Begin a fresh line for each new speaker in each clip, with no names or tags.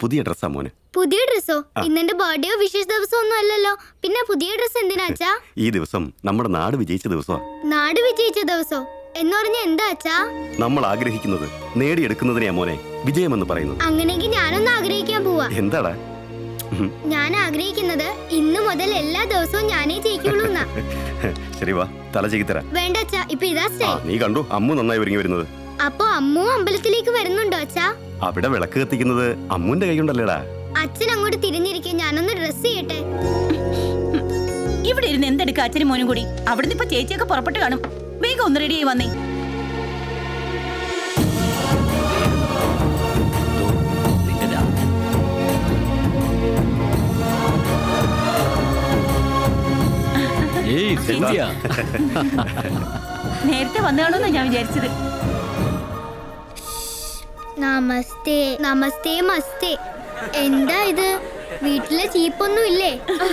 പുതിയ ഡ്രസ്സാ മോന്
പുതിയ ഡ്രസ്സോ ഇന്നെന്റെ ബർത്ത്ഡേയോ വിശേഷ ദിവസമോ ഒന്നും അല്ലല്ലോ പിന്നെ പുതിയ ഡ്രസ് എന്തിനാ അച്ഛാ
ഈ ദിവസം നമ്മുടെ നാട് വിജയിച്ച ദിവസമാ
നാട് വിജയിച്ച ദിവസോ എന്ന് പറഞ്ഞ എന്താ അച്ഛാ
നമ്മൾ ആഗ്രഹിക്കുന്നത് നേടിയെടുക്കുന്നതിനെയാ മോനെ വിജയമെന്ന് പറയുന്നത്
അങ്ങനെയെങ്കിൽ ഞാനൊന്ന് ആഗ്രഹിക്കാൻ പോവാ
എന്താടാ ഉം.
ഞാൻ ആഗ്രഹിക്കുന്നത് ഇന്നു മുതൽ എല്ലാ ദിവസവും ഞാനേ ജയിക്കുള്ളൂ എന്നാ
ശരി വാ തല ചെയ്തരാ
വേണ്ട അച്ഛാ ഇപ്പൊ ഇതാ
ആ
സ്റ്റൈൽ
നീ കണ്ടു അമ്മു നന്നായി ഒരുങ്ങി വരുന്നത്
അപ്പൊ അമ്മു അമ്പലത്തിലേക്ക് വരുന്നുണ്ടോ അച്ഛാ
അവിടെ വിളക്ക് കത്തിക്കുന്നത് അമ്മുന്റെ കൈ കൊണ്ടല്ലേടാ
അച്ഛൻ അങ്ങോട്ട് തിരിഞ്ഞിരിക്കും ഞാനൊന്ന് ഡ്രസ് ചെയ്യട്ടെ
ഇവിടെ ഇരുന്ന് എന്തെടുക്ക അച്ഛനും മോനും കൂടി അവിടുന്ന് ഇപ്പൊ ചേച്ചിയൊക്കെ പുറപ്പെട്ട് കാണും വേഗം ഒന്ന് റെഡി ആയി വന്നേ
ഏയ് സെന്റിയ
നേരത്തെ വന്നു കാണുമെന്നാ ഞാൻ വിചാരിച്ചത്
നമസ്തേ നമസ്തേ മസ്തേ എന്താ ഇത് വീട്ടിലെ ചീപ്പൊന്നും ഇല്ലേ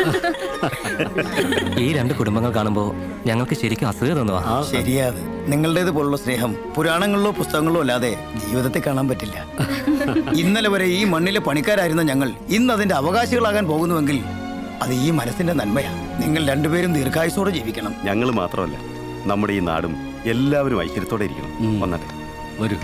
ഈ രണ്ട് കുടുംബങ്ങൾ കാണുമ്പോൾ ഞങ്ങൾക്ക് ശരിക്കും അസൂയ തോന്നുവാ
ശരിയാത് നിങ്ങളുടേത് പോലുള്ള സ്നേഹം പുരാണങ്ങളിലോ പുസ്തകങ്ങളിലോ അല്ലാതെ ജീവിതത്തിൽ കാണാൻ പറ്റില്ല ഇന്നലെ വരെ ഈ മണ്ണിലെ പണിക്കാരായിരുന്ന ഞങ്ങൾ ഇന്ന് അതിന്റെ അവകാശികളാകാൻ പോകുന്നുവെങ്കിൽ അത് ഈ മനസ്സിന്റെ നന്മയാ നിങ്ങൾ രണ്ടുപേരും ദീർഘായുസോടെ ജീവിക്കണം
ഞങ്ങൾ മാത്രമല്ല നമ്മുടെ ഈ നാടും എല്ലാവരും ഐശ്വര്യത്തോടെ ഇരിക്കണം വന്നട്ടെ
വരൂ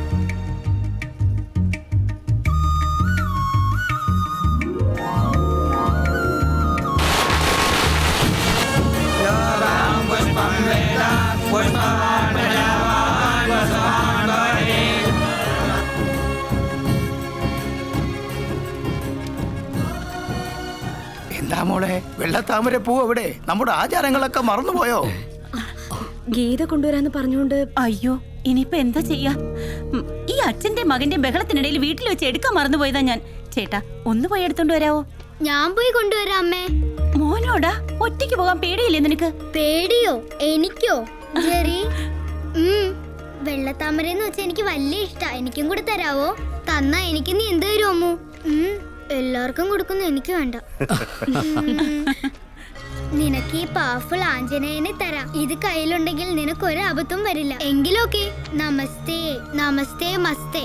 എന്താ മോളെ വെള്ളത്താമര പൂ എവിടെ നമ്മുടെ ആചാരങ്ങളൊക്കെ മറന്നുപോയോ
ഗീത കൊണ്ടുവരാന്ന് പറഞ്ഞുകൊണ്ട്
അയ്യോ ഇനിയിപ്പോ എന്താ ചെയ്യാ ഉം, ഈ അച്ഛന്റെ മകന്റെ ബഹളത്തിനിടയിൽ വീട്ടിൽ വെച്ച് എടുക്കാൻ മറന്നുപോയതാ ഞാൻ ചേട്ടാ ഒന്ന് പോയി എടുത്തോണ്ട് വരാവോ
ഞാൻ പോയി കൊണ്ടുവരാം അമ്മേ
മോനോടാ ഒറ്റയ്ക്ക് പോകാൻ പേടിയില്ലേ നിനക്ക്
പേടിയോ എനിക്കോ ജെറി ഉം വെള്ളത്താമരന്ന് വെച്ചാൽ എനിക്ക് വലിയ ഇഷ്ടാ എനിക്കും കൂടെ തരാവോ തന്നാ എനിക്ക് നീ എന്ത് തരും അമ്മു ഉം, എല്ലാവർക്കും കൊടുക്കുന്നു എനിക്ക് വേണ്ട നിനക്ക് ഈ പവർഫുൾ ആഞ്ജനേയനെ തരാം ഇത് കയ്യിലുണ്ടെങ്കിൽ നിനക്ക് ഒരു അബദ്ധം വരില്ല എങ്കിലൊക്കെ നമസ്തേ നമസ്തേ മസ്തേ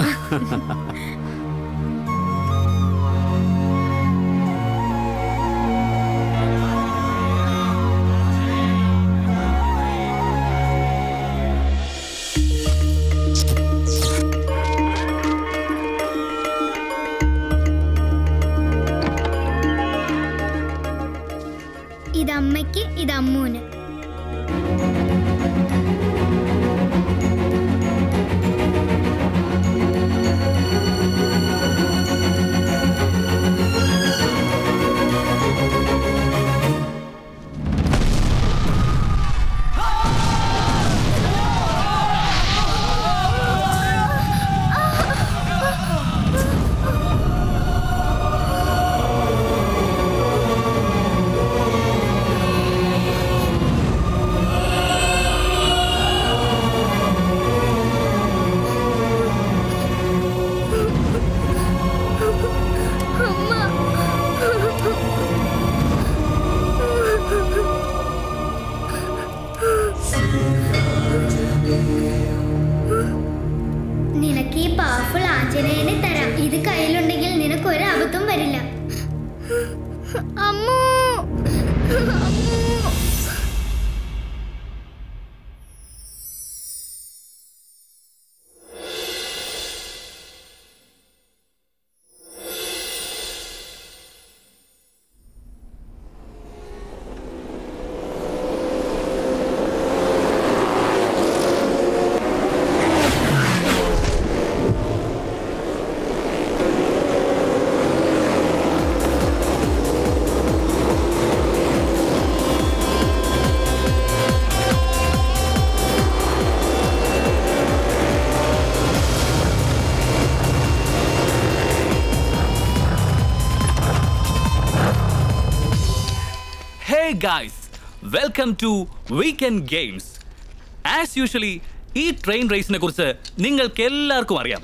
ഇതമ്മയ്ക്ക് ഇതമ്മൂന് നിനക്ക് ഈ പവർഫുൾ ആഞ്ജനേയനെ തരാം ഇത് കയ്യിലുണ്ടെങ്കിൽ നിനക്ക് ഒരു അബദ്ധം വരില്ല Ammu Ammu
hey guys welcome to weekend games as usually ഈ ട്രെയിൻ റേസിനെ കുറിച്ച് നിങ്ങൾക്ക് എല്ലാവർക്കും അറിയാം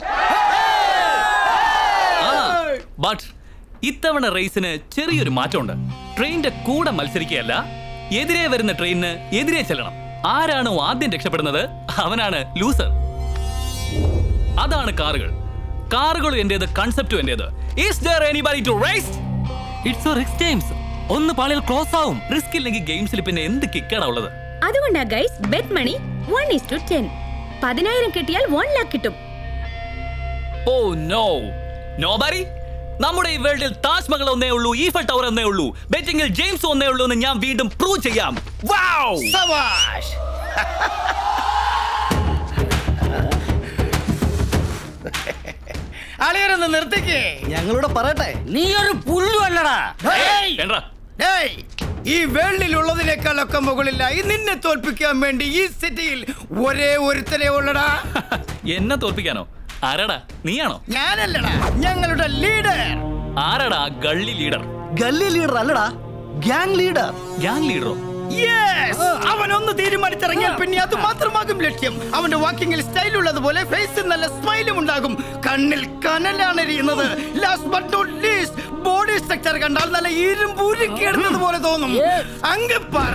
ബട്ട് ഇത്തവണ റേസിന് ചെറിയൊരു മാറ്റമുണ്ട് ട്രെയിനിന്റെ കൂടെ മത്സരിക്കുകയല്ല എതിരെ വരുന്ന ട്രെയിനിന് എതിരെ ചെല്ലണം ആരാണോ ആദ്യം രക്ഷപ്പെടുന്നത് അവനാണ് ലൂസർ അതാണ് കാറുകൾ കാറുകളും എന്റേത് കൺസെപ്റ്റും എന്റേത് is there anybody to race
it's Rick's times ഒന്ന് പാളിയിൽ ക്ലോസ് ആവും
റിസ്ക് ഇല്ലെങ്കിൽ ഗെയിംസിൽ പിന്നെ എന്ത് കിക്കാണ് ഉള്ളത്
അതുകൊണ്ടാ guys bet money one is to ten പതിനായിരം കിട്ടിയാൽ വൺ ലാക്ക് കിട്ടും
ഓ നോ നോബാരി നമ്മുടെ ഈ വേൾഡിൽ താജ്മഹൽ ഒന്നേ ഉള്ളൂ ഈഫൽ ടവർ ഒന്നേ ഉള്ളൂ ബെറ്റിംഗിൽ ജെയിംസ് ഒന്നേ ഉള്ളൂ എന്ന് ഞാൻ വീണ്ടും പ്രൂവ് ചെയ്യാം വൗ
സവാഷ് അളിയരൊന്ന് നിർത്തിക്കേ
ഞങ്ങളോട് പറയട്ടെ നീ ഒരു പുല്ലു അല്ലടാ
എന്താ
ഡേയ്, ഈ വേൾഡിലുള്ളതിനേക്കാളൊക്കെ മുകളിലായി നിന്നെ തോൽപ്പിക്കാൻ വേണ്ടി ഈ സിറ്റിയിൽ ഒരേ ഒരുത്തനെ ഉള്ളടാ
എന്നെ തോൽപ്പിക്കാനോ ആരാടാ നീയാണോ
ഞാനല്ലടാ ഞങ്ങളുടെ ലീഡർ
ആരാടാ ആ ഗള്ളി ലീഡർ
ഗല്ലി ലീഡർ അല്ലടാ ഗ്യാങ് ലീഡർ
ഗ്യാങ് ലീഡറോ
യെസ് അവൻ ഒന്ന് തീരുമാനിച്ചിറങ്ങിയാൽ പിന്നെ അത് മാത്രമാകും ലക്ഷ്യം അവന്റെ വാക്കിങ്ങിൽ സ്റ്റൈൽ ഉള്ളതുപോലെ ഫേസിൽ നല്ല സ്മൈലും ഉണ്ടാകും കണ്ണിൽ കനലാണ് എരിയുന്നത് last but not least body structure കണ്ടാൽ നല്ല ഇരുമ്പ് ഉരുക്കിയെടുത്തത് പോലെ തോന്നും അങ്ങ് പറ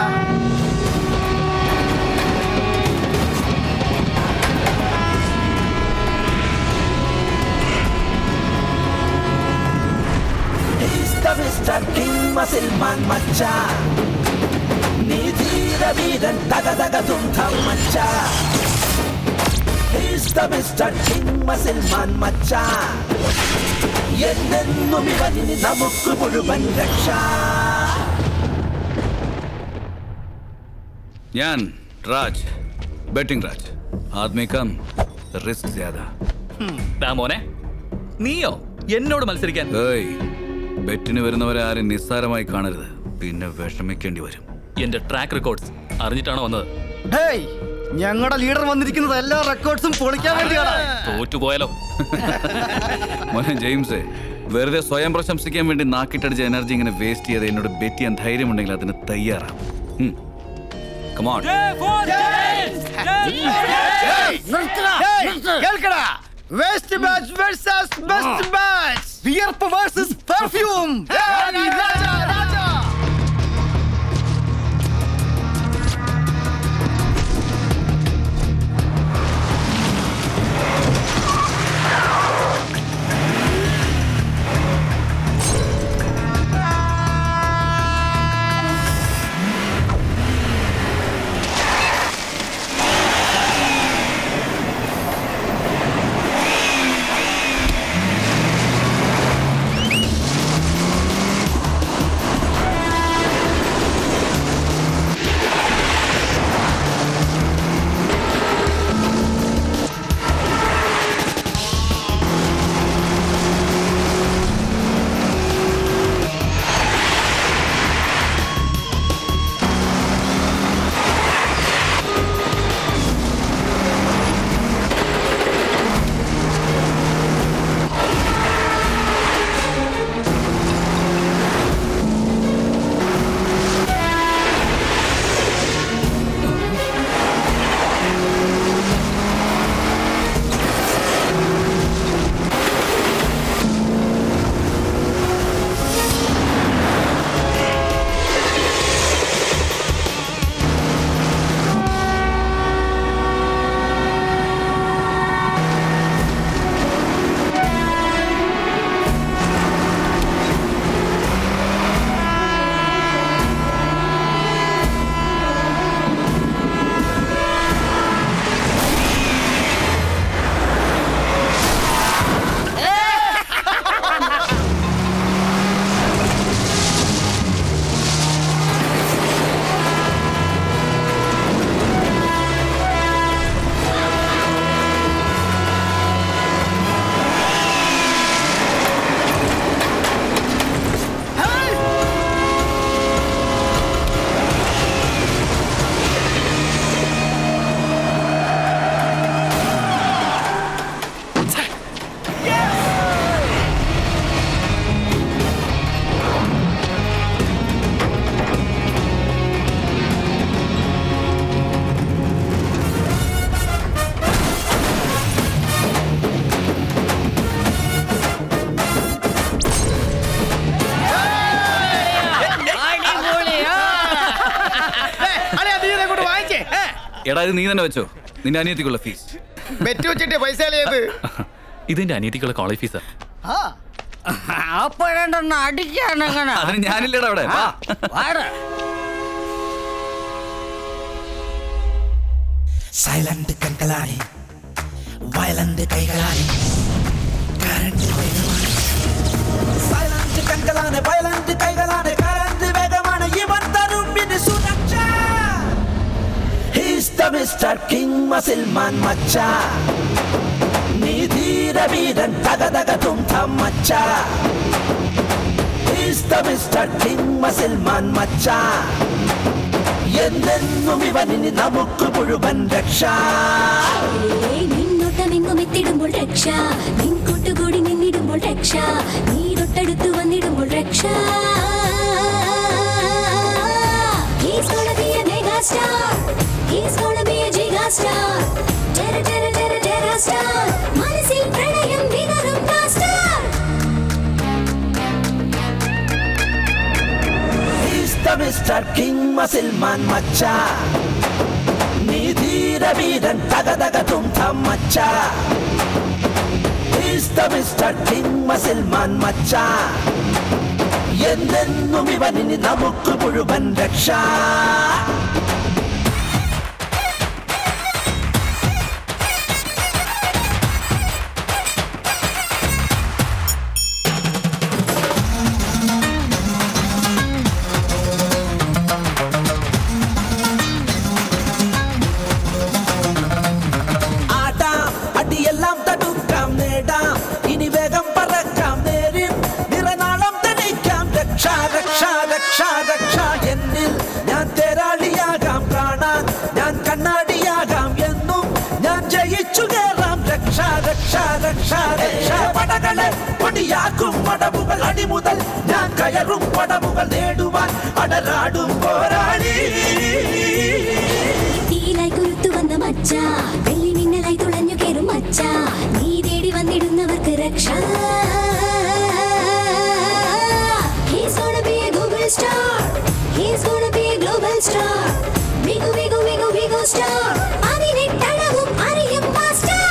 ഞാൻ രാജ് ബെറ്റിംഗ് രാജ് ആദ്മി കം റിസ്ക് ജ്യാദാ
ദാ മോനെ നീയോ എന്നോട് മത്സരിക്കാൻ
ഏയ് ബെറ്റിന് വരുന്നവരെ ആരും നിസ്സാരമായി കാണരുത് പിന്നെ വിഷമിക്കേണ്ടി വരും
എന്റെ ട്രാക്ക് റെക്കോർഡ്സ് അറിഞ്ഞിട്ടാണോ വന്നത്
ഹേയ് ഞങ്ങളുടെ ലീഡർ വന്നിരിക്കുന്നത് എല്ലാ റെക്കോർഡ്സും പൊളിക്കാൻ വേണ്ടിയാണ്
തോറ്റുപോയാലോ
മോനെ ജെയിംസേ വെറുതെ സ്വയം പ്രശംസിക്കാൻ വേണ്ടി നാക്കിട്ടടിച്ച എനർജി ഇങ്ങനെ വേസ്റ്റ് ചെയ്ത് എന്നോട് ബെറ്റ് ചെയ്യാൻ ധൈര്യമുണ്ടെങ്കിൽ അതിന് തയ്യാറാവും കമോൺ
കേൾക്കടാ west batch versus best batch
വിയർപ്പ് വേഴ്സസ് പെർഫ്യൂം
എടാ ഇത് നീ തന്നെ വെച്ചോ നിന്റെ അനിയത്തിക്കുള്ള ഫീസ്
ബെറ്റ് വെച്ചിട്ട് പൈസ കളയത്
ഇതിന്റെ അനിയത്തിക്കുള്ള കോളേജ് ഫീസാ
അപ്പോഴെണ്ണെന്ന് അടിക്കാനെങ്ങനെ
അതിന് ഞാനില്ലടാ അവിടെ വാ.
സൈലന്റ് കൺകളാണി വയലന്റ് കൈകളാണി കറണ്ട് വേഗമാണ് സൈലന്റ് കൺകളാണ് വയലന്റ് കൈകളാണ് കറണ്ട് വേഗമാണ് ഇവൻ തരും ഇത് സുരക്ഷ He's the Mr. King Musilman മച്ച നീ ധീര വീരൻ തകതക തും തം മച്ച He's the Mr. King Musilman മച്ച എന്നെന്നും ഇവനിനി നമുക്ക് മുഴുവൻ രക്ഷ
നിന്നൊട്ടമെങ്ങും എത്തിടുമ്പോൾ രക്ഷ നിൻ കൂട്ടുകൂടി നിന്നിടുമ്പോൾ രക്ഷ നീ തൊട്ടടുത്ത് വന്നിടുമ്പോൾ രക്ഷ He's gonna be a mega star. He's gonna be a giga star. Terra, terra, terra, terra star. മനസ്സിൽ പ്രണയം വിതറും blaster.
He's the Mr. King Musilman മച്ച നീ ധീര വീരൻ തകതക തും തം മച്ച He's the Mr. King Musilman മച്ച എന്നെന്നും ഇവനിനി നമുക്ക് മുഴുവൻ രക്ഷ ആടാം അടിയെല്ലാം തടുക്കാം നേടാം ഇനി വേഗം പറക്കാം നേരിൽ നിറനാളം തനിക്കാം രക്ഷ രക്ഷ രക്ഷ രക്ഷ എന്നിൽ ഞാൻ തേരാളിയാകാം കാണാൻ ഞാൻ കണ്ണാടിയാകാം എന്നും ഞാൻ ജയിച്ചു കയറാം രക്ഷ രക്ഷ രക്ഷ രക്ഷ പടകളെ പൊടിയാക്കും പടവുകൾ അടിമുതൽ ഞാൻ കയറും പടവുകൾ നേടുവാൻ അടരാടും പോരാളി
തീയിലായി കുരുത്തു വന്ന മച്ച വെള്ളി മിന്നലായി തുളഞ്ഞു കയറും മച്ച നീ തേടി വന്നിടുന്നവർക്ക് രക്ഷ He's gonna be a Google star. He's gonna be a global star. Bigu, bigu, bigu, bigu star. അതിനിട്ടഴകും അറിയും master.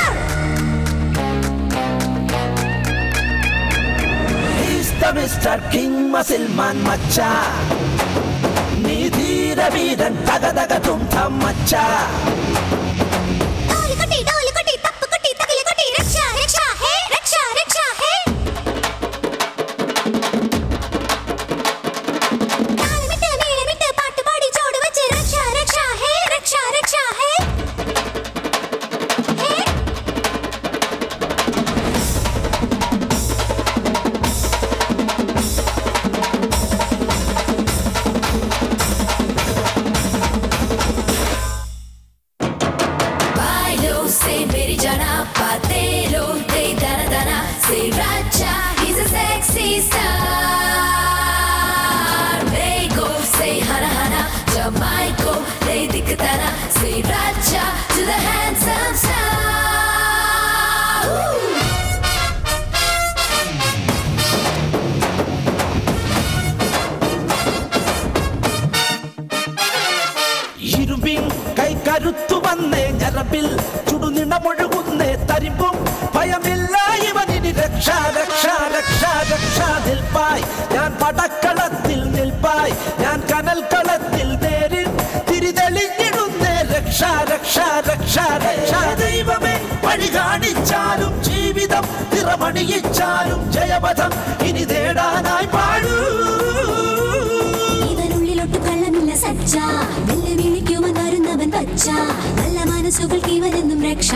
He's the Mr. King Musilman മച്ച നീ ധീര വീരൻ തകതക തും തം മച്ച
ഡോലിക്കുട്ടി, ഡോലിക്കുട്ടി, തപ്പുക്കുട്ടി, തകിലുക്കുട്ടി, രക്ഷ, രക്ഷ, ഹേ, രക്ഷ, രക്ഷ, ഹേ. താളമിട്ട്, മേളമിട്ട്, പാട്ടുപാടി, ചുവട് വച്ച്, രക്ഷ, രക്ഷ, ഹേ, രക്ഷ, രക്ഷ, ഹേ. ഹേ. Bailo, say meri jana, patero, de dana dana, say racha, he's a sexy star. Mego, say hana hana, Jamaico, they dikatana, say racha to the handsome star. Ooh.
ഇരുമ്പിൻ കൈ കരുത്തു വന്നേ ഞരമ്പിൽ ചുടുനിണമൊഴുകുന്നേ തരിമ്പും ഭയമില്ല ഇവനിനി രക്ഷ രക്ഷ രക്ഷ രക്ഷ നിൽപ്പായി ഞാൻ പടക്കളത്തിൽ നിൽപ്പായി ഞാൻ കനൽക്കളത്തിൽ നേരിൽ തിരിതെളിഞ്ഞിടുന്നേ രക്ഷ രക്ഷ രക്ഷ രക്ഷ ദൈവമേ വഴി കാണിച്ചാലും ജീവിതം നിറമണിയിച്ചാലും ജയപഥം ഇനി നേടാനായി പാടൂ
ഇവനുള്ളിലൊട്ടു കള്ളമില്ല സച്ച വെല്ലുവിളിക്കുവാൻ വരുന്നവൻ പച്ച നല്ല മനസ്സുകൾക്ക് ഇവനെന്നും രക്ഷ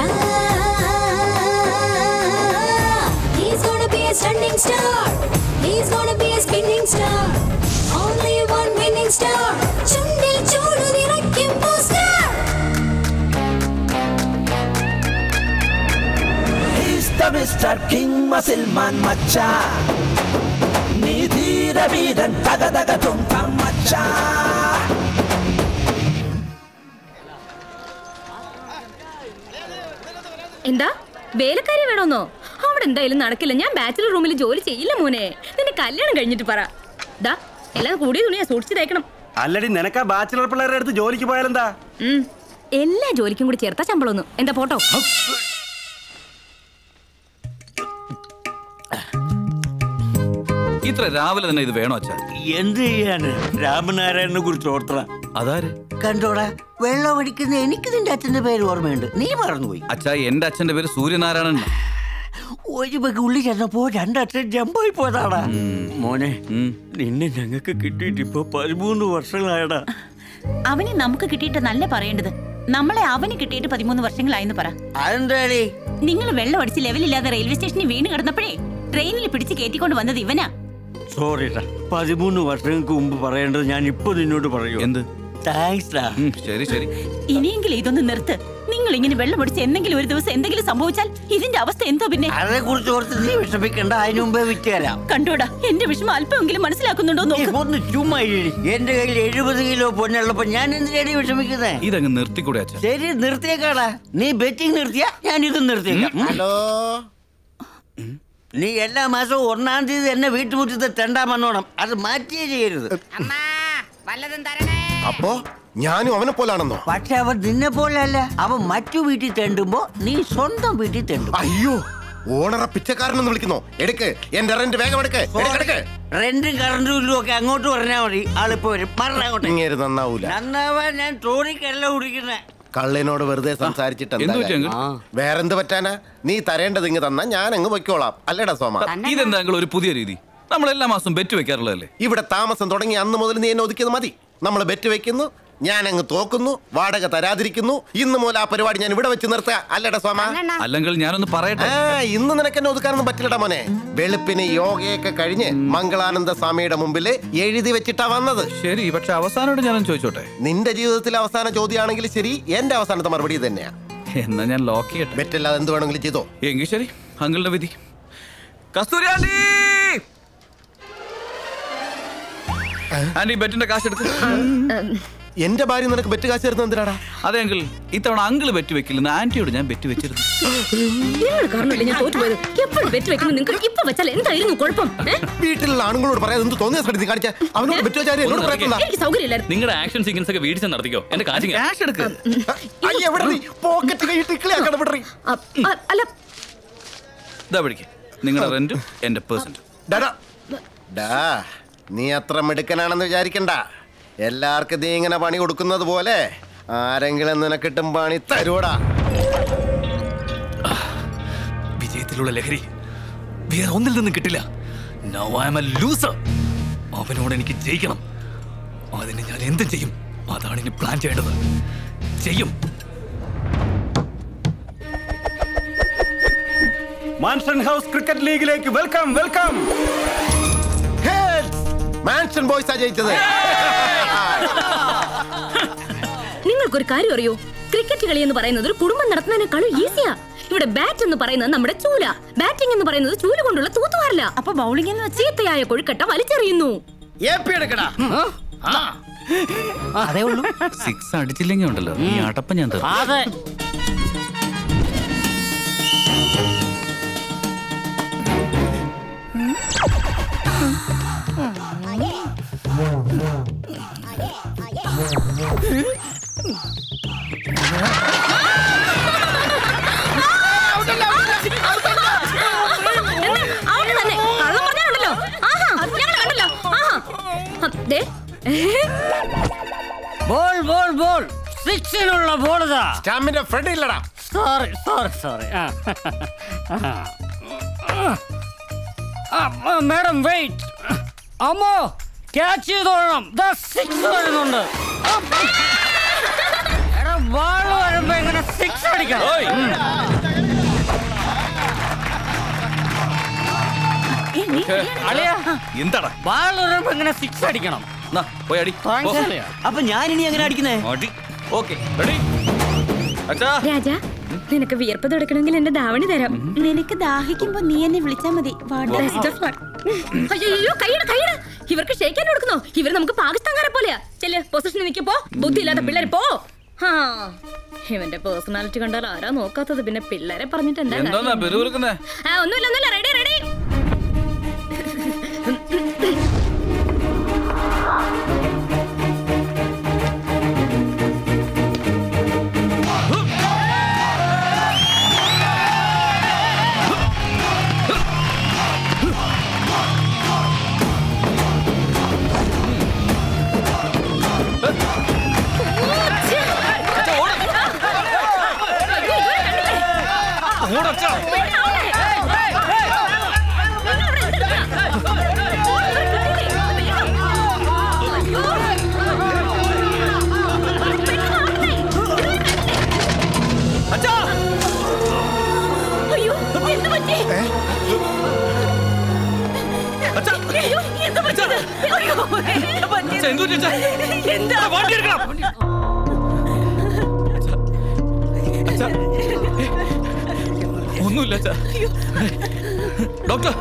He's gonna be a stunning star. He's gonna be a spinning star. Only one winning star. ചുണ്ടിൽ ചൂടു നിറയ്ക്കും booster.
He's the Mr. King Musilman മച്ച നീ ധീര വീരൻ തകതക തും തം മച്ച
എന്താ വേലക്കാരി വേണമെന്നോ അവിടെ എന്തായാലും നടക്കില്ല ഞാൻ ബാച്ചിലർ റൂമിൽ ജോലി ചെയ്യില്ല മോനെ നിന്റെ കല്യാണം കഴിഞ്ഞിട്ട് പറ ദാ എല്ലാം കൂടിയ തുണിയാ സൂക്ഷിച്ചു തേക്കണം
അല്ലടി നിനക്കാ ബാച്ചിലർ പിള്ളേരുടെ അടുത്ത് ജോലിക്ക് പോയാലെന്താ
ഉം. എല്ലാ ജോലിക്കും കൂടി ചേർത്താ ശമ്പളമൊന്നും എന്താ പോട്ടോ
ഇത്ര രാവിലെ തന്നെ ഇത് വേണോ അച്ഛാ
എന്ത് ചെയ്യാന് രാമനാരായണനെ കുറിച്ച് ഓർത്തറ
അതാര്
കണ്ടോടാ വെള്ളം അടിക്കുന്ന എനിക്ക് നിന്റെ അച്ഛന്റെ പേര് ഓർമ്മയുണ്ട് നീ മറന്നുപോയി
അച്ഛാ എന്റെ അച്ഛന്റെ പേര് സൂര്യനാരായണൻ എന്നാ.
ഒരു ബഗ് ഉള്ളി ചെന്നപ്പോ രണ്ടച്ഛൻ ജമ്പായി പോയതാടാ മോനെ നിന്നെ ഞങ്ങൾക്ക് കിട്ടിയിട്ട് ഇപ്പൊ പതിമൂന്ന് വർഷങ്ങളായടാ
അവനെ നമുക്ക് കിട്ടിയിട്ട് നല്ല പറയേണ്ടത് നമ്മളെ അവന് കിട്ടിയിട്ട് പതിമൂന്ന് വർഷങ്ങളായെന്ന് പറ
അതെന്താടി
നിങ്ങൾ വെള്ളം അടിച്ച് ലെവലില്ലാതെ റെയിൽവേ സ്റ്റേഷനിൽ വീണ് കിടന്നപ്പോഴേ ട്രെയിനിൽ പിടിച്ച് കയറ്റിക്കൊണ്ട് വന്നത് ഇവനാ
സോറിടാ പതിമൂന്ന് വർഷങ്ങൾക്ക് മുമ്പ് പറയേണ്ടത് ഞാൻ ഇപ്പൊ നിന്നോട് പറയൂ
എന്ത്
താങ്ക്സ് ഡാ
ശരി ശരി
ഇനിയെങ്കിലും ഇതൊന്ന് നിർത്ത് നിങ്ങൾ ഇങ്ങനെ വെള്ളം അടിച്ച് എന്തെങ്കിലും ഒരു ദിവസം എന്തെങ്കിലും സംഭവിച്ചാൽ ഇതിന്റെ അവസ്ഥ എന്തോ പിന്നെ
അതിനെ കുറിച്ച് ഓർത്ത് നീ വിഷമിക്കണ്ട അതിനു മുമ്പേ വിറ്റ് തരാം
കണ്ടോടാ എന്റെ വിഷമം അല്പമെങ്കിലും മനസ്സിലാക്കുന്നുണ്ടോ നോക്ക്
ഒന്ന് ചുമ്മാ ഇരി. എന്റെ കയ്യിൽ എഴുപത് കിലോ പൊന്നുള്ളപ്പോ ഞാൻ എന്തിനാണ് വിഷമിക്കുന്നേ
ഇതങ്ങ് നിർത്തിക്കൂടെ അച്ഛാ
ശരി നിർത്തിയേക്കാടാ നീ ബെറ്റിംഗ് നിർത്തിയാ ഞാൻ ഇത് നിർത്തിയേക്കാം ഹലോ നീ എല്ലാ മാസവും ഒന്നാം തീയതി എന്നെ വീട്ടുമുറ്റത്ത് തെണ്ടാൻ വന്നോണം അത് മാറ്റിയേ ചെയ്യരുത്
അപ്പോ ഞാനും അവനെ പോലാണെന്നോ
പക്ഷെ അവൻ നിന്നെ പോലല്ല അവൻ മറ്റു വീട്ടിൽ തെണ്ടുമ്പോ നീ സ്വന്തം വീട്ടിൽ തെണ്ടും
അയ്യോ ഓണറെ പിച്ചക്കാരനെന്ന് വിളിക്കുന്നോ എടുക്ക് എന്റെ റെന്റ് വേഗം എടുക്ക് എടുക്ക്, എടുക്ക്
റെന്റും കറണ്ടും ഇല്ലും ഒക്കെ അങ്ങോട്ട് പറഞ്ഞാൽ മതി ആളിപ്പോ വരും പറഞ്ഞ അങ്ങോട്ട്
ഇങ്ങേര് നന്നാവൂല
നന്നാവാൻ ഞാൻ ടോണിക്കല്ല കുടിക്കുന്നേ
കള്ളിനോട് വെറുതെ സംസാരിച്ചിട്ട് എന്താ
എന്ത് പറ്റി
കാര്യം?
അങ്ങ്?
വേറെന്ത് പറ്റാനാ നീ തരേണ്ടത് ഇങ്ങ് തന്നാ ഞാൻ അങ്ങ് പൊയ്ക്കോളാം അല്ലേടാ സോമ
ഇതെന്താ അങ്കിൾ ഒരു പുതിയ രീതി നമ്മൾ എല്ലാ മാസവും ബെറ്റ് വെക്കാറുള്ളതല്ലേ
ഇവിടെ താമസം തുടങ്ങി അന്ന് മുതൽ നീ എന്നെ ഒതുക്കിയത് മതി നമ്മൾ ബെറ്റ് വെക്കുന്നു ഞാൻ അങ്ങ് തോക്കുന്നു വാടക തരാതിരിക്കുന്നു ഇന്ന് മുതൽ ആ പരിപാടി ഞാൻ ഇവിടെ വെച്ച് നിർത്തുക അല്ലേടാ സോമ
അല്ലെങ്കിൽ ഞാനൊന്ന് പറയട്ടെ
ആ ഇന്ന് നിനക്ക് എന്നെ ഒതുക്കാനൊന്നും പറ്റില്ലടാ മോനെ വെളുപ്പിന് യോഗയൊക്കെ കഴിഞ്ഞ് മംഗളാനന്ദ സ്വാമിയുടെ മുമ്പിൽ എഴുതി വെച്ചിട്ടാ വന്നത്
ശരി പക്ഷെ അവസാനമായിട്ട് ഞാനൊന്ന് ചോദിച്ചോട്ടെ
നിന്റെ ജീവിതത്തിലെ അവസാന ചോദ്യമാണെങ്കിൽ ശരി എന്റെ അവസാനത്തെ മറുപടി ഇത് തന്നെയാ
എന്നാ ഞാൻ ലോക്ക് ചെയ്യട്ടെ
ബെറ്റല്ലാതെ എന്ത് വേണമെങ്കിലും ചെയ്തോ
എങ്കിൽ ശരി അങ്കിളുടെ വിധി കസ്തൂരി ആന്റി ആന്റി ബെറ്റിന്റെ കാശ് എടുത്ത്
എന്റെ ഭാര്യ നിനക്ക് ബെറ്റ് കാശ് തരുന്നത് എന്തിനാടാ
അതെ അങ്കിൾ ഇത്തവണ അങ്കിള് ബെറ്റ് വെക്കില്ലെന്ന് ആന്റിയോട് ഞാൻ ബെറ്റ് വെച്ചിരുന്നു
നിങ്ങൾ കാരണമല്ലേ ഞാൻ തോറ്റുപോയത് എപ്പോഴും ബെറ്റ് വെക്കുന്നത് നിങ്ങൾക്ക് ഇപ്പൊ വെച്ചാൽ എന്തായിരുന്നു കുഴപ്പം ഏ?
വീട്ടിലുള്ള ആണുങ്ങളോട് പറയാതെ എന്ത് തോന്നിയ സ്ഥലത്ത് നീ കാണിച്ച അവനോട് ബെറ്റ് വെച്ചാൽ എന്നോട് പറയണ്ട
എനിക്ക് സൗകര്യമില്ലായിരുന്നു
നിങ്ങളുടെ ആക്ഷൻ സീക്വൻസ് ഒക്കെ വീഡിയോസ് നടത്തിക്കോ എന്റെ കാശ്
ക്യാഷ് എടുക്ക്
അയ്യ എവിടെ നീ പോക്കറ്റ് കൈയിട്ട് ഇക്കളിയാക്കട വിടറി
അ- അ- അല്ല
ഇതാ പിടിക്ക് നിങ്ങളുടെ റെന്റും എന്റെ പേഴ്സൻറ്റ്
ഡാ ഡാ നീ അത്ര മിടുക്കനാണെന്ന് വിചാരിക്കണ്ട എല്ലാവർക്കും നീ ഇങ്ങനെ പണി കൊടുക്കുന്നത് പോലെ ആരെങ്കിലും നിനക്കിട്ടും പണി തരൂടാ
വിജയത്തിലുള്ള ലഹരി വേറെ ഒന്നിൽ നിന്നും കിട്ടില്ല now I'm a loser അവനോട് എനിക്ക് ജയിക്കണം അതിന് ഞാൻ എന്തും ചെയ്യും അതാണ് ഇനി പ്ലാൻ ചെയ്യേണ്ടത് ചെയ്യും
മാൻഷൻ ഹൗസ് ക്രിക്കറ്റ് ലീഗിലേക്ക് വെൽക്കം വെൽക്കം
മാൻഷൻ ബോയ്സാ ജയിച്ചത്
നിങ്ങൾക്കൊരു കാര്യം അറിയോ ക്രിക്കറ്റ് കളി എന്ന് പറയുന്നത് ഒരു കുടുംബം നടത്തുന്നതിനേക്കാളും ഈസിയാ ഇവിടെ ബാറ്റ് എന്ന് പറയുന്നത് നമ്മുടെ ചൂല ബാറ്റിംഗ് എന്ന് പറയുന്നത് ചൂല കൊണ്ടുള്ള തൂത്തുവാറില്ല
അപ്പൊ ബൗളിംഗ് എന്ന്
ചീത്തയായ കൊഴുക്കട്ട വലിച്ചെറിയുന്നു
അതേ ഉള്ളൂ
സിക്സ് അടിച്ചില്ലെങ്കിൽ ഉണ്ടല്ലോ ഈ അടപ്പ ഞാൻ തരും
അതെ
അവിടെ തന്നെ കള്ളം പറഞ്ഞാലുണ്ടല്ലോ ആഹാ ഞങ്ങൾ കണ്ടല്ലോ ആഹാ ഹ, ദേ
ബോൾ ബോൾ ബോൾ സിക്സിനുള്ള ബോൾ ഇതാ
സ്റ്റാമ്പിന്റെ ഫ്രണ്ട് ഇല്ലടാ
sorry sorry sorry madam wait അമ്മോ ക്യാച്ച് ചെയ്തോളണം ദാ സിക്സ് വരുന്നുണ്ട് എടാ ബാൾ വരുമ്പോ ഇങ്ങനെ സിക്സ് അടിക്കണം ഉം. അളിയാ
എന്താടാ
ബാൾ വരുമ്പോ ഇങ്ങനെ സിക്സ് അടിക്കണം
നാ, പോയി അടി
Thanks, അളിയാ. അപ്പൊ ഞാൻ ഇനി എങ്ങനെ അടിക്കുന്നേ
അടി ഓക്കെ റെഡി അച്ഛാ
രാജാ നിനക്ക് വിയർപ്പ് തുടക്കണമെങ്കിൽ എന്റെ ധാവണി തരാം
നിനക്ക് ദാഹിക്കുമ്പോ നീ എന്നെ വിളിച്ചാ മതി വാടാ.
Best of luck. അയ്യോ കൈയുടെ കൈയുടെ ഇവർക്ക് ഷേക്കാൻ കൊടുക്കുന്നോ ഇവർ നമുക്ക് പാകിസ്ഥാൻകാരെ പോലെയാ ചെല്ല് പൊസിഷനിൽ നിൽക്കപ്പോ ബുദ്ധിയില്ലാത്ത പിള്ളേർ പോ ഹാ ഇവന്റെ പേഴ്സണാലിറ്റി കണ്ടാൽ ആരാ നോക്കാത്തത് പിന്നെ പിള്ളേരെ പറഞ്ഞിട്ട് എന്താ
എന്താന്നാ
കാര്യം?
പെരുവിറുക്കുന്നേ
ആ, ഒന്നുമില്ല ഒന്നുമില്ല റെഡി റെഡി
പറ്റിയത് എന്താ
ഒന്നുമില്ല അച്ഛാ ഡോക്ടർ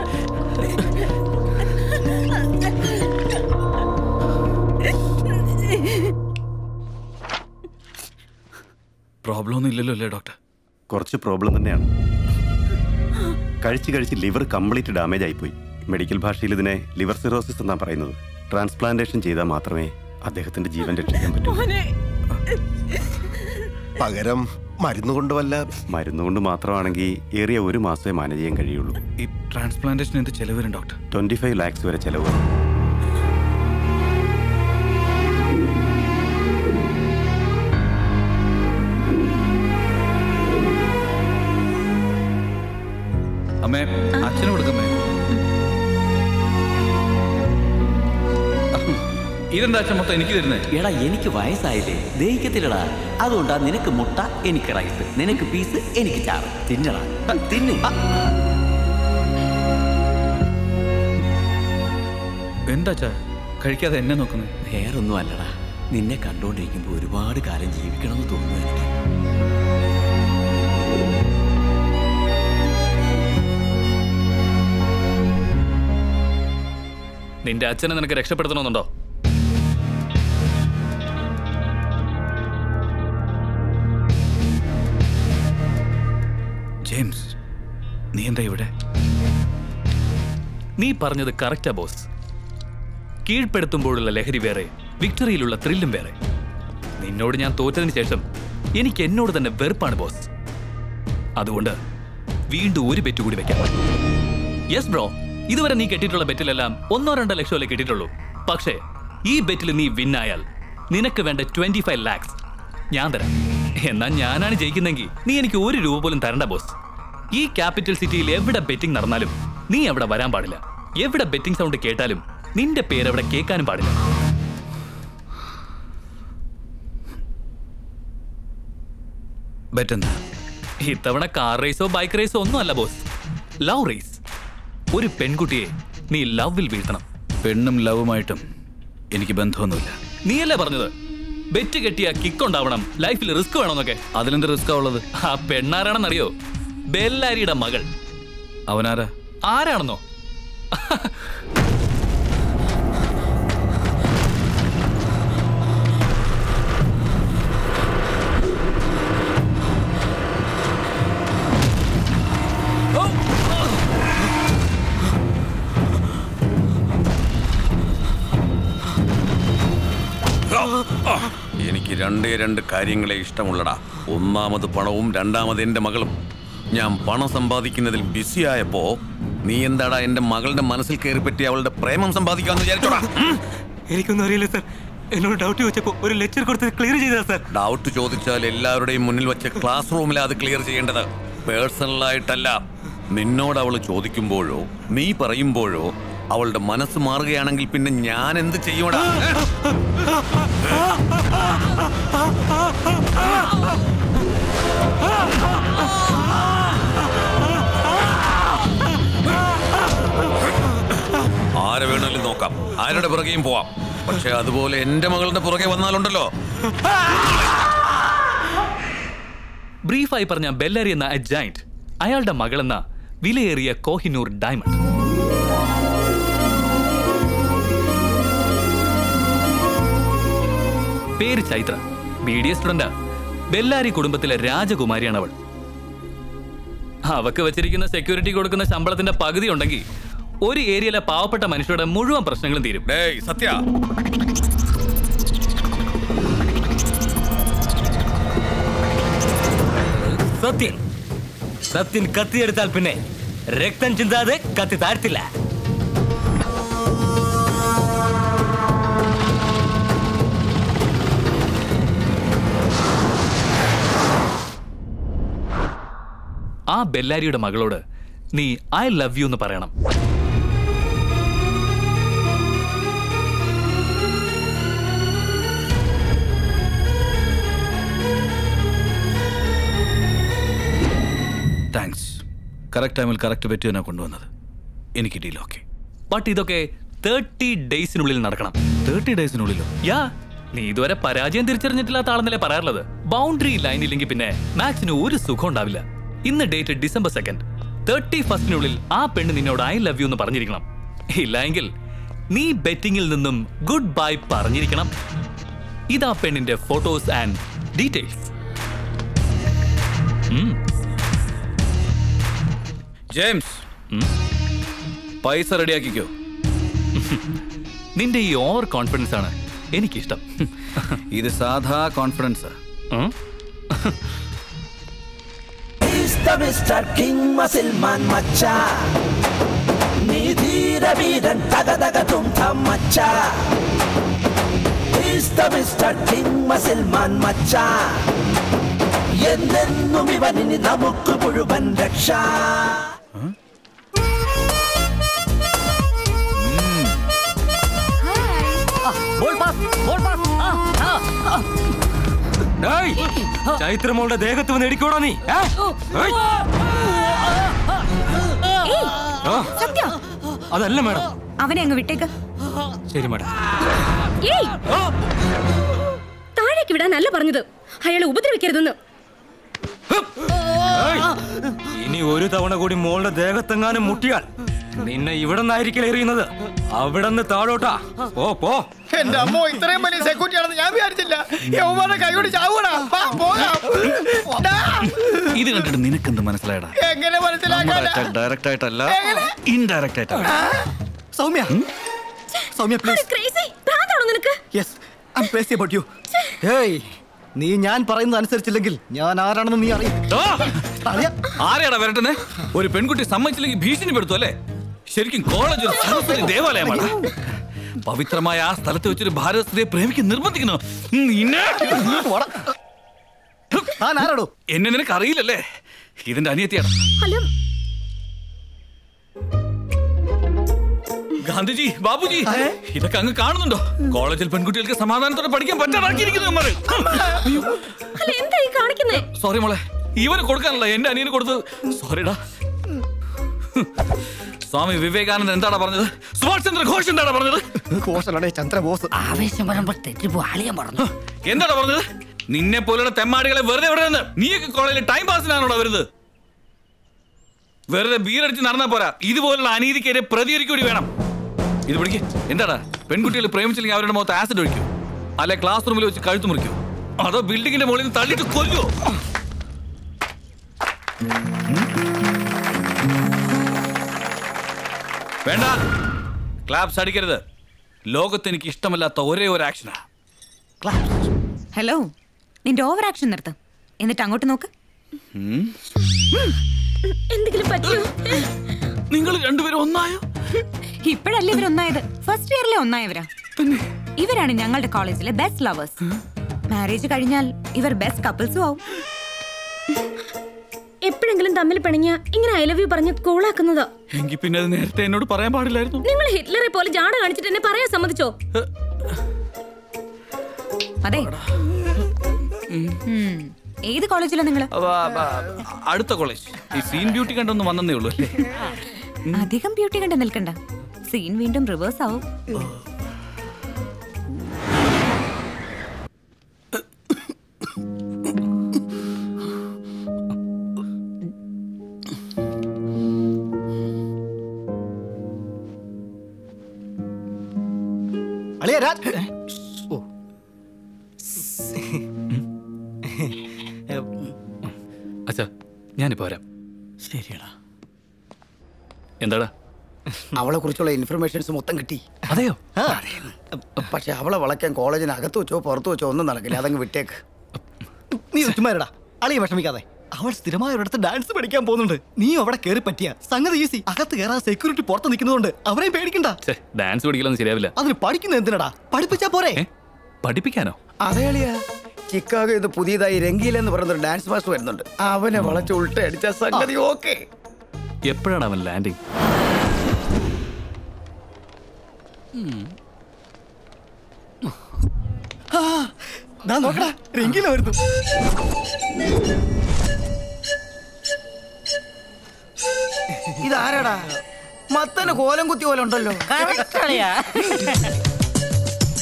പ്രോബ്ലം ഒന്നും ഇല്ലല്ലോ അല്ലേ ഡോക്ടർ
കുറച്ച് പ്രോബ്ലം തന്നെയാണ് കഴിച്ച് കഴിച്ച് ലിവർ കംപ്ലീറ്റ് ഡാമേജ് ആയിപ്പോയി മെഡിക്കൽ ഭാഷയിൽ ഇതിനെ ലിവർ സിറോസിസ് എന്നാണ് പറയുന്നത് ട്രാൻസ്പ്ലാന്റേഷൻ ചെയ്താൽ മാത്രമേ അദ്ദേഹത്തിന്റെ ജീവൻ രക്ഷിക്കാൻ പറ്റൂ
പകരം മരുന്ന് കൊണ്ട് വല്ല
മരുന്നുകൊണ്ട് മാത്രമാണെങ്കിൽ ഏറിയ ഒരു മാസമേ മാനേജ് ചെയ്യാൻ കഴിയുള്ളൂ
ഈ ട്രാൻസ്പ്ലാന്റേഷൻ എന്ത് ചെലവ് വരും ഡോക്ടർ
ട്വന്റി ഫൈവ് ലാക്സ് വരെ ചെലവ് വരും.
അമ്മേ അച്ഛന് കൊടുക്കമ്മേ ഇതെന്താ അച്ഛൻ മൊത്തം എനിക്ക് തരുന്നേ
എടാ എനിക്ക് വയസ്സായില്ലേ ദഹിക്കത്തില്ലടാ അതുകൊണ്ടാ നിനക്ക് മുട്ട എനിക്ക് റൈസ് നിനക്ക് പീസ് എനിക്ക് ചാറ് തിന്നടാ ആ, തിന്ന് ആ.
എന്താ അച്ഛാ കഴിക്കാതെ എന്നെ നോക്കുന്നത്
വേറൊന്നും അല്ലടാ നിന്നെ കണ്ടുകൊണ്ടിരിക്കുമ്പോൾ ഒരുപാട് കാലം ജീവിക്കണമെന്ന് തോന്നുന്നു എനിക്ക്
നിന്റെ അച്ഛനെ നിനക്ക് രക്ഷപ്പെടുത്തണമെന്നുണ്ടോ
ജെയിംസ് നീ എന്താ ഇവിടെ
നീ പറഞ്ഞത് കറക്റ്റാ ബോസ് കീഴ്പ്പെടുത്തുമ്പോഴുള്ള ലഹരി വേറെ വിക്ടറിയിലുള്ള ത്രില്ലും വേറെ നിന്നോട് ഞാൻ തോറ്റതിന് ശേഷം എനിക്ക് എന്നോട് തന്നെ വെറുപ്പാണ് ബോസ് അതുകൊണ്ട് വീണ്ടും ഒരു ബെറ്റ് കൂടി വെക്കാം യെസ് ബ്രോ ഇതുവരെ നീ കെട്ടിയിട്ടുള്ള ബെറ്റിലെല്ലാം ഒന്നോ രണ്ടോ ലക്ഷമല്ലേ കെട്ടിയിട്ടുള്ളൂ പക്ഷേ ഈ ബെറ്റിൽ നീ വിന്നായാൽ നിനക്ക് വേണ്ട ട്വന്റി ഫൈവ് ലാക്സ് ഞാൻ തരാം എന്നാൽ ഞാനാണ് ജയിക്കുന്നെങ്കിൽ നീ എനിക്ക് ഒരു രൂപ പോലും തരണ്ട ബോസ് ഈ ക്യാപിറ്റൽ സിറ്റിയിൽ എവിടെ ബെറ്റിംഗ് നടന്നാലും നീ അവിടെ വരാൻ പാടില്ല എവിടെ ബെറ്റിംഗ് സൗണ്ട് കേട്ടാലും നിന്റെ പേര് അവിടെ കേൾക്കാനും പാടില്ല
ബെറ്റ് എന്താ
ഇത്തവണ കാർ റേസോ ബൈക്ക് റേസോ ഒന്നും അല്ല ബോസ് ലവ് റേസ് ഒരു പെൺകുട്ടിയെ നീ ലവിൽ വീഴ്ത്തണം
പെണ്ണും ലവുമായിട്ടും എനിക്ക് ബന്ധമൊന്നുമില്ല
നീയല്ലേ പറഞ്ഞത് ബെറ്റ് കെട്ടിയ കിക്ക് ഉണ്ടാവണം ലൈഫിൽ റിസ്ക് വേണമെന്നൊക്കെ
അതിലെന്ത് റിസ്ക് ഉള്ളത്
ആ പെണ്ണാരാണെന്നറിയോ ബെല്ലാരിയുടെ മകൾ
അവനാരാ
ആരാണെന്നോ
എനിക്ക് രണ്ടേ രണ്ട് കാര്യങ്ങളെ ഇഷ്ടമുള്ളടാ ഒന്നാമത് പണവും രണ്ടാമത് എന്റെ മകളും ഞാൻ പണം സമ്പാദിക്കുന്നതിൽ ബിസിയായപ്പോ നീ എന്താടാ എന്റെ മകളുടെ മനസ്സിൽ കയറി പറ്റി അവളുടെ പ്രേമം സമ്പാദിക്കാന്ന് വിചാരിച്ചോടാ
എനിക്കൊന്നും അറിയില്ല സാർ എന്നോട് ഡൗട്ട് ചോദിച്ചപ്പോ ഒരു ലെക്ചർ കൊടുത്ത് ക്ലിയർ ചെയ്തതാ സാർ
ഡൗട്ട് ചോദിച്ചാൽ എല്ലാവരുടെയും മുന്നിൽ വെച്ച് ക്ലാസ് റൂമിൽ അത് ക്ലിയർ ചെയ്യേണ്ടത് പേഴ്സണലായിട്ടല്ല നിന്നോട് അവൾ ചോദിക്കുമ്പോഴോ നീ പറയുമ്പോഴോ അവളുടെ മനസ്സ് മാറുകയാണെങ്കിൽ പിന്നെ ഞാൻ എന്ത് ചെയ്യൂടാ ആരെ വേണമെങ്കിലും നോക്കാം ആരുടെ പുറകെയും പോവാം പക്ഷെ അതുപോലെ എന്റെ മകളുടെ പുറകെ വന്നാലുണ്ടല്ലോ
ബ്രീഫായി പറഞ്ഞ ബെല്ലാരി എന്ന ജൈന്റ് അയാളുടെ മകളെന്ന വിലയേറിയ കോഹിനൂർ ഡയമണ്ട് പേര് Chaitra B D S student Bellary കുടുംബത്തിലെ രാജകുമാരിയാണ് അവൾ അവക്ക് വെച്ചിരിക്കുന്ന സെക്യൂരിറ്റി കൊടുക്കുന്ന ശമ്പളത്തിന്റെ പകുതി ഉണ്ടെങ്കിൽ ഒരു ഏരിയയിലെ പാവപ്പെട്ട മനുഷ്യരുടെ മുഴുവൻ പ്രശ്നങ്ങളും തീരും
സത്യ
സത്യൻ സത്യൻ കത്തിയെടുത്താൽ പിന്നെ രക്തം ചിന്താതെ കത്തി താഴ്ത്തില്ല
ആ ബെല്ലാരിയുടെ മകളോട് നീ ഐ ലവ് യു എന്ന് പറയണം
താങ്ക്സ് കറക്റ്റ് ടൈമിൽ കറക്റ്റ് ബെറ്റ് തന്നെ കൊണ്ടുവന്നത് എനിക്ക് ഡീൽ ഓക്കെ
ബട്ട് ഇതൊക്കെ തേർട്ടി ഡേയ്സിനുള്ളിൽ നടക്കണം തേർട്ടി ഡേയ്സിനുള്ളിലോ യാ നീ ഇതുവരെ പരാജയം തിരിച്ചറിഞ്ഞിട്ടില്ലാത്ത ആളെന്നല്ലേ പറയാറുള്ളത് ബൗണ്ടറി ലൈൻ ഇല്ലെങ്കിൽ പിന്നെ മാച്ചിന് ഒരു സുഖം ഉണ്ടാവില്ല ഇന്ന് ഡേറ്റ് ഡിസംബർ സെക്കൻഡ് തേർട്ടി ഫസ്റ്റിനുള്ളിൽ ആ പെണ്ണ് നിന്നോട് ഐ ലവ് യു എന്ന് പറഞ്ഞിരിക്കണം ഇല്ല എങ്കിൽ നീ ബെറ്റിംഗിൽ നിന്നും ഗുഡ് ബൈ പറഞ്ഞിരിക്കണം ഇതാ പെണ്ണിന്റെ ഫോട്ടോസ് ആൻഡ് ഡീറ്റെയിൽസ്
ജെയിംസ് പൈസ റെഡിയാക്കിക്കോ
നിന്റെ ഈ ഓവർ കോൺഫിഡൻസ് ആണ് എനിക്കിഷ്ടം
ഇത് സാധാ confidence
He's the Mr. King Muscle-Man Macha നീ ധീര വീരൻ തക തക തും തം മച്ച He's the Mr. King Muscle-Man Macha എന്നെന്നും ഇവനിനി നമുക്ക് മുഴുവൻ രക്ഷ
ബോൾ പാസ് ബോൾ പാസ് ചൈത്രമോളുടെ ദേഹത്ത് വന്ന് ഇടിക്കൂടാ നീ ഏ? ഏയ്. ആ,
സത്യ
അതല്ല മാഡം
അവനെ അങ്ങ് വിട്ടേക്ക്
ശരി മാഡം
ഏയ് താഴേക്ക് വിടാനല്ല പറഞ്ഞത് അയാളെ ഉപദ്രവിക്കരുതെന്ന്
ഏയ്. ഇനി ഒരു തവണ കൂടി മോളുടെ ദേഹത്തെങ്ങാനും മുട്ടിയാൽ നിന്നെ ഇവിടെ നിന്നായിരിക്കും എറിയുന്നത് അവിടെ നിന്ന് താഴോട്ടാ പോ പോ
എന്റെ അമ്മോ ഇത്രയും വലിയ സെക്യൂരിറ്റി ആണെന്ന് ഞാൻ വിചാരിച്ചില്ല യവന്മാരുടെ കൈകൊണ്ട് ചാവൂടാ വാ, പോകാം. ഡാ,
ഇത് കണ്ടിട്ട് നിനക്കെന്ത് മനസ്സിലായടാ
എങ്ങനെ മനസ്സിലാക്കാൻ
ഡയറക്റ്റ് ആയിട്ടല്ല ഇൻഡയറക്റ്റ് ആയിട്ടാണ്
സൗമ്യ സൗമ്യ പ്ലീസ്
ക്രേസി ഭ്രാന്താണോ നിനക്ക്
yes I crazy about you hey നീ ഞാൻ പറയുന്നത് അനുസരിച്ചില്ലെങ്കിൽ ഞാൻ ആരാണെന്ന് നീ അറിയും അറിയാം
ആരെയാടാ വരട്ടുന്നേ ഒരു പെൺകുട്ടി സമ്മതിച്ചില്ലെങ്കിൽ ഭീഷണിപ്പെടുത്തു അല്ലേ ശരിക്കും കോളേജ് ഒരു സരസ്വതി ദേവാലയമാണ് പവിത്രമായ ആ സ്ഥലത്ത് വെച്ചൊരു ഭാരത സ്ത്രീയെ പ്രേമിക്കാൻ നിർബന്ധിക്കുന്നു നിന്നെ
ആരാടോ
എന്നെ നിനക്ക് അറിയില്ലല്ലേ ഇതിന്റെ അനിയത്തിയാണ്
അല്ല
ഗാന്ധിജി ബാബുജി ഇതൊക്കെ അങ്ങ് കാണുന്നുണ്ടോ കോളേജിൽ പെൺകുട്ടികൾക്ക് സമാധാനത്തോടെ പഠിക്കാൻ പറ്റാതാക്കിയിരിക്കുന്നു ഇവന്മാര്.
അല്ല എന്താ ഈ കാണിക്കുന്നേ
സോറി മോളെ ഇവന് കൊടുക്കാനല്ല എന്റെ അനിയന് കൊടുത്തത് സോറിടാ സ്വാമി വിവേകാനന്ദൻ എന്താടാ പറഞ്ഞത് സുഭാഷ് ചന്ദ്ര ഘോഷ് എന്താടാ പറഞ്ഞത്
ഘോഷനാണേ ചന്ദ്രബോസ്
ആവേശം വരുമ്പോൾ തെറ്റിപ്പോ അളിയൻ പറഞ്ഞു
എന്താടാ പറഞ്ഞത് നിന്നെ പോലുള്ള തെമ്മാടികളെ വെറുതെ വിടരുന്ന് നീയൊക്കെ കോളേജിൽ ടൈം പാസിനാണോടാ വരുന്നത് വെറുതെ ബീറടിച്ച് നടന്നാ പോരാ ഇതുപോലുള്ള അനീതിക്കെതിരെ പ്രതികരിക്കൂടി വേണം ഇത് പിടിക്ക് എന്താടാ പെൺകുട്ടികൾ പ്രേമിച്ചില്ലെങ്കിൽ അവരുടെ മുഖത്ത് ആസിഡ് ഒഴിക്കൂ അല്ലെ ക്ലാസ് റൂമിൽ വെച്ച് കഴുത്ത് മുറിക്കൂ അതോ ബിൽഡിങ്ങിന്റെ മുകളിൽ നിന്ന് തള്ളിയിട്ട് കൊല്ലോ വേണ്ട ക്ലാപ്സ് അടിക്കരുത് ലോകത്ത് എനിക്ക് ഇഷ്ടമല്ലാത്ത ഒരേ ഒരു ആക്ഷനാ
ഹലോ നിന്റെ ഓവർ ആക്ഷൻ നിർത്ത് എന്നിട്ട് അങ്ങോട്ട് നോക്ക്
എന്തെങ്കിലും പറ്റിയോ
നിങ്ങൾ രണ്ടുപേരും ഒന്നായോ
ഇപ്പോഴല്ലേ ഇവരൊന്നായത് ഫസ്റ്റ് ഇയറിലെ ഒന്നായവരാ ഇവരാണ് ഞങ്ങളുടെ കോളേജിലെ ബെസ്റ്റ് ലവേഴ്സ് മാരേജ് കഴിഞ്ഞാൽ ഇവർ ബെസ്റ്റ് കപ്പിൾസും ആവും
എപ്പോഴെങ്കിലും തമ്മിൽ പിണങ്ങിയ ഇങ്ങനെ ഐ ലവ് യു പറഞ്ഞ് കൂളാക്കുന്നതാ
എങ്കിൽ പിന്നെ അത് നേരത്തെ എന്നോട് പറയാൻ പാടില്ലായിരുന്നു
നിങ്ങൾ ഹിറ്റ്ലറെ പോലെ ജാട കാണിച്ചിട്ട് എന്നെ പറയാൻ സമ്മതിച്ചോ
അതെ ഉം. ഏത് കോളേജിലാ നിങ്ങള്
അവ- അവ- അടുത്ത കോളേജ് ഈ സീൻ ബ്യൂട്ടി കണ്ടൊന്നും വന്നേ ഉള്ളൂ അല്ലേ
അധികം ബ്യൂട്ടി കണ്ട് നിൽക്കണ്ട സീൻ വീണ്ടും റിവേഴ്സ് ആവും
അളിയ രാജ് ഓ
അച്ഛാ ഞാനിപ്പോ വരാം
ശരിയടാ
എന്താടാ
അവളെ കുറിച്ചുള്ള ഇൻഫർമേഷൻസ് മൊത്തം കിട്ടി
അതെയോ
ആ. പക്ഷെ അവളെ വളയ്ക്കാൻ കോളേജിന് അകത്ത് വെച്ചോ പുറത്ത് വെച്ചോ ഒന്നും നടക്കില്ല അതങ്ങ് വിട്ടേക്ക്
നീ ചുമ്മാരടാ അളിയെ വിഷമിക്കാതെ അവൾ സ്ഥിരമായ ഒരിടത്ത് ഡാൻസ് പഠിക്കാൻ പോകുന്നുണ്ട് നീ അവിടെ കയറി പറ്റിയ സംഗതി ഈസി അകത്ത് കയറാൻ സെക്യൂരിറ്റി പുറത്ത് നിൽക്കുന്നതുകൊണ്ട് അവരെയും പേടിക്കണ്ട
ഛേ, ഡാൻസ് പഠിക്കലൊന്നും ശരിയാവില്ല
അതിന് പഠിക്കുന്ന എന്തിനടാ പഠിപ്പിച്ചാ പോരെ
പഠിപ്പിക്കാനോ
അതേ അളിയാ ചിക്കാഗോ ഇത് പുതിയതായി രംഗീല എന്ന് പറയുന്ന ഒരു ഡാൻസ് മാസ്റ്റർ വരുന്നുണ്ട് അവനെ വളച്ച് ഉൾട്ട അടിച്ച സംഗതി ഓക്കെ
എപ്പോഴാണ് അവൻ ലാൻഡിങ്
നോക്കടാ രംഗീല വരുന്നു
ഇതാരാടാ മത്തന് കോലം കുത്തി പോലെ ഉണ്ടല്ലോ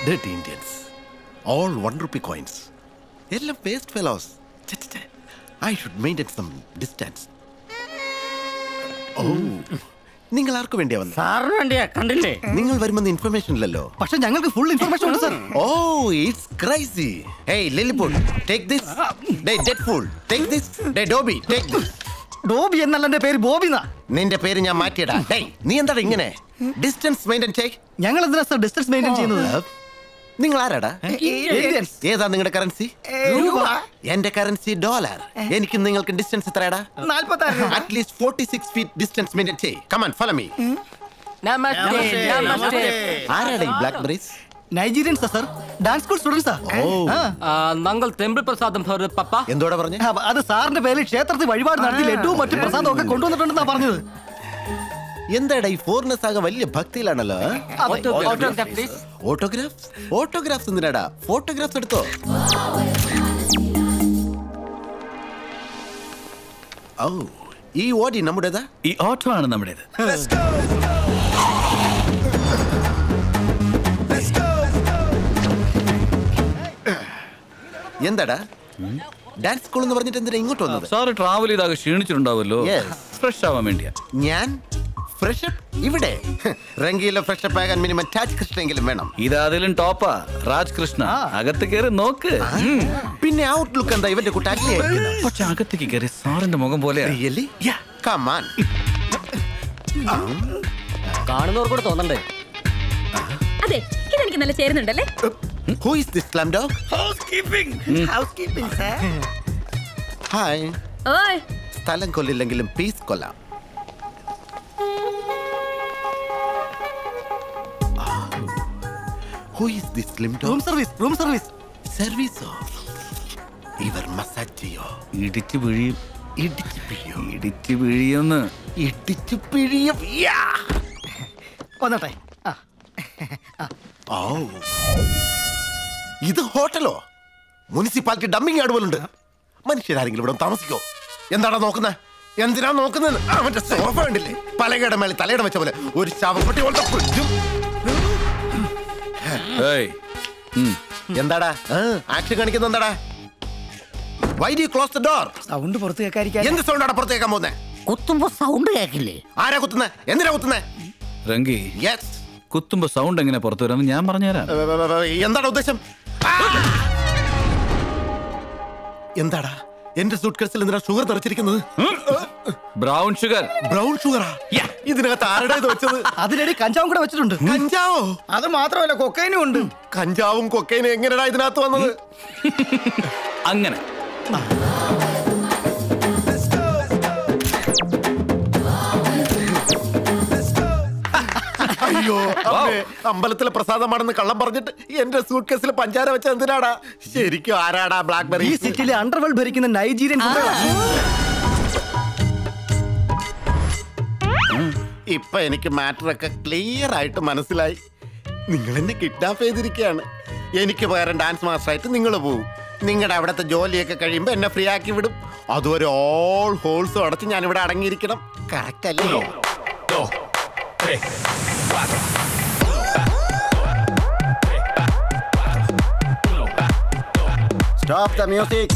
dirty Indians all one rupee coins എല്ലാം waste fellows I should maintain some distance oh നിങ്ങൾ ആർക്ക് വേണ്ടിയാ വന്നത്
സാറിന് വേണ്ടിയാ കണ്ടില്ലേ
നിങ്ങൾ വരുമെന്ന് ഇൻഫർമേഷൻ ഇല്ലല്ലോ
പക്ഷെ ഞങ്ങൾക്ക് ഫുൾ ഇൻഫർമേഷൻ ഉണ്ട് sir
oh it's crazy hey Lilliput take this day dead full take this day Dobby take this
Dobby എന്നല്ല എന്റെ പേര് ബോബിന്നാ
നിന്റെ പേര് ഞാൻ മാറ്റിയടാ ഡേയ് നീ എന്താണ് ഇങ്ങനെ ഡിസ്റ്റൻസ് മെയിൻറ്റെയിൻ ചെയ്
ഞങ്ങൾ എന്തിനാ സർ ഡിസ്റ്റൻസ് മെയിൻറ്റെയിൻ ചെയ്യുന്നത്
നിങ്ങൾ ആരാടാ
Indians.
ഏതാ നിങ്ങളുടെ കറൻസി
രൂപ.
എന്റെ കറൻസി ഡോളർ എനിക്കും നിങ്ങൾക്ക് ഡിസ്റ്റൻസ് എത്രയാടാ
നാല്പത്താറ്
at least forty six feet distance maintain ചെയ് കമാൻ ഫോളോ മീ
നമസ്തേ നമസ്തേ
ആരാടാ ഈ ബ്ലാക്ക് ബെറീസ്
നൈജീരിയൻസാ സർ ഡാൻസ് സ്കൂൾ സ്റ്റുഡൻസാ
നങ്ങൾ തെമ്പിൾ പ്രസാദം പപ്പ
എന്തോടാ പറഞ്ഞു
അത് സാറിന്റെ പേരിൽ ക്ഷേത്രത്തിൽ വഴിപാട് നടത്തി ലഡുവും മറ്റു പ്രസാദവും ഒക്കെ കൊണ്ടുവന്നിട്ടുണ്ടെന്നാ പറഞ്ഞത്
എന്താടാ ഈ ഫോറിനേഴ്സ് ആകെ വലിയ ഭക്തിയിലാണല്ലോ
Autograph, please.
ഓട്ടോഗ്രാഫ്സ് ഓട്ടോഗ്രാഫ്സ് എന്തിനാടാ ഫോട്ടോഗ്രാഫ്സ് എടുത്തോ ഓ ഈ ഓടി നമ്മുടേതാ
ഈ ഓട്ടോ ആണ് നമ്മുടേത്
എന്താടാ ഡാൻസ് സ്കൂൾ എന്ന് പറഞ്ഞിട്ട് എന്തിനാ ഇങ്ങോട്ട് വന്നത്
സാറ് ട്രാവൽ ചെയ്താകെ ക്ഷീണിച്ചിട്ടുണ്ടാവുമല്ലോ
Yes.
ഫ്രഷ് ആവാൻ വേണ്ടിയാ
ഞാൻ ഫ്രഷപ്പ് ഇവിടെ റംഗിയിലെ ഫ്രഷപ്പ് ആകാൻ മിനിമം ടാച്ച് കൃഷ്ണെങ്കിലും വേണം
ഇതാതിലും ടോപ്പാ രാജ് കൃഷ്ണ അകത്ത് കയറി നോക്ക് ഉം.
പിന്നെ ഔട്ട്ലുക്ക് എന്താ ഇവന്റെ കുട്ടാക്കി
പക്ഷെ അകത്തേക്ക് കയറി സാറിന്റെ മുഖം പോലെ
കമാൻ
കാണുന്നവർക്കൂടെ തോന്നണ്ടേ
അതെ ഇതെനിക്ക് നല്ല ചേരുന്നുണ്ടല്ലേ
who is this slum dog
housekeeping sir
hi
ഓയ്
സ്ഥലം കൊല്ലില്ലെങ്കിലും പീസ് കൊല്ലാം who is this slim
room
dog
service room service
സർവീസോ ഇവർ മസാജ് ചെയ്യോ
ഇടിച്ചു പിഴിയും
ഇടിച്ച് പിഴിയോ
ഇടിച്ചു പിഴിയൊന്ന്
ഇടിച്ച് പിഴിയും യാ.
വന്നട്ടെ ആ
ഓ ഇത് ഹോട്ടലോ മുനിസിപ്പാലിറ്റി ഡമ്മിങ് യാർഡ് പോലുണ്ട് മനുഷ്യരാരെങ്കിലും ഇവിടെ താമസിക്കോ എന്താടാ നോക്കുന്നത് എന്തിനാ നോക്കുന്നത് അവന്റെ സോഫ കണ്ടില്ലേ പലകയുടെ മേലെ തലയുടെ വെച്ച പോലെ ഒരു ശവപ്പെട്ടി പോലത്തെ ഫ്രിഡ്ജും
ഏയ് ഉം.
എന്താടാ ആക്ഷൻ കാണിക്കുന്ന എന്താടാ why do close the door
sound പുറത്ത് കേൾക്കാതിരിക്കാൻ
എന്ത് സൗണ്ടാണ് പുറത്തേക്കാൻ പോകുന്നത്
കുത്തുമ്പോ സൗണ്ട് കേക്കില്ലേ
ആരാ കുത്തുന്നത് എന്തിനാ കുത്തുന്നത്
രംഗി
യെസ്
കുത്തുമ്പോ സൗണ്ട് എങ്ങനെ പുറത്തു വരുമെന്ന് ഞാൻ പറഞ്ഞുതരാം
എന്താണ് ഉദ്ദേശം ആ! എന്താടാ എന്റെ സൂട്ട് കേസിൽ എന്തിനാ ഷുഗർ തെറിച്ചിരിക്കുന്നത്
ബ്രൗൺ ഷുഗർ
ബ്രൗൺ ഷുഗറാ ഇതിനകത്ത് ആരുടെ ഇത് വെച്ചത്
അതിനിടെ കഞ്ചാവും കൂടെ വെച്ചിട്ടുണ്ട്
കഞ്ചാവോ
അത് മാത്രമല്ല കൊക്കൈനും ഉണ്ട്
കഞ്ചാവും കൊക്കൈനും എങ്ങനെയാ ഇതിനകത്ത് വന്നത്
അങ്ങനെ
അയ്യോ അമ്മേ, അമ്പലത്തിലെ പ്രസാദമാണെന്ന് കള്ളം പറഞ്ഞിട്ട് എന്റെ സൂട്ട് കേസിൽ പഞ്ചാര വെച്ച എന്തിനാടാ ശരിക്കും ആരാടാ ബ്ലാക്ക്ബെറി
ഈ സിറ്റിയിലെ അണ്ടർവേൾഡ് ഭരിക്കുന്ന നൈജീരിയൻ
ഇപ്പൊ എനിക്ക് മാറ്റർ ഒക്കെ ക്ലിയർ ആയിട്ട് മനസ്സിലായി നിങ്ങൾ എന്നെ കിഡ്നാപ്പ് ചെയ്തിരിക്കുകയാണ് എനിക്ക് പകരം ഡാൻസ് മാസ്റ്റർ ആയിട്ട് നിങ്ങൾ പോവും നിങ്ങളുടെ അവിടുത്തെ ജോലിയൊക്കെ കഴിയുമ്പോൾ എന്നെ ഫ്രീ ആക്കി വിടും അതുവരെ ഓൾ ഹോൾസും അടച്ച് ഞാൻ ഇവിടെ അടങ്ങിയിരിക്കണം കറക്റ്റ് അല്ലേ
സ്റ്റോപ്പ് ദ മ്യൂസിക്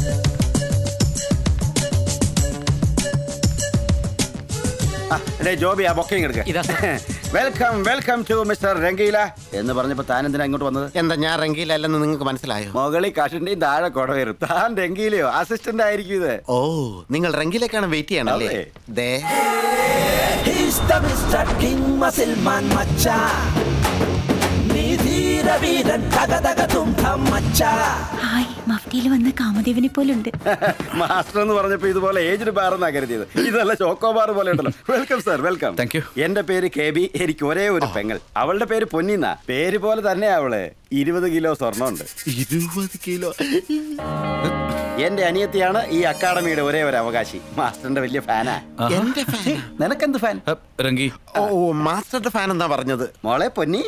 ജോബി ആ ബൊക്കയും എടുക്ക welcome welcome to mister Rangeela എന്ന് പറഞ്ഞപ്പോ താൻ എന്തിനാ ഇങ്ങോട്ട് വന്നത്
എന്താ ഞാൻ രംഗീലല്ലെന്ന് നിങ്ങൾക്ക് മനസ്സിലായോ
മുകളിൽ കഷണ്ടിയും താഴെ കൊടവരും താൻ രംഗീലയോ അസിസ്റ്റന്റ് ആയിരിക്കും ഇത്
ഓ നിങ്ങൾ രംഗീലേക്കാണ് വെയിറ്റ് ചെയ്യണല്ലേ
അതെ.
ദേ
He's the Mr. King Masilman Macha. നീ ധീര വീരൻ തക തക തും ധം മച്ചാ
ഹായ് മഫ്റ്റിയിൽ വന്ന കാമദേവനെ പോലുണ്ട്
മാസ്റ്റർ എന്ന് പറഞ്ഞപ്പോ ഇതുപോലെ ഏജ്ഡ് ബാർ എന്നാ കരുതിയത് ഇതല്ല ചോക്കോ ബാർ പോലെ ഉണ്ടല്ലോ welcome sir welcome
thank you
എന്റെ പേര് കെ ബി എനിക്ക് ഒരേ ഒരു പെങ്ങൾ അവളുടെ പേര് പൊന്നിന്ന പേര് പോലെ തന്നെ അവള് ഇരുപത് കിലോ സ്വർണ്ണമുണ്ട്
ഇരുപത് കിലോ
എന്റെ അനിയത്തിയാണ് ഈ അക്കാഡമിയുടെ ഒരേ ഒരു അവകാശി മാസ്റ്ററിന്റെ വലിയ ഫാനാ
എന്റെ ഫാൻ
നിനക്കെന്ത് ഫാൻ
രംഗി
ഓ മാസ്റ്ററുടെ ഫാൻ എന്നാ പറഞ്ഞത്
മോളെ പൊന്നി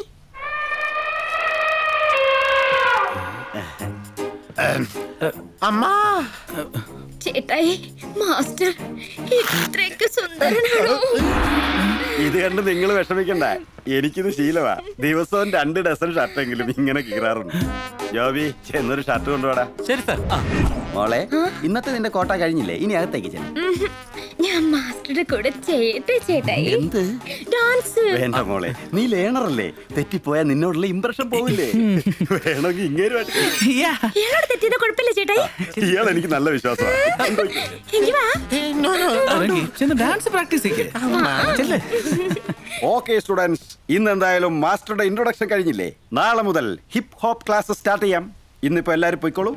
അമ്മ
ചേട്ടായി മാസ്റ്റർ ഇത്രയ്ക്ക് സുന്ദരനാണോ
ഇത് കണ്ട് നിങ്ങൾ വിഷമിക്കണ്ട എനിക്കിത് ശീലമാ ദിവസവും രണ്ട് ഡസൻ ഷർട്ടെങ്കിലും ഇങ്ങനെ കീറാറുണ്ട് ജോബി ചെന്നൊരു ഷർട്ട് കൊണ്ടുപോടാ
ശരി സാർ മോളെ ഇന്നത്തെ നിന്റെ കോട്ട കഴിഞ്ഞില്ലേ ഇനി അകത്തേക്ക് ചെല്ലാം
ഉം. ഞാൻ മാസ്റ്ററുടെ കൂടെ ചെയ്യട്ടെ ചേട്ടായി
എന്ത്?
ഡാൻസ്
വേണ്ട മോളെ നീ ലേണറല്ലേ തെറ്റിപ്പോയാ നിന്നോടുള്ള ഇംപ്രഷൻ പോവില്ലേ വേണമെങ്കിൽ ഇങ്ങേരുമായിട്ട്
ഇയാളോട് തെറ്റിയത് കുഴപ്പമില്ല ചേട്ടായി
ഇയാൾ എനിക്ക് നല്ല വിശ്വാസമാണ്
എങ്കി വാ
ഡാൻസ് പ്രാക്ടീസ്
ഓക്കെ സ്റ്റുഡൻസ് ഇന്ന് എന്തായാലും മാസ്റ്ററുടെ ഇൻട്രൊഡക്ഷൻ കഴിഞ്ഞില്ലേ നാളെ മുതൽ ഹിപ്പ് ഹോപ്പ് ക്ലാസ് സ്റ്റാർട്ട് ചെയ്യാം ഇന്നിപ്പോ എല്ലാവരും പോയിക്കോളൂ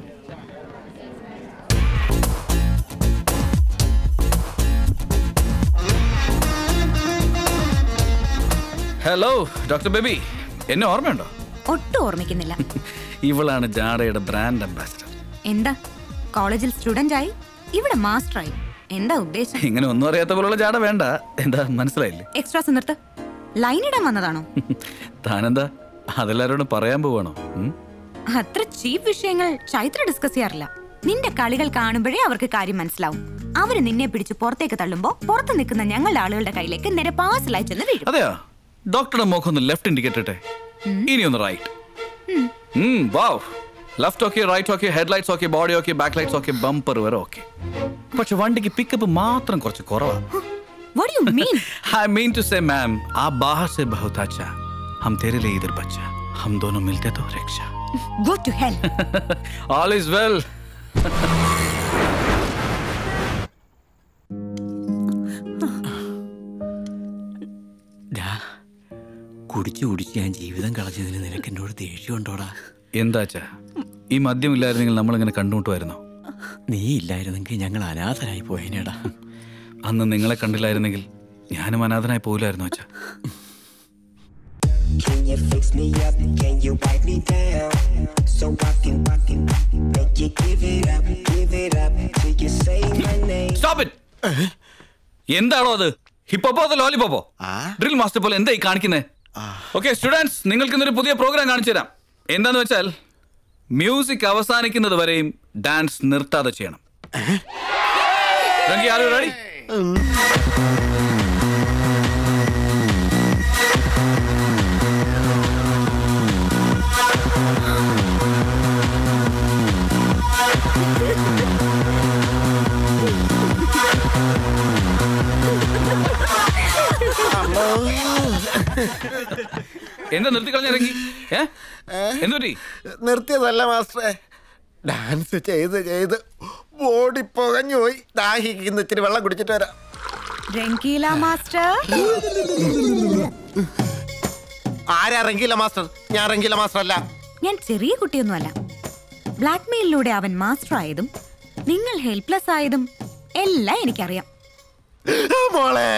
ഹലോ ഡോക്ടർ ബേബി എന്നെ ഓർമ്മയുണ്ടോ
ഒട്ടും ഓർമ്മിക്കുന്നില്ല
ഇവളാണ് ജാഡയുടെ ബ്രാൻഡ് അംബാസിഡർ
എന്താ കോളേജിൽ സ്റ്റുഡന്റ് ആയി ഇവിടെ മാസ്റ്റർ ആയി എന്താ ഉദ്ദേശം
ഇങ്ങനെ ഒന്നും അറിയാത്ത പോലുള്ള ജാട വേണ്ട എന്താ മനസ്സിലായില്ലേ
എക്സ്ട്രാസ് നിർത്ത് ലൈൻ ഇടാൻ വന്നതാണോ
താനെന്താ അതെല്ലാരോടും പറയാൻ പോവാണോ ഉം?
അത്ര ചീപ്പ് വിഷയങ്ങൾ ചൈത്ര ഡിസ്കസ് ചെയ്യാറില്ല നിന്റെ കളികൾ കാണുമ്പോഴേ അവർക്ക് കാര്യം മനസ്സിലാവും അവര് നിന്നെ പിടിച്ച് പുറത്തേക്ക് തള്ളുമ്പോ പുറത്ത് നിൽക്കുന്ന ഞങ്ങളുടെ ആളുകളുടെ കയ്യിലേക്ക് നേരെ പാസിലായി ചെന്ന് വീഴും
അതെയോ ഡോക്ടറുടെ മുഖം ഒന്ന് ലെഫ്റ്റ് ഇൻഡിക്കേറ്റ് ഇട്ടെ ഇനി ഒന്ന് right wow left okay right okay head lights okay body okay back lights okay bumper വരെ ഓക്കെ പക്ഷെ വണ്ടിക്ക് പിക്കപ്പ് മാത്രം കുറച്ച് കുറവാണ്
What do you mean?
I mean to say, ma'am, आप बाहर से बहुत अच्छा हम तेरे लिए इधर बच्चा हम दोनों मिलते तो रक्षा
Go to hell.
All is well.
ഡാ, കുടിച്ചു കുടിച്ച് ഞാൻ ജീവിതം കളഞ്ഞതിന് നിനക്ക് എന്നോട് ദേഷ്യം ഉണ്ടോടാ
എന്താച്ചാ ഈ മദ്യം ഇല്ലായിരുന്നെങ്കിൽ നമ്മൾ ഇങ്ങനെ കണ്ടുമുട്ടുമായിരുന്നോ
നീ ഇല്ലായിരുന്നെങ്കിൽ ഞങ്ങൾ അനാഥരായി പോയേനേടാ
അന്ന് നിങ്ങളെ കണ്ടില്ലായിരുന്നെങ്കിൽ ഞാനും അനാഥനായി പോകില്ലായിരുന്നു അച്ഛാ
Can you fix me up? Can you wipe me down? So I can, I can make you give it up, give it up till you say my name.
Stop it എന്താണോ അത് ഹിപ്പോപ്പോ അതോ ലോലിപ്പോപ്പോ ഡ്രിൽ മാസ്റ്റർ പോലെ എന്താ ഈ കാണിക്കുന്നത് okay students നിങ്ങൾക്ക് ഇന്നൊരു പുതിയ പ്രോഗ്രാം കാണിച്ചു തരാം എന്താന്ന് വെച്ചാൽ മ്യൂസിക് അവസാനിക്കുന്നത് വരെയും ഡാൻസ് നിർത്താതെ ചെയ്യണം റെഡി എന്താ നിർത്തി കളഞ്ഞിറങ്ങി ഏ എന്തുപറ്റി
നിർത്തിയതല്ല മാസ്റ്ററെ ഡാൻസ് ചെയ്ത് ചെയ്ത് ബോഡി പുകഞ്ഞു പോയി ദാഹിക്കുന്ന ഇച്ചിരി വെള്ളം കുടിച്ചിട്ട് വരാം
രംഗീല മാസ്റ്റർ
ആരാ റംഗീല മാസ്റ്റർ ഞാൻ റംഗീല മാസ്റ്റർ അല്ല
ഞാൻ ചെറിയ കുട്ടിയൊന്നുമല്ല ബ്ലാക്ക് മെയിലിലൂടെ അവൻ മാസ്റ്റർ ആയതും നിങ്ങൾ ഹെൽപ്ലെസ് ആയതും എല്ലാം എനിക്കറിയാം
മോളെ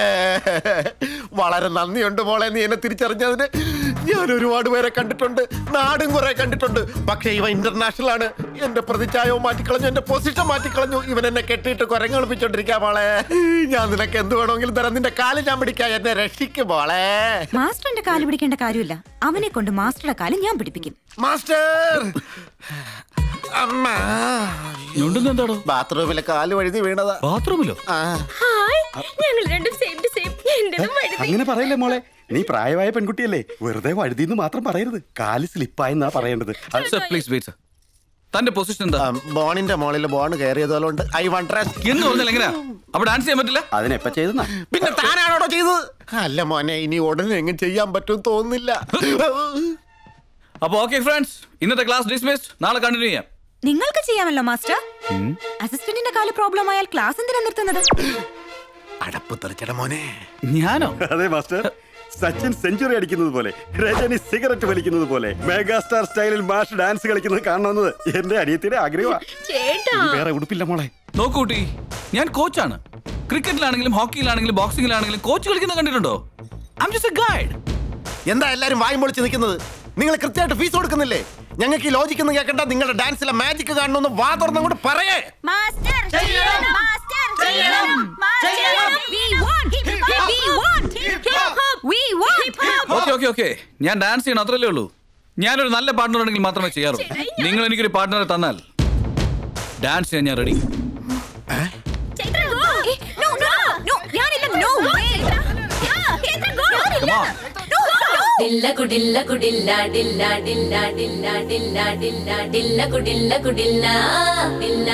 വളരെ നന്ദിയുണ്ട് മോളെ നീ എന്നെ തിരിച്ചറിഞ്ഞതിന് ഞാൻ ഒരുപാട് പേരെ കണ്ടിട്ടുണ്ട് നാടും കുറെ കണ്ടിട്ടുണ്ട് പക്ഷെ ഇവ ഇന്റർനാഷണൽ ആണ് എന്റെ പ്രതിച്ഛായവും മാറ്റിക്കളഞ്ഞു എന്റെ പൊസിഷൻ മാറ്റിക്കളഞ്ഞു ഇവൻ എന്നെ കെട്ടിയിട്ട് കുരങ്ങളിപ്പിച്ചോണ്ടിരിക്കാ മോളെ ഞാൻ നിനക്ക് എന്ത് വേണമെങ്കിലും തരാം നിന്റെ കാല് ഞാൻ പിടിക്കാം എന്നെ രക്ഷിക്കും മോളെ
മാസ്റ്ററിന്റെ കാല് പിടിക്കേണ്ട കാര്യമില്ല അവനെ കൊണ്ട് മാസ്റ്ററുടെ കാല് ഞാൻ പിടിപ്പിക്കും
മാസ്റ്റർ അമ്മ
എന്താടോ
ബാത്റൂമിലെ കാല് വഴുതി വീണതാ
ബാത്റൂമിലോ
ഹായ് ഞങ്ങൾ രണ്ടും സെയിം ടു സെയിം എന്റേതും വഴുതി
അങ്ങനെ പറയല്ലേ മോളെ നീ പ്രായമായ പെൺകുട്ടിയല്ലേ വെറുതെ വഴുതിന്ന് മാത്രം പറയരുത് കാല് സ്ലിപ്പായെന്നാ പറയേണ്ടത്
സർ പ്ലീസ് വെയിറ്റ് സർ തന്റെ പൊസിഷൻ എന്താ
ബോണിന്റെ മോളിൽ ബോൺ കയറിയതുകൊണ്ട് ഐ വൺ
എന്ന് പറഞ്ഞാൽ എങ്ങനെയാ അപ്പൊ ഡാൻസ് ചെയ്യാൻ പറ്റില്ല
അതിനെപ്പ ചെയ്തെന്നാ
പിന്നെ താനാണോടോ ചെയ്തത് അല്ല മോനെ ഇനി ഉടനെ എങ്ങനെ ചെയ്യാൻ പറ്റും തോന്നുന്നില്ല
അപ്പൊ ഓക്കെ ഫ്രണ്ട്സ് ഇന്നത്തെ ക്ലാസ് ഡിസ്മിസ്ഡ് നാളെ കണ്ടിന്യൂ ചെയ്യാം
നിങ്ങൾക്ക് ചെയ്യാമല്ലോ മാസ്റ്റർ അസിസ്റ്റന്റിന്റെ കാല് പ്രോബ്ലം ആയാൽ ക്ലാസ് എന്തിനാ നിർത്തുന്നത്
അടപ്പ് തെറിച്ചട മോനെ
ഞാനോ
അതെ മാസ്റ്റർ സച്ചിൻ സെഞ്ചുറി അടിക്കുന്നത് പോലെ രജനി സിഗരറ്റ് വലിക്കുന്നത് പോലെ മെഗാസ്റ്റാർ സ്റ്റൈലിൽ മാഷ് ഡാൻസ് കളിക്കുന്നത് കാണണമെന്നത് എന്റെ അനിയത്തിന്റെ ആഗ്രഹമാണ്
ചേട്ടാ
വേറെ ഉടുപ്പില്ല മോളെ
നോക്കൂട്ടി ഞാൻ കോച്ചാണ് ക്രിക്കറ്റിലാണെങ്കിലും ഹോക്കിയിലാണെങ്കിലും ബോക്സിംഗിലാണെങ്കിലും കോച്ച് കളിക്കുന്നത് കണ്ടിട്ടുണ്ടോ ഐം ജസ്റ്റ് എ ഗൈഡ്
എന്താ എല്ലാരും വായും പൊളിച്ച് നിൽക്കുന്നത് നിങ്ങൾ കൃത്യമായിട്ട് ഫീസ് കൊടുക്കുന്നില്ലേ ഞങ്ങൾക്ക് ഈ ലോജിക്ക് ഒന്നും കേൾക്കണ്ട നിങ്ങളുടെ ഡാൻസിലെ മാജിക് കാണണമെന്ന് വാ തുറന്നും കൂടെ പറയേ
മാസ്റ്റർ ചെയ്യണം മാസ്റ്റർ ചെയ്യണം master we want hip hop we want hip hop we want hip hop
okay okay okay ഞാൻ ഡാൻസ് ചെയ്യണം അത്രല്ലേ ഉള്ളൂ ഞാനൊരു നല്ല പാർട്ണർ ഉണ്ടെങ്കിൽ മാത്രമേ ചെയ്യാറുള്ളൂ നിങ്ങൾ എനിക്കൊരു പാർട്ണറെ തന്നാൽ ഡാൻസ് ചെയ്യാൻ ഞാൻ റെഡി
no no no ഞാനില്ല no way
ഡില്ല കുടില്ല കുടില്ല ഡില്ല ഡില്ല ഡില്ല ഡില്ല ഡില്ല ഡില്ല കുടില്ല കുടില്ല ഡില്ല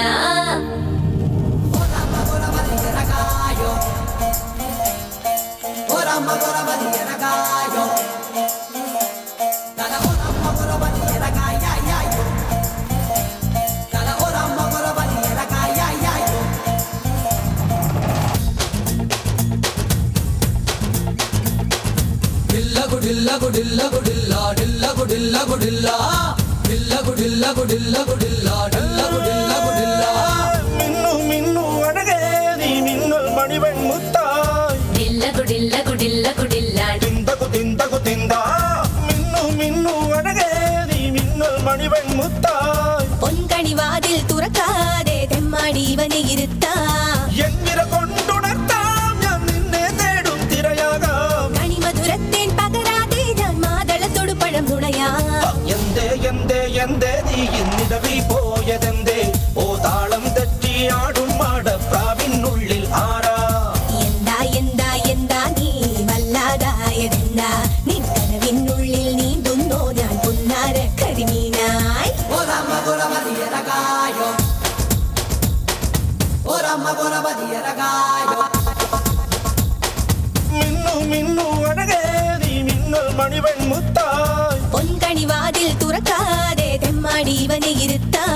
ഡില്ല കുടില്ല കുടില്ല കുടില്ല ഡില്ല കുടില്ല കുടില്ല ഡില്ല കുടില്ല കുടില്ല കുടില്ല ഡില്ല കുടില്ല കുടില്ല
മിന്നു മിന്നു അഴകേ നീ മിന്നൽ മണിവൻ മുത്തായി
ഡില്ല കുടില്ല കുടില്ല കുടില്ല
തിന്തകു തിന്തകു തിന്താ മിന്നു മിന്നു അഴകേ നീ മിന്നൽ മണിവൻ മുത്തായി
പൊൻകണിവാതിൽ തുറക്കാതെ തെമ്മാടി ഇവനെ ഇരുത്താ
എന്നിര കൊണ്ടുണർത്താം ഞാൻ നിന്നെ തേടും തിരയാകാം
കണിമധുരത്തേൻ പകരാതെ ഞാൻ മാതളത്തോട് പഴം നുണയാ
എന്തേ എന്തേ എന്തേ നീ ഇന്നിടവിൽ പോയതെന്തേ ഓ താളം തെറ്റി ആടും മാടപ്രാവിനുള്ളിൽ ആരാ
എന്താ എന്താ എന്താ നീ വല്ലാതായതെന്താ നിൻ കനവിനുള്ളിൽ നീന്തുന്നോ ഞാൻ പുന്നാര കരിമീനായി
Oramma gora badia ragaio Oramma gora badia ragaio
മിന്നു മിന്നു അഴകേ നീ മിന്നൽ മണിവൻ മുത്തായി
പൊൻകണിവാതിൽ തുറക്കാതെ തെമ്മാടി ഇവനെ ഇരുത്താ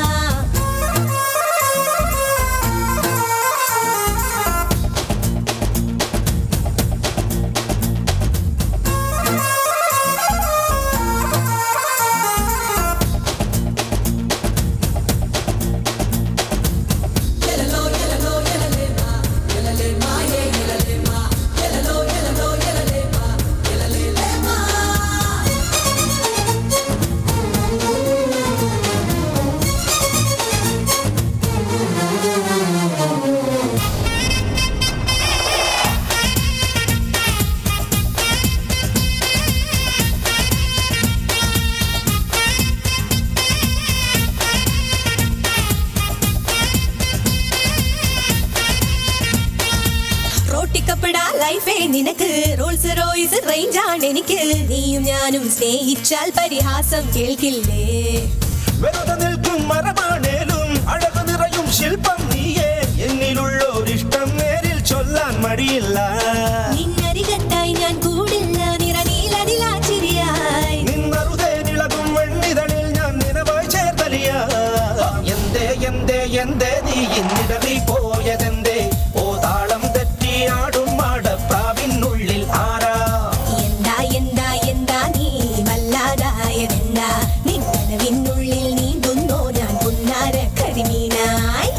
റോട്ടിക്കപ്പെടാ ലൈഫേ നിനക്ക് റോൾസ് റോയ്സ് റേഞ്ച് ആണ് എനിക്ക് നീയും ഞാനും സ്നേഹിച്ചാൽ പരിഹാസം കേൾക്കില്ലേ
വെറുതെ നിൽക്കും മരമാണേലും അഴകു നിറയും ശില്പം നീയേ എന്നിലുള്ളോരിഷ്ടം നേരിൽ ചൊല്ലാൻ മടിയില്ല
നിന്നരികത്തായി ഞാൻ കൂടില്ല നിറനീല നിലാചിരിയായി
നിന്നറുതേ നിളകും വെണ്ണിതളിൽ ഞാൻ നിലവായി ചേർത്തലിയ എന്തേ എന്തേ എന്തേ നീ ഇന്നിടവിൽ പോയതെന്തേ ഓ താളം തെറ്റി ആടും മാടപ്രാവിനുള്ളിൽ ആരാ
എന്താ എന്താ എന്താ നീ വല്ലാതായതെന്താ നിൻ കനവിനുള്ളിൽ നീന്തുന്നോ ഞാൻ പുന്നാര കരിമീനായി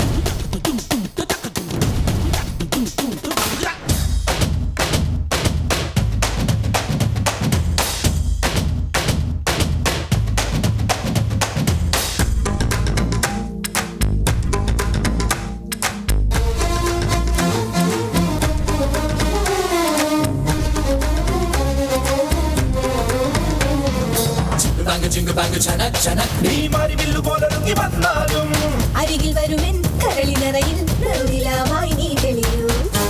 Bang jingle bang chanak chanak
നീ മരിവില്ലു പോലൊരുങ്ങി വന്നാലും
അരികിൽ വരുമെൻ കരളി നിറയിൽ നറുനിലാവായി നീ തെളിയൂ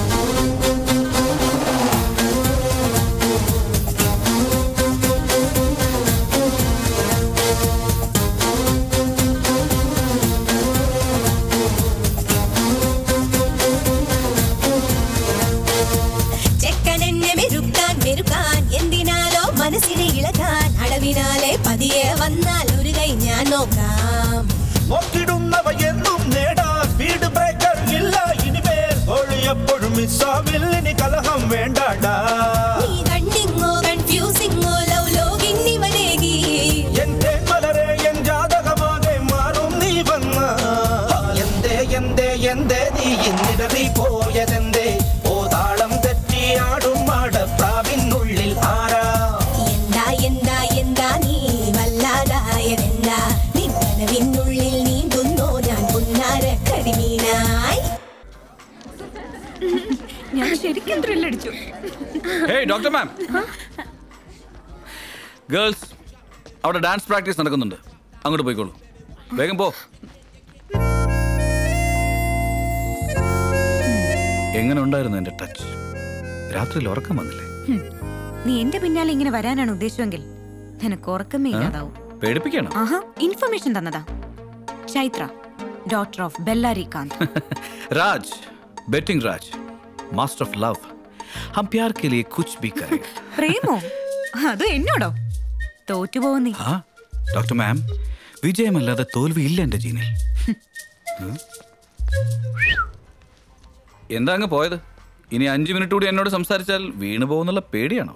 ചെക്കൻ എന്നെ മെരുക്കാൻ മെരുക്കാൻ എന്തിനാലോ മനസ്സിനെ ഇളകാൻ അളവിനാലെ പതിയെ വന്നാൽ ഒരു കൈ ഞാൻ നോക്കാം
നോക്കിടുന്നവ എന്നും നേടാ സ്പീഡ് ബ്രേക്കർ ഇല്ല ഇനിമേൽ ഒഴി എപ്പോഴും മിസ്സാവിൽ ഇനി കലഹം വേണ്ടാടാ
നീ കണ്ടിങ്ങോ കൺഫ്യൂസിങ്ങോ ലവ് ലോകിങ് ഇവനേകി
എൻ തേന്മലരെ എൻ ജാതകമാകെ മാറും നീ വന്ന എന്തേ എന്തേ എന്തേ നീ ഇന്നിടറി പോയതെന്തേ ഓ താളം തെറ്റി ആടും മാടപ്രാവിനുള്ളിൽ ആരാ
എന്താ എന്താ എന്താ നീ വല്ലാതായതെന്താ നിൻ കനവിനുള്ളിൽ നീന്തുന്നോ ഞാൻ പുന്നാര കരിമീനായി
ഞാൻ ശരിക്കും ത്രില്ലടിച്ചു
ഹേയ് ഡോക്ടർ മാം ഗേൾസ് അവിടെ ഡാൻസ് പ്രാക്ടീസ് നടക്കുന്നുണ്ട് അങ്ങോട്ട് പോയിക്കോളൂ വേഗം പോ എങ്ങനെ ഉണ്ടായിരുന്നു എന്റെ ടച്ച് രാത്രിയിൽ ഉറക്കം വന്നില്ലേ
നീ എന്റെ പിന്നാലെ ഇങ്ങനെ വരാനാണ് ഉദ്ദേശമെങ്കിൽ നിനക്ക് ഉറക്കമേ ഇല്ലാതാവും
പേടിപ്പിക്കണം
ആഹാ ഇൻഫർമേഷൻ തന്നതാ Chaitra daughter of Bellary Kanth
Raj betting Raj master of love हम प्यार के लिए कुछ भी करें
പ്രേമോ അത് എന്നോടോ തോറ്റുപോകും നീ
हाँ ഡോക്ടർ മാം വിജയമല്ലാതെ തോൽവി ഇല്ല എന്റെ ജീനിൽ ഉം. എന്താ അങ്ങ് പോയത് ഇനി അഞ്ചു മിനിറ്റ് കൂടി എന്നോട് സംസാരിച്ചാൽ വീണു പോകുന്നുള്ള പേടിയാണോ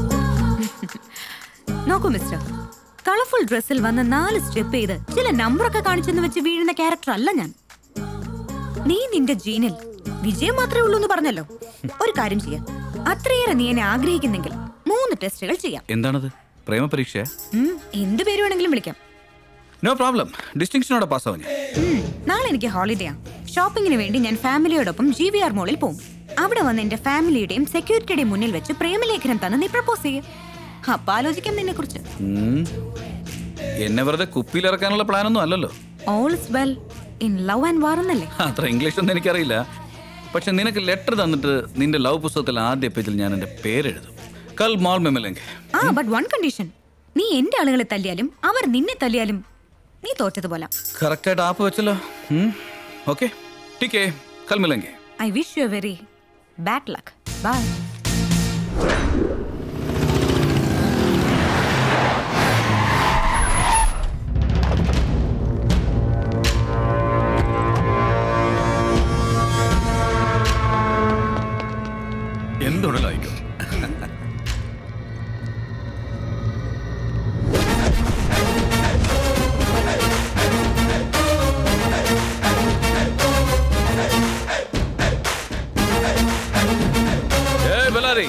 നോക്കൂ മിസ്റ്റർ കളർഫുൾ ഡ്രസ്സിൽ വന്ന് നാല് സ്റ്റെപ്പ് ചെയ്ത് ചില നമ്പറൊക്കെ കാണിച്ചെന്ന് വെച്ച് വീഴുന്ന ക്യാരക്ടർ അല്ല ഞാൻ നീ നിന്റെ ജീനിൽ വിജയം മാത്രമേ ഉള്ളൂ എന്ന് പറഞ്ഞല്ലോ ഒരു കാര്യം ചെയ്യാം അത്രയേറെ നീ എന്നെ ആഗ്രഹിക്കുന്നെങ്കിൽ മൂന്ന് ടെസ്റ്റുകൾ ചെയ്യാം
എന്താണത് പ്രേമ പരീക്ഷ
ഉം, എന്ത് പേര് വേണമെങ്കിലും വിളിക്കാം
നോ പ്രോബ്ലം ഡിസ്റ്റിങ്ഷനോടെ പാസ്സാവും ഞാൻ
ഉം, നാളെ എനിക്ക് ഹോളിഡേ ആണ് ഷോപ്പിങ്ങിന് വേണ്ടി ഞാൻ ഫാമിലിയോടൊപ്പം ജി വി ആർ മോളിൽ പോകും അവിടെ വന്ന് എന്റെ ഫാമിലിയുടെയും സെക്യൂരിറ്റിയുടെയും മുന്നിൽ വെച്ച് പ്രേമലേഖനം തന്ന് നീ പ്രപ്പോസ് ചെയ്യും അപ്പൊ ആലോചിക്കാം നിന്നെ കുറിച്ച്
ഉം. എന്നെ വെറുതെ കുപ്പിയിലിറക്കാനുള്ള പ്ലാനൊന്നും അല്ലല്ലോ
all is well in love and war എന്നല്ലേ
അത്ര ഇംഗ്ലീഷ് ഒന്നും എനിക്കറിയില്ല പക്ഷെ നിനക്ക് ലെറ്റർ തന്നിട്ട് നിന്റെ ലവ് പുസ്തകത്തിൽ ആദ്യ പേജിൽ ഞാൻ എന്റെ പേരെഴുതും കൽ മാൾ മെമ്മലെങ്കെ
ആ ബട്ട് വൺ കണ്ടീഷൻ നീ എന്റെ ആളുകളെ തല്ലിയാലും അവർ നിന്നെ തല്ലിയാലും നീ തോറ്റതുപോലെ
കറക്റ്റായിട്ട് ആപ്പ് വെച്ചല്ലോ ഓക്കെ ടീക്കേ കൽ മിലെങ്കെ
I wish you very bad luck bye
എന്തുടലായിക്കോ
ഏയ് ബലാരി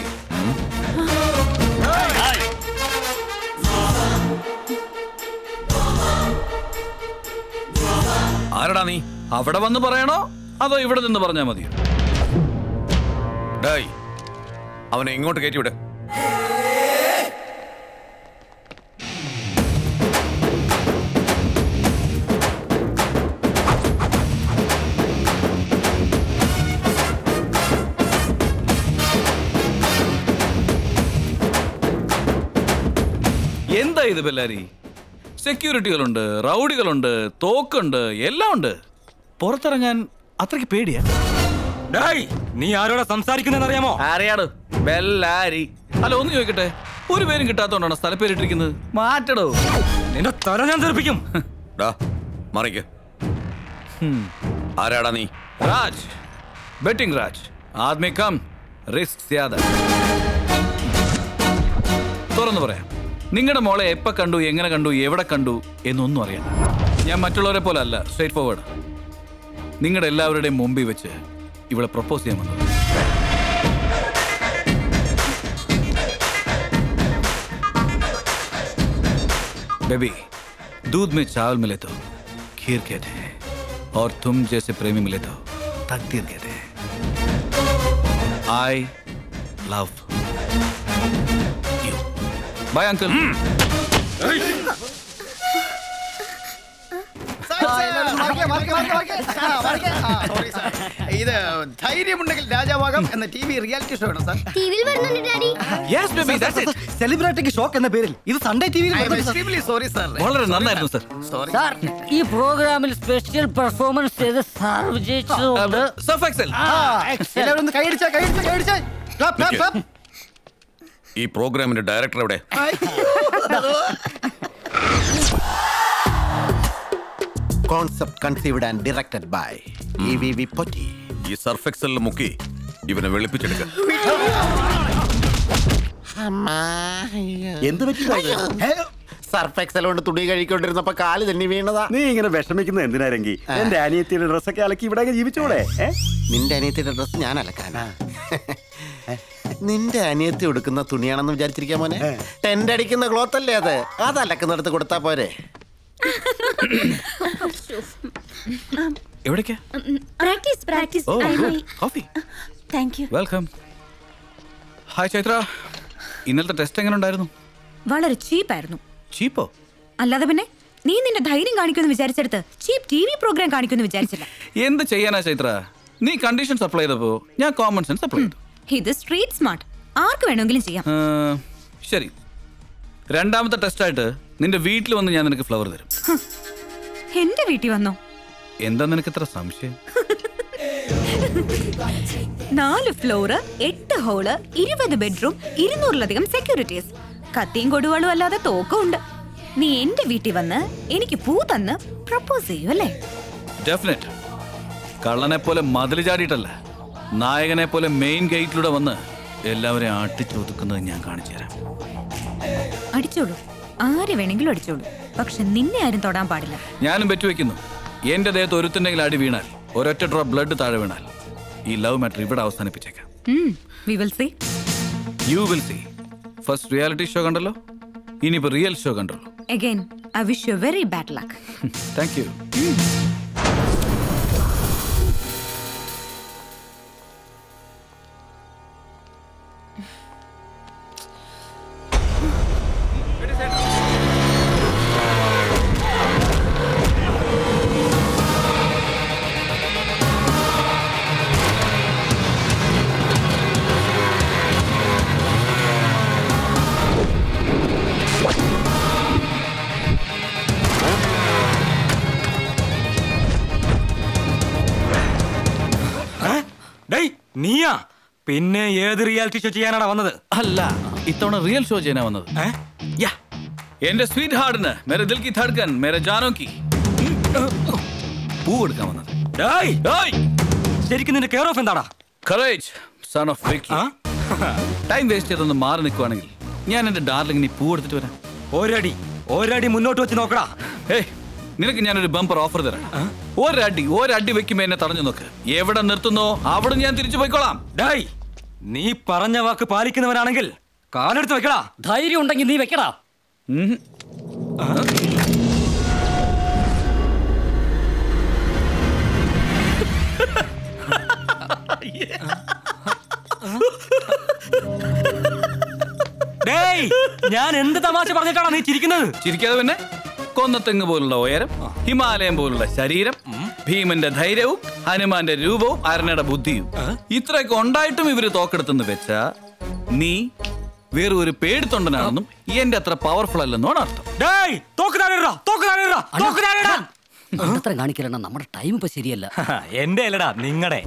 ആരടാ നീ
അവിടെ വന്ന് പറയണോ അതോ ഇവിടെ നിന്ന് പറഞ്ഞാൽ മതിയോ
ഡേയ് അവനെ ഇങ്ങോട്ട് കയറ്റിവിട്
എന്താ ഇത് ബെല്ലാരി സെക്യൂരിറ്റികളുണ്ട് റൗഡികളുണ്ട് തോക്കുണ്ട് എല്ലാം ഉണ്ട് പുറത്തിറങ്ങാൻ അത്രയ്ക്ക് പേടിയാ
നീ ആരോടാ സംസാരിക്കുന്നതെന്ന് അറിയാമോ
അറിയാട് ബെല്ലാരി അല്ല ഒന്ന് ചോദിക്കട്ടെ ഒരു പേരും കിട്ടാത്തോണ്ടാണ് സ്ഥലപ്പേരിട്ടിരിക്കുന്നത് മാറ്റടോ
നിന്റെ തല ഞാൻ തെറിപ്പിക്കും
ഡാ മറിക്ക് ആരാടാ നീ
രാജ് ബെറ്റിംഗ് രാജ് ആദ്മി കം റിസ്ക് സ്യാദ തുറന്നു പറയാം നിങ്ങളുടെ മോളെ എപ്പോ കണ്ടു എങ്ങനെ കണ്ടു എവിടെ കണ്ടു എന്നൊന്നും അറിയണം ഞാൻ മറ്റുള്ളവരെ പോലെ അല്ല സ്ട്രേറ്റ് ഫോർവേഡ് നിങ്ങളുടെ എല്ലാവരുടെയും മുമ്പിൽ വെച്ച് ഇവിടെ പ്രപ്പോസ് ചെയ്യാൻ വന്നത് बेबी दूध में चावल मिले तो खीर कहते हैं और तुम जैसे प्रेमी मिले तो तकदीर कहते हैं I love you bye uncle
ഇത് ധൈര്യമുണ്ടെങ്കിൽ രാജാവാകാം എന്ന ടി വി റിയാലിറ്റി ഷോ ആണ് സാർ
ടിവിയിൽ വരുന്നുണ്ട് daddy
yes baby that's it
സെലിബ്രിറ്റിക്ക് ഷോക്ക് എന്ന പേരിൽ ഇത് സൺഡേ ടിവിയിൽ
സോറി സാർ
വളരെ നന്നായിരുന്നു സർ
സോറി
സാർ ഈ പ്രോഗ്രാമിൽ സ്പെഷ്യൽ പെർഫോമൻസ് ചെയ്ത് സാർ വിജയിച്ചതുകൊണ്ട്
സർഫ് എക്സൽ
എല്ലാവരും ഒന്ന് കൈയടിച്ചാ കൈയടിച്ചാ കൈയടിച്ചാ ക്ലാപ്പ് ക്ലാപ്പ് ക്ലാപ്പ്
ഈ പ്രോഗ്രാമിന്റെ ഡയറക്ടർ എവിടെ
concept conceived and directed by E V V Potti
ഈ സർഫ് എക്സലിൽ മുക്കി ഇവനെ വെളുപ്പിച്ചെടുക്ക
എന്ത് പറ്റി സർഫ് എക്സൽ കൊണ്ട് തുണി കഴിക്കൊണ്ടിരുന്നപ്പോ കാല് തന്നെ വീണതാ
നീ ഇങ്ങനെ വിഷമിക്കുന്നത് എന്തിനാരെങ്കി എന്റെ അനിയത്തിയുടെ ഡ്രസ്സൊക്കെ അലക്കി ഇവിടെ ജീവിച്ചൂടെ ഏ?
നിന്റെ അനിയത്തിയുടെ ഡ്രസ് ഞാൻ അലക്കാനാ നിന്റെ അനിയത്തി ഉടുക്കുന്ന തുണിയാണെന്ന് വിചാരിച്ചിരിക്കാൻ മോനെ ടെന്റ് അടിക്കുന്ന ക്ലോത്ത് അല്ലേ അത് അത് അലക്കുന്നിടത്ത് കൊടുത്താ പോരെ
എവിടേക്കാ
practice practice
oh good coffee
thank you
welcome hi Chaitra ഇന്നലത്തെ ടെസ്റ്റ് എങ്ങനെ ഉണ്ടായിരുന്നു
വളരെ ചീപ്പായിരുന്നു
ചീപ്പോ
അല്ലാതെ പിന്നെ നീ നിന്റെ ധൈര്യം കാണിക്കുമെന്ന് വിചാരിച്ചെടുത്ത് ചീപ്പ് ടി വി പ്രോഗ്രാം കാണിക്കുമെന്ന് വിചാരിച്ചില്ല
എന്ത് ചെയ്യാനാ ചൈത്ര നീ കണ്ടീഷൻസ് അപ്ലൈ ചെയ്തപ്പോ ഞാൻ കോമൺ സെൻസ് അപ്ലൈ ചെയ്തു
ഇത് സ്ട്രീറ്റ് സ്മാർട്ട് ആർക്ക് വേണമെങ്കിലും ചെയ്യാം
ആ, ശരി രണ്ടാമത്തെ ടെസ്റ്റായിട്ട് നിന്റെ വീട്ടിൽ വന്ന് ഞാൻ നിനക്ക് ഫ്ലവർ തരും
എന്റെ വീട്ടിൽ വന്നോ
എന്താ നിനക്ക് ഇത്ര സംശയം
നാല് ഫ്ലോറ് എട്ട് ഹോള് ഇരുപത് ബെഡ്റൂം ഇരുന്നൂറിലധികം സെക്യൂരിറ്റീസ് കത്തിയും കൊടുവാളും അല്ലാതെ തോക്കും ഉണ്ട് നീ എന്റെ വീട്ടിൽ വന്ന് എനിക്ക് പൂ തന്ന് പ്രപ്പോസ് ചെയ്യൂ അല്ലേ
ഡെഫിനറ്റ് കള്ളനെ പോലെ മതിൽ ചാടിയിട്ടല്ല നായകനെ പോലെ മെയിൻ ഗേറ്റിലൂടെ വന്ന് എല്ലാവരെയും ആട്ടിച്ചൊതുക്കുന്നത് ഞാൻ കാണിച്ചു തരാം
അടിച്ചോളൂ ആരെ വേണമെങ്കിലും അടിച്ചോളൂ പക്ഷെ നിന്നെ ആരും തൊടാൻ പാടില്ല
ഞാനും വെക്കുന്നു എന്റെ ദേഹത്ത് ഒരുത്തുണ്ടെങ്കിൽ അടി വീണാൽ ഒരൊറ്റ ഡ്രോപ്പ് ബ്ലഡ് താഴെ വീണാൽ ഈ ലവ് മാറ്റർ ഇവിടെ അവസാനിപ്പിച്ചേക്കാം
we will see
you will see first reality show കണ്ടല്ലോ ഇനിയിപ്പോ റിയൽ ഷോ കണ്ടല്ലോ
again I wish you very bad luck
thank you
ഡേയ് നീയാ പിന്നെ ഏത് റിയാലിറ്റി ഷോ ചെയ്യാനാണ് വന്നത്
അല്ല ഇത്തവണ റിയൽ ഷോ ചെയ്യാനാ വന്നത് യാ എന്റെ സ്വീറ്റ് ഹാർട്ടിന് മേരെ ദിൽ കി ധഡ്കൻ മേരെ ജാനോ കി പൂ കൊടുക്കാൻ വന്നത്
ശരിക്കും നിന്റെ കെയർ ഓഫ് എന്താടാ
courage son of Vicky time waste ചെയ്തൊന്ന് മാറി നിൽക്കുവാണെങ്കിൽ ഞാൻ എന്റെ ഡാർലിംഗിന് പൂ എടുത്തിട്ട് വരാം
ഒരടി ഒരടി മുന്നോട്ട് വെച്ച് നോക്കടാ
ഏയ് നിനക്ക് ഞാനൊരു ബമ്പർ ഓഫർ തരാം ഒരടി ഒരടി വെക്കുമ്പോ എന്നെ തടഞ്ഞു നോക്ക് എവിടെ നിർത്തുന്നോ അവിടെ ഞാൻ തിരിച്ചു പോയിക്കോളാം
ഡായ് നീ പറഞ്ഞ വാക്ക് പാലിക്കുന്നവനാണെങ്കിൽ കാലെടുത്ത് വെക്കടാ
ധൈര്യം ഉണ്ടെങ്കിൽ നീ വെക്കടാ
ഡേയ് ഞാൻ എന്ത് തമാശ പറഞ്ഞിട്ടാണ് നീ ചിരിക്കുന്നത്
ചിരിക്കാതെ പിന്നെ കൊന്നത്തെങ്ങ് പോലുള്ള ഉയരം ഹിമാലയം പോലുള്ള ശരീരം ഭീമന്റെ ധൈര്യവും ഹനുമാന്റെ രൂപവും അരണയുടെ ബുദ്ധിയും ഇത്രയൊക്കെ ഉണ്ടായിട്ടും ഇവര് തോക്കെടുത്തെന്ന് വെച്ചാ നീ വേറെ ഒരു പേടിത്തൊണ്ടനാണെന്നും എന്റെ അത്ര പവർഫുൾ അല്ലെന്നാണ് അർത്ഥം
ഡേയ് തോക്ക് താഴെടാ തോക്ക് താഴെടാ തോക്ക് താഴെടാ
അത്ര കാണിക്കലണ്ണ നമ്മുടെ ടൈം ഇപ്പൊ ശരിയല്ല
എന്റെ അല്ലടാ നിങ്ങടെ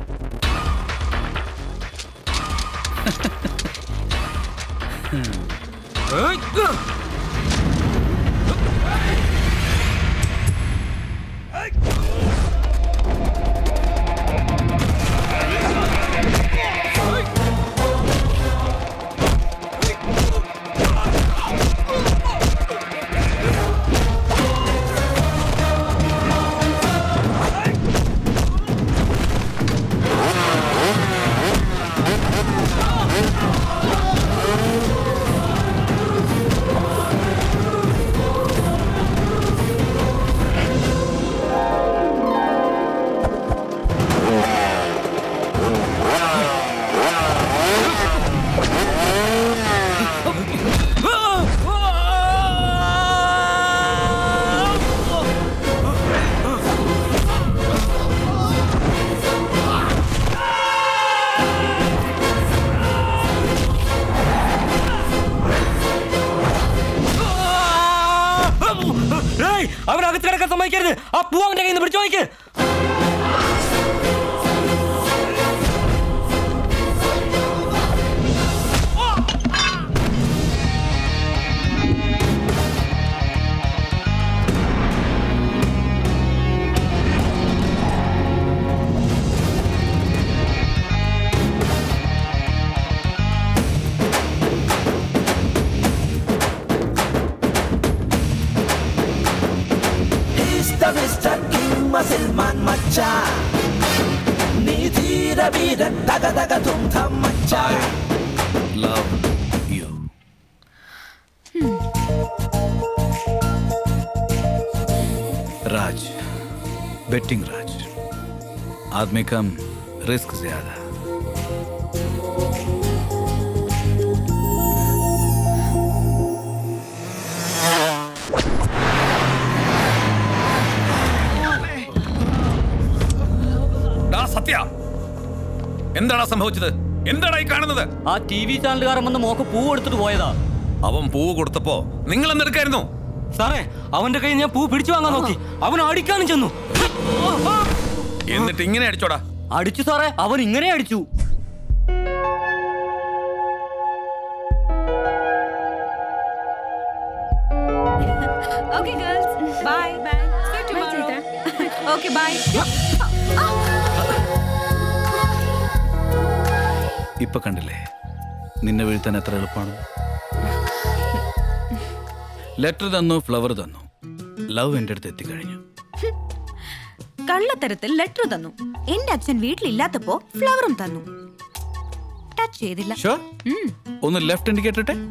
ഡേയ് അവനകത്ത് കിടക്കാൻ സമ്മതിക്കരുത് ആ പൂ അവന്റെ കയ്യിൽ നിന്ന് പിടിച്ചു നോക്ക്
He's the Mr. King Muscle മച്ചാ നീ ധീര വീരൻ തക തക തും തം മച്ചാ
love you Raj betting Raj आदमी कम रिस्क ज्यादा ഡാ സത്യ എന്താണ് സംഭവിച്ചത്
എന്താടാ ഈ കാണുന്നത്
ആ ടി വി ചാനലുകാരൻ വന്ന് മോക്ക് പൂ എടുത്തിട്ട് പോയതാ
അവൻ പൂവ് കൊടുത്തപ്പോ നിങ്ങൾ എന്തെടുക്കായിരുന്നു
സാറേ അവന്റെ കയ്യിൽ ഞാൻ പൂ പിടിച്ചു വാങ്ങാൻ നോക്കി അവൻ അടിക്കാനും ചെന്നു
എന്നിട്ട് ഇങ്ങനെ അടിച്ചോടാ
അടിച്ചു സാറേ അവൻ ഇങ്ങനെ അടിച്ചു
Okay, girls. Bye. Bye. See you tomorrow. okay, bye.
ഇപ്പൊ കണ്ടില്ലേ നിന്നെ വീഴ്ത്താൻ എത്ര എളുപ്പമാണ് ലെറ്റർ തന്നു ഫ്ലവർ തന്നു ലവ് എൻ്റെ അടുത്ത് എത്തിക്കഴിഞ്ഞു
കള്ളത്തരത്തിൽ ലെറ്റർ തന്നു എന്റെ അച്ഛൻ വീട്ടിലില്ലാത്തപ്പോ ഫ്ലവറും തന്നു ടച്ച് ചെയ്തില്ല
ഷോ
ഉം.
ഒന്ന് ലെഫ്റ്റ് ഇൻഡിക്കേറ്റർ ഇട്ടെ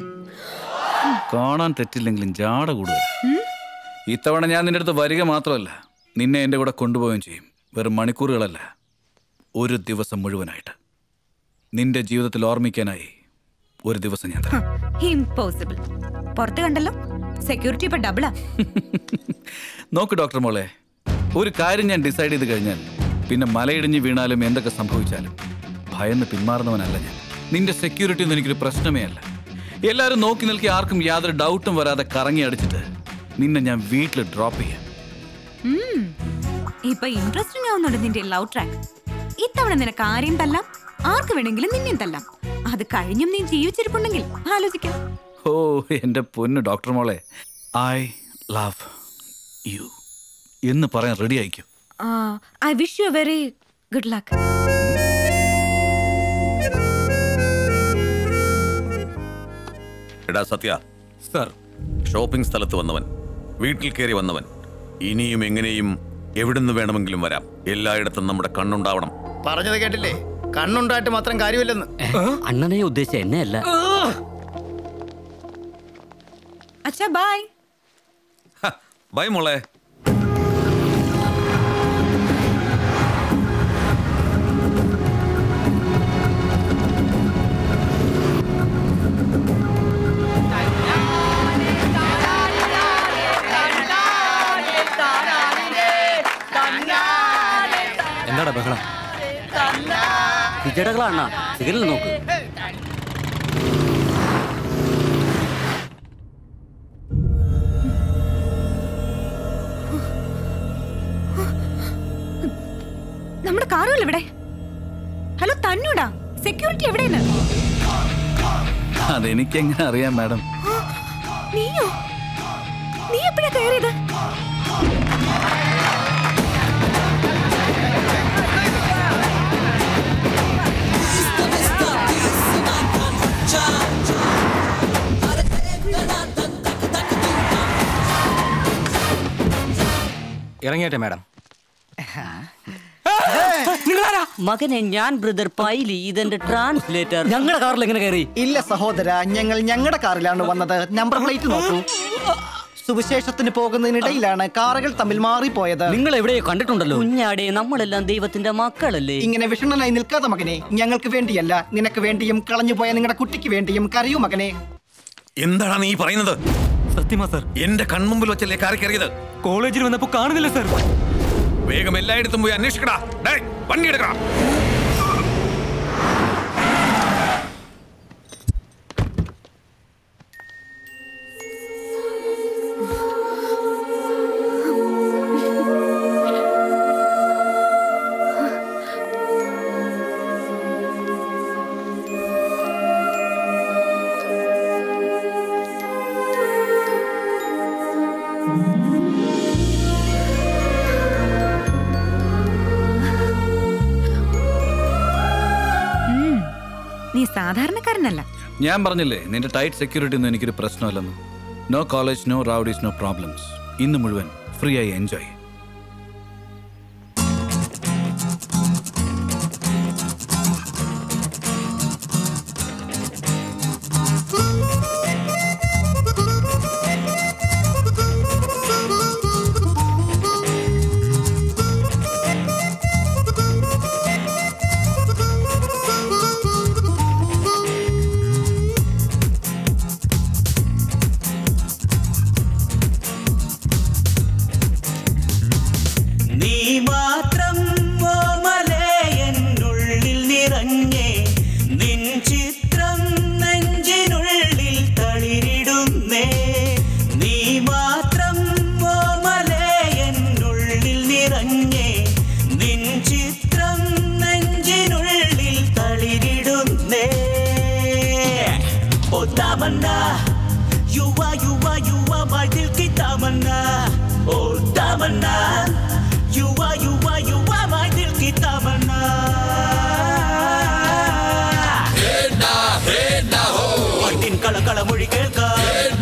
കാണാൻ തെറ്റില്ലെങ്കിലും ജാട കൂടുതൽ
ഉം.
ഇത്തവണ ഞാൻ നിന്റെ അടുത്ത് വരിക മാത്രമല്ല നിന്നെ എൻ്റെ കൂടെ കൊണ്ടുപോവുകയും ചെയ്യും വെറും മണിക്കൂറുകളല്ല ഒരു ദിവസം മുഴുവനായിട്ട് നിന്റെ ജീവിതത്തിൽ ഓർമ്മിക്കാനായി ഒരു ദിവസം ഞാൻ തരാം
ഇമ്പോസിബിൾ പുറത്ത് കണ്ടല്ലോ സെക്യൂരിറ്റി ഇപ്പൊ ഡബിളാ
നോക്ക് ഡോക്ടർ മോളെ ഒരു കാര്യം ഞാൻ ഡിസൈഡ് ചെയ്ത് കഴിഞ്ഞാൽ പിന്നെ മലയിടിഞ്ഞ് വീണാലും എന്തൊക്കെ സംഭവിച്ചാലും ഭയന്ന് പിന്മാറുന്നവനല്ല ഞാൻ നിന്റെ സെക്യൂരിറ്റി ഒന്നും എനിക്കൊരു പ്രശ്നമേ അല്ല എല്ലാവരും നോക്കി നിൽക്കി ആർക്കും യാതൊരു ഡൗട്ടും വരാതെ കറങ്ങി അടിച്ചിട്ട് നിന്നെ ഞാൻ വീട്ടിൽ ഡ്രോപ്പ് ചെയ്യാം
ഉം. ഇപ്പൊ ഇൻട്രസ്റ്റിംഗ് ആവുന്നുണ്ട് നിന്റെ ലവ് ട്രാക്ക് ഇത്തവണ നിനക്ക് ആരെയും തല്ലാം ആർക്ക് വേണമെങ്കിലും നിന്നെയും തല്ലാം അത് കഴിഞ്ഞും നീ ജീവിച്ചിരിപ്പുണ്ടെങ്കിൽ ആലോചിക്കാം
ഓ എൻ്റെ പൊന്നു ഡോക്ടർ മോളെ ഐ ലവ് യു എന്ന് പറയാൻ റെഡി ആയിക്കും
I wish you very good luck
എടാ സത്യ
സർ
ഷോപ്പിംഗ് സ്ഥലത്ത് വന്നവൻ വീട്ടിൽ കയറി വന്നവൻ ഇനിയും എങ്ങനെയും എവിടുന്ന് വേണമെങ്കിലും വരാം എല്ലായിടത്തും നമ്മുടെ കണ്ണുണ്ടാവണം
പറഞ്ഞത് കേട്ടില്ലേ കണ്ണുണ്ടായിട്ട് മാത്രം കാര്യമില്ലെന്ന്
അണ്ണനെ ഉദ്ദേശിച്ച എന്നെയല്ല
അച്ഛാ ബൈ
ബൈ മോളെ
എന്താടാ ബഹളം
വിജയടകളാ അണ്ണ സിഗരൽ നോക്ക്
നമ്മുടെ കാറുകൾ എവിടെ ഹലോ തന്നൂടാ സെക്യൂരിറ്റി എവിടെയാണ്
അതെനിക്കെങ്ങനെ അറിയാം മാഡം
നീയോ നീ എപ്പോഴാ കയറിയത്
ഇറങ്ങിയട്ടെ മാഡം
മകനെ ഞാൻ ബ്രദർ പൈലി ഇതെന്റെ ട്രാൻസ്ലേറ്റർ ഞങ്ങളുടെ കാറിൽ എങ്ങനെ കയറി
ഇല്ല സഹോദര ഞങ്ങൾ ഞങ്ങളുടെ കാറിലാണ് വന്നത് നമ്പർ പ്ലേറ്റ് നോക്കൂ സുവിശേഷത്തിന് പോകുന്നതിനിടയിലാണ് കാറുകൾ തമ്മിൽ മാറിപ്പോയത്
നിങ്ങൾ എവിടെയോ കണ്ടിട്ടുണ്ടല്ലോ കുഞ്ഞാടെ നമ്മളെല്ലാം ദൈവത്തിന്റെ മക്കളല്ലേ
ഇങ്ങനെ വിഷണ്ണനായി നിൽക്കാതെ മകനെ ഞങ്ങൾക്ക് വേണ്ടിയല്ല നിനക്ക് വേണ്ടിയും കളഞ്ഞുപോയ നിങ്ങളുടെ കുട്ടിക്ക് വേണ്ടിയും കരയൂ മകനെ
എന്താണ് നീ പറയുന്നത്
സത്യമാ സർ
എന്റെ കൺമുമ്പിൽ വെച്ചല്ലേ കാറി കയറിയത്
കോളേജിൽ വന്നപ്പോ കാണുന്നില്ല സർ
വേഗം എല്ലായിടത്തും പോയി അന്വേഷിക്കടാ ഡേയ്, വണ്ടി എടുക്കടാ
ഉം. നീ സാധാരണക്കാരനല്ല
ഞാൻ പറഞ്ഞില്ലേ നിന്റെ ടൈറ്റ് സെക്യൂരിറ്റി ഒന്നും എനിക്കൊരു പ്രശ്നമല്ലെന്ന് no college no rowdies no problems ഇന്ന് മുഴുവൻ ഫ്രീ ആയി എൻജോയ്
തമന്ന യുവ യുവ യുവ my ദിൽ की തമന്ന ഓ തമന്ന യുവ യുവ യുവ my ദിൽ की തമന്ന ഒട്ടിൻ കളകള മൊഴി കേൾക്കാം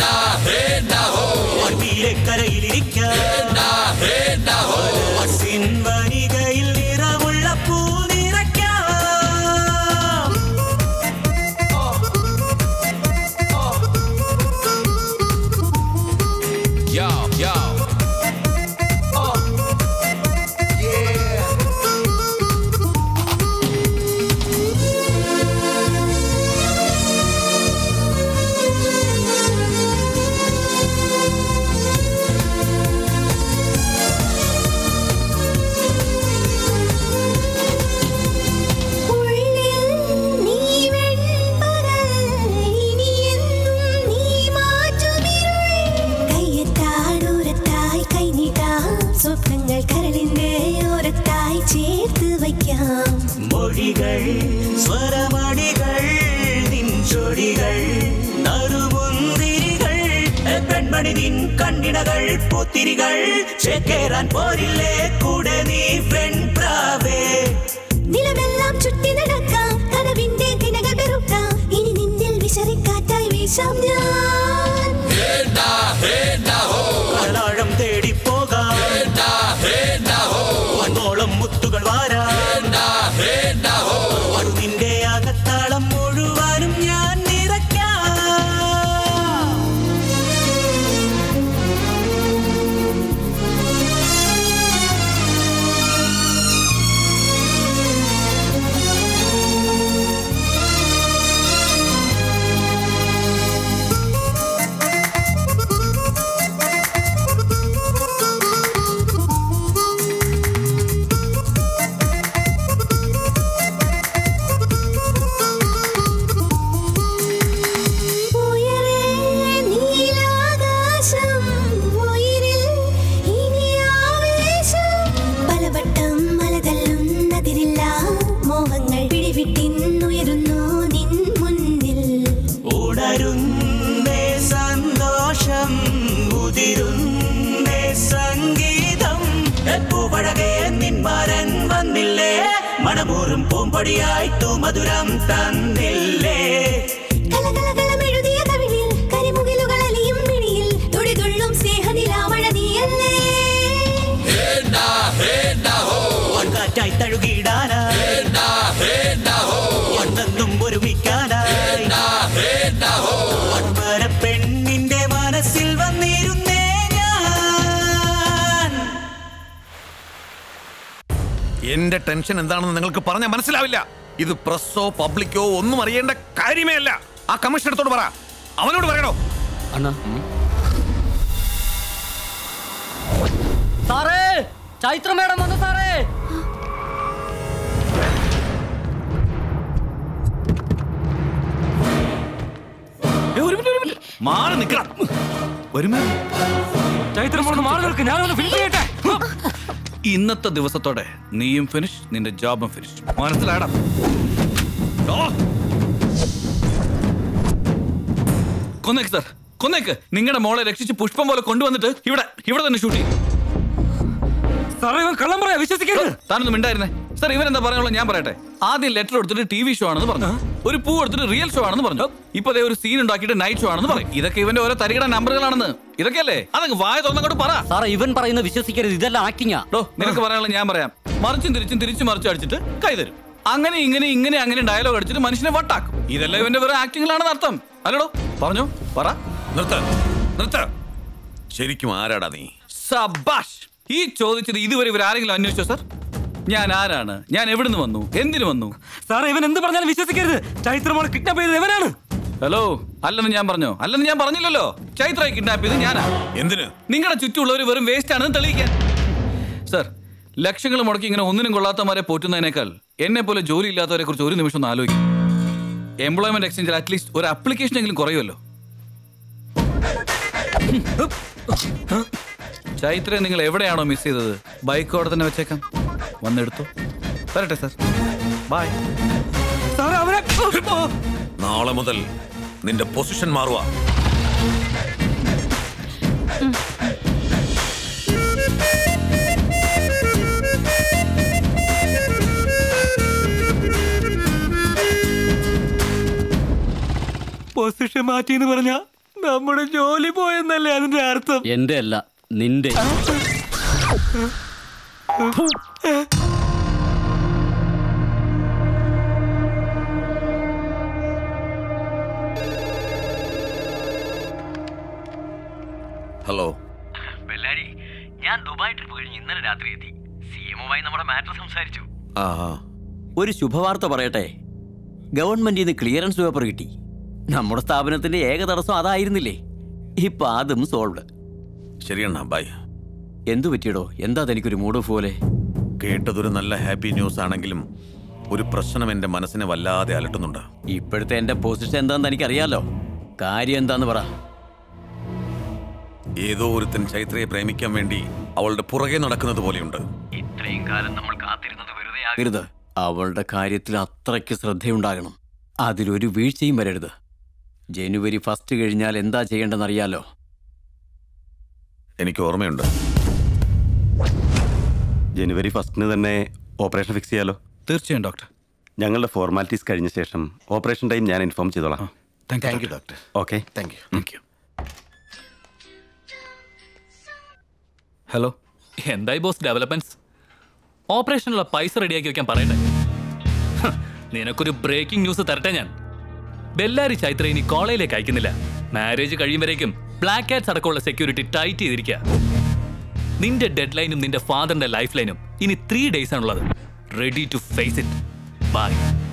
വീരക്കരയിലിരിക്കാം വനികയിൽ നിറമുള്ള പൂ നിറയ്ക്കാം
Yo, yo.
ഉള്ളിൽ നീ വെൺപകൽ ഇനിയെന്നും നീ മാറ്റുമിരുൾ കയ്യെത്താനോരത്തായി കൈനീട്ടാം സ്വപ്നങ്ങൾ കരളിന്റെ ഓരത്തായി ചേർത്ത് വയ്ക്കാം
മൊഴികൾ സ്വരമണികൾ നിൻ ചൊടികൾ നറുമുന്തിരികൾ എ പെൺമണി നിൻ കണ്ണിണകൾ പൂത്തിരികൾ ചേക്കേറാൻ പോരില്ലേ കൂടെ നീ പെൺപ്രാവേ
നിലമെല്ലാം ചുറ്റി നടക്കാം കനവിന്റെ തിനകൾ പെറുക്കാം ഇനി നിന്നിൽ വിശറിക്കാറ്റായി വീശാം ഞാൻ
കടലാഴം തേടി പോകാം ഒന്നോളം മുത്തുകൾ വാരാം നിന്റെ അകത്താളം മുഴുവനും ഞാൻ നിറയ്ക്കാം
ഉയരെ നീലാകാശം ഉയിരിൽ ഇനി ആവേശം പലവട്ടം മലതല്ലുന്നതിരില്ല മോഹങ്ങൾ പിടിവിട്ടിന്നുയരുന്നു നിൻ മുന്നിൽ
ഉണരുന്നേ സന്തോഷം ഉതിരുന്നേ സംഗീതം പൂവഴകേ നിന്മാരൻ വന്നില്ലേ മണമൂറും പൂമ്പൊടിയായി മധുരം തന്നില്ലേ
കലകലകലമെഴുതിയ കവിളിൽ കരിമുകിലുകൾ അലിയും മിഴിയിൽ തുടിതുള്ളും സ്നേഹനിലാമഴ നീയല്ലേ
കാറ്റായി തഴുകിയിടാനായി ഒന്നെന്നും ഒരുമിക്കാനായി ഒൻപര പെണ്ണിന്റെ മനസ്സിൽ വന്നിരുന്നേ ഞാൻ
എന്റെ ടെൻഷൻ എന്താണെന്ന് നിങ്ങൾക്ക് പറഞ്ഞാൽ മനസ്സിലാവില്ല ഇത് പ്രസ്സോ പബ്ലിക്കോ ഒന്നും അറിയേണ്ട കാര്യമേ അല്ല ആ കമ്മീഷണറത്തോട് പറ അവനോട് പറയണോ
അണ്ണാ സാറേ ചൈത്ര മേഡം വന്നു സാറേ
മാറി നിൽക്കണം ഒരു
ചൈത്രം മാറി നിൽക്ക് ഞാനൊന്ന് ഫിനിഷ് ചെയ്യട്ടെ
ഇന്നത്തെ ദിവസത്തോടെ നീയും ഫിനിഷ് നിന്റെ ജോബും ഫിനിഷ് മനസ്സിലാടാ ഓ! കൊന്നേക്ക് സാർ കൊന്നേക്ക് നിങ്ങളുടെ മോളെ രക്ഷിച്ച് പുഷ്പം പോലെ കൊണ്ടുവന്നിട്ട് ഇവിടെ ഇവിടെ തന്നെ ഷൂട്ട് ചെയ്യും
സാറേ ഇവൻ കള്ളം പറയാ വിശ്വസിക്കരുത്
താനൊന്നും മിണ്ടായിരുന്നേ സാർ ഇവൻ എന്താ പറയാനുള്ള ഞാൻ പറയട്ടെ ആദ്യം ലെറ്റർ എടുത്തിട്ട് ടി വി ഷോ ആണെന്ന് പറഞ്ഞു ഒരു പൂ എടുത്തിട്ട് റിയൽ ഷോ ആണെന്ന് പറഞ്ഞു ഇപ്പൊ ദേ ഒരു സീൻ ഉണ്ടാക്കിയിട്ട് നൈറ്റ് ഷോ ആണെന്ന് പറയും ഇതൊക്കെ ഇവന്റെ ഓരോ തരികിട നമ്പറുകളാണെന്ന് ഇതൊക്കെയല്ലേ അതങ്ങ് വായ തുറന്നങ്ങോട്ട് പറ
സാറേ ഇവൻ പറയുന്നത് വിശ്വസിക്കരുത് ഇതെല്ലാം ആക്ടിങ്ങാ
ഡോ നിനക്ക് പറയാനുള്ള ഞാൻ പറയാം മറിച്ചും തിരിച്ചും തിരിച്ചും മറിച്ചും അടിച്ചിട്ട് കൈ തരും അങ്ങനെ ഇങ്ങനെ ഇങ്ങനെ അങ്ങനെ ഡയലോഗ് അടിച്ചിട്ട് മനുഷ്യനെ വട്ടാക്കും ഇതെല്ലാം ഇവന്റെ വേറെ ആക്ടിങ്ങിലാണെന്ന് അർത്ഥം അല്ലടോ പറഞ്ഞോ പറ
നിർത്ത നിർത്ത ശരിക്കും ആരാടാ നീ
സബാഷ് ഈ ചോദിച്ചത് ഇതുവരെ ഇവർ ആരെങ്കിലും അന്വേഷിച്ചോ സാർ ഞാൻ ആരാണ് ഞാൻ എവിടുന്ന് വന്നു എന്തിനു വന്നു
സാറേ ഇവൻ എന്ത് പറഞ്ഞാലും വിശ്വസിക്കരുത് ചൈത്രമോളെ കിഡ്നാപ്പ് ചെയ്തത് ഇവനാണ്
ഹലോ അല്ലെന്ന് ഞാൻ പറഞ്ഞോ അല്ലെന്ന് ഞാൻ പറഞ്ഞില്ലല്ലോ ചൈത്രയെ കിഡ്നാപ്പ് ചെയ്ത് ഞാനാ
എന്തിന്
നിങ്ങളുടെ ചുറ്റുമുള്ളവർ വെറും വേസ്റ്റ് ആണെന്ന് തെളിയിക്കാൻ സർ ലക്ഷങ്ങൾ മുടക്കി ഇങ്ങനെ ഒന്നിനും കൊള്ളാത്തമാരെ പോറ്റുന്നതിനേക്കാൾ എന്നെ പോലെ ജോലി ഇല്ലാത്തവരെ കുറിച്ച് ഒരു നിമിഷം ഒന്ന് ആലോചിക്കും എംപ്ലോയ്മെന്റ് എക്സ്ചേഞ്ചിൽ അറ്റ്ലീസ്റ്റ് ഒരു അപ്ലിക്കേഷൻ എങ്കിലും കുറയുമല്ലോ ചൈത്രയെ നിങ്ങൾ എവിടെയാണോ മിസ് ചെയ്തത് ബൈക്കോടെ തന്നെ വെച്ചേക്കാം വന്നെടുത്തു വരട്ടെ സാർ ബൈ
സാറേ അവനെ
നാളെ മുതൽ നിന്റെ പൊസിഷൻ മാറുക
പൊസിഷൻ മാറ്റി എന്ന് പറഞ്ഞാ നമ്മുടെ ജോലി പോയെന്നല്ലേ അതിന്റെ അർത്ഥം
എന്റെ അല്ല നിന്റെ
ഹലോ
ബെല്ലാരി ഞാൻ ദുബായ് ട്രിപ്പ് കഴിഞ്ഞ് ഇന്നലെ രാത്രി എത്തി സി എമ്മുമായി നമ്മുടെ മാറ്റർ സംസാരിച്ചു
ആ ആ.
ഒരു ശുഭവാർത്ത പറയട്ടെ ഗവൺമെന്റിൽ നിന്ന് ക്ലിയറൻസ് പേപ്പർ കിട്ടി നമ്മുടെ സ്ഥാപനത്തിന്റെ ഏക തടസ്സം അതായിരുന്നില്ലേ ഇപ്പൊ അതും സോൾവ്
ശരിയണ്ണ ബൈ
എന്തു പറ്റിയടോ എന്താ തനിക്കൊരു മൂഡ് ഓഫ് പോലെ
കേട്ടതൊരു നല്ല ഹാപ്പി ന്യൂസ് ആണെങ്കിലും ഒരു പ്രശ്നം എന്റെ മനസ്സിനെ വല്ലാതെ അലട്ടുന്നുണ്ട്
ഇപ്പോഴത്തെ എന്റെ പൊസിഷൻ എന്താന്ന് എനിക്കറിയാലോ കാര്യം എന്താന്ന് പറ
ഏതോ ഒരുത്തൻ ചൈത്രയെ പ്രേമിക്കാൻ വേണ്ടി അവളുടെ പുറകെ നടക്കുന്നത് പോലെയുണ്ട്
ഇത്രയും കാലം നമ്മൾ കാത്തിരുന്നത് വെറുതെ
ആകരുത് അവളുടെ കാര്യത്തിൽ അത്രയ്ക്ക് ശ്രദ്ധയുണ്ടാകണം അതിലൊരു വീഴ്ചയും വരരുത് ജനുവരി ഫസ്റ്റ് കഴിഞ്ഞാൽ എന്താ ചെയ്യേണ്ടെന്ന് അറിയാലോ
എനിക്ക് ഓർമ്മയുണ്ട്
ജനുവരി ഫസ്റ്റിന് തന്നെ ഓപ്പറേഷൻ ഫിക്സ് ചെയ്യാലോ
തീർച്ചയായും ഡോക്ടർ
ഞങ്ങളുടെ ഫോർമാലിറ്റീസ് കഴിഞ്ഞ ശേഷം ഓപ്പറേഷൻ ടൈം ഞാൻ ഇൻഫോം ചെയ്തോളാം
thank you
doctor
okay
thank you
thank you hello എന്തായി ബോസ് ഡെവലപ്മെന്റ്സ് ഓപ്പറേഷനുള്ള പൈസ റെഡിയാക്കി വെക്കാൻ പറയട്ടെ ഹ്, നിനക്കൊരു ബ്രേക്കിംഗ് ന്യൂസ് തരട്ടെ ഞാൻ ബെല്ലാരി ചൈത്ര ഇനി കോളേജിലേക്ക് അയക്കുന്നില്ല മാരേജ് കഴിയുമ്പോഴേക്കും ബ്ലാക്ക് കാറ്റ്സ് അടക്കമുള്ള സെക്യൂരിറ്റി ടൈറ്റ് ചെയ്തിരിക്കുക നിന്റെ ഡെഡ് ലൈനും നിന്റെ ഫാദറിന്റെ ലൈഫ് ലൈനും ഇനി ത്രീ ഡേയ്സ് ആണുള്ളത് ready to face it bye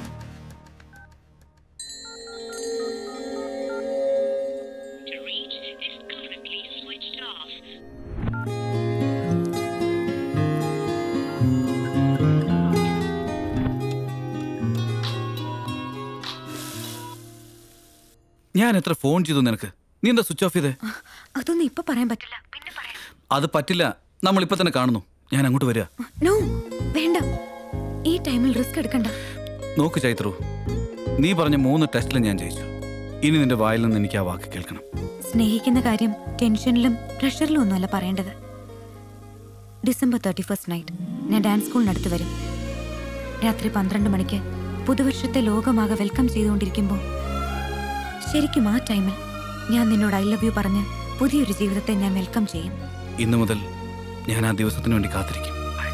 ഞാൻ എത്ര ഫോൺ ചെയ്തു നിനക്ക് നീ എന്താ സ്വിച്ച് ഓഫ് ചെയ്തേ
അതൊന്നും ഇപ്പൊ പറയാൻ പറ്റില്ല പിന്നെ
അത് പറ്റില്ല നമ്മൾ ഇപ്പൊ തന്നെ കാണുന്നു ഞാൻ അങ്ങോട്ട് വരിക
നോ വേണ്ട ഈ ടൈമിൽ റിസ്ക് എടുക്കണ്ട
നോക്ക് ചൈത്രു നീ പറഞ്ഞ മൂന്ന് ടെസ്റ്റിലും ഞാൻ ജയിച്ചു ഇനി നിന്റെ വായിൽ നിന്ന് എനിക്ക് ആ വാക്ക് കേൾക്കണം
സ്നേഹിക്കുന്ന കാര്യം ടെൻഷനിലും പ്രഷറിലും ഒന്നുമല്ല പറയേണ്ടത് ഡിസംബർ തേർട്ടി ഫസ്റ്റ് നൈറ്റ് ഞാൻ ഡാൻസ് സ്കൂളിനടുത്ത് വരും രാത്രി പന്ത്രണ്ട് മണിക്ക് പുതുവർഷത്തെ ലോകമാകെ വെൽക്കം ചെയ്തുകൊണ്ടിരിക്കുമ്പോൾ ശരിക്കും ആ ടൈമിൽ ഞാൻ നിന്നോട് ഐ ലവ് യു പറഞ്ഞ് പുതിയൊരു ജീവിതത്തെ ഞാൻ വെൽക്കം ചെയ്യും
ഇന്നു മുതൽ ഞാൻ ആ ദിവസത്തിന് വേണ്ടി കാത്തിരിക്കും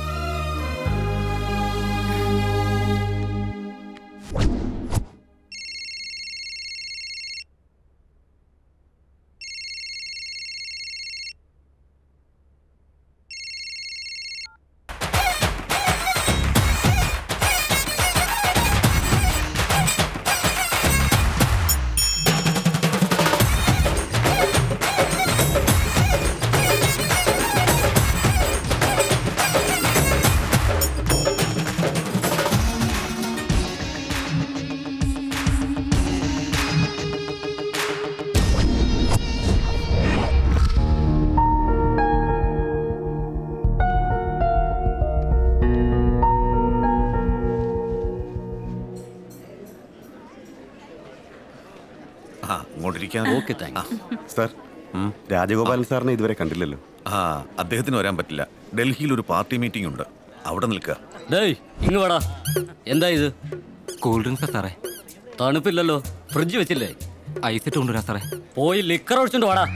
ആ ഇങ്ങോട്ടിരിക്കാൻ
ഓക്കെ സാർ രാജഗോപാലൻ സാറിനെ ഇതുവരെ കണ്ടില്ലല്ലോ
ആ അദ്ദേഹത്തിന് വരാൻ പറ്റില്ല ഡൽഹിയിൽ ഒരു പാർട്ടി മീറ്റിംഗ് ഉണ്ട് അവിടെ നിൽക്കുക
ഡേയ് ഇങ്ങ് വാടാ എന്താ ഇത്
കൂൾ ഡ്രിങ്ക്സാ സാറേ
തണുപ്പില്ലല്ലോ ഫ്രിഡ്ജ് വെച്ചില്ലേ
ഐസ് ഇട്ട് കൊണ്ടുവരാം സാറേ
പോയി ലിക്കർ ഒഴിച്ചോണ്ട് വാടാ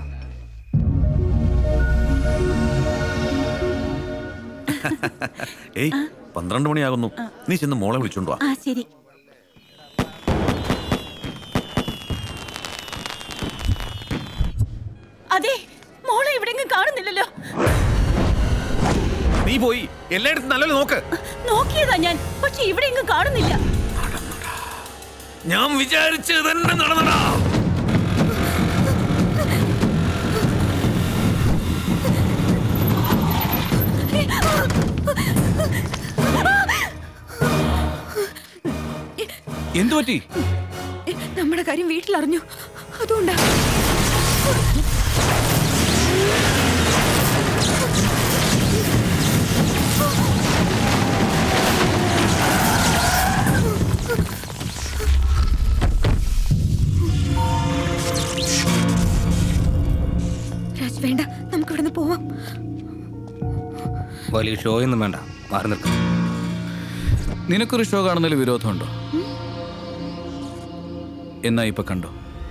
ഏയ് പന്ത്രണ്ട് മണിയാകുന്നു നീ ചെന്ന് മോളെ വിളിച്ചോണ്ട് വാ
ആ ശരി അതെ മോളെ എവിടെയെങ്കിലും കാണുന്നില്ലല്ലോ
നീ പോയി എല്ലായിടത്തും നല്ലപോലെ നോക്ക്
നോക്കിയതാ ഞാൻ പക്ഷെ ഇവിടെയെങ്കിലും കാണുന്നില്ല
ഞാൻ വിചാരിച്ചത് തന്നെ നടന്നടാ
എന്തു പറ്റി
നമ്മുടെ കാര്യം വീട്ടിലറിഞ്ഞു അതുകൊണ്ടാ രാജ് വേണ്ട നമുക്ക് ഇവിടുന്ന് പോവാം
വലിയ ഷോ ഒന്നും വേണ്ട മാറി നിൽക്കാം
നിനക്കൊരു ഷോ കാണുന്നതിൽ വിരോധമുണ്ടോ എന്നാ ഇപ്പൊ കണ്ടോ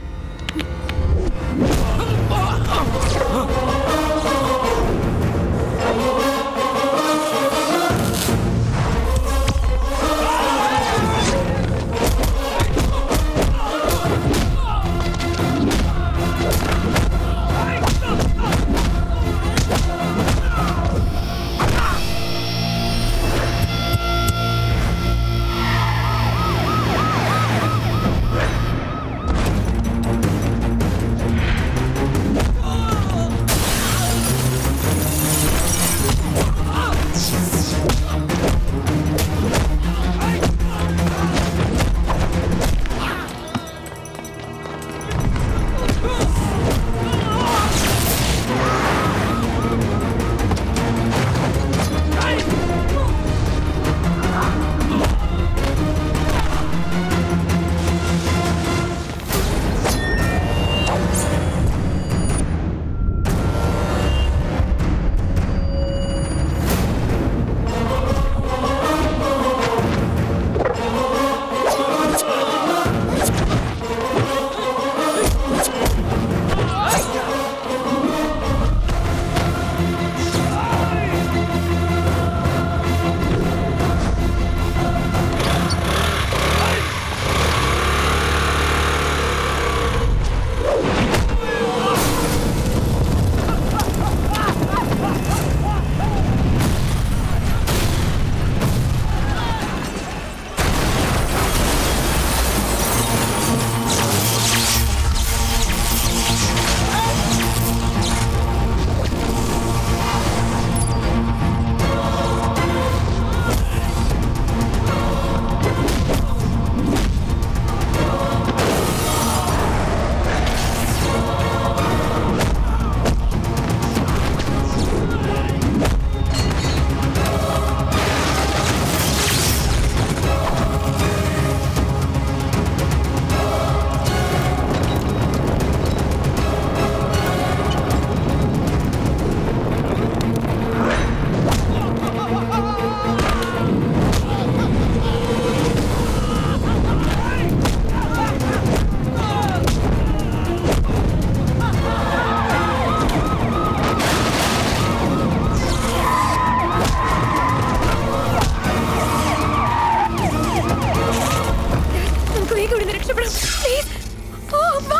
നമുക്ക് വേഗം ഇവിടുന്ന് രക്ഷപ്പെടാം പ്ലീസ് ഓ വാ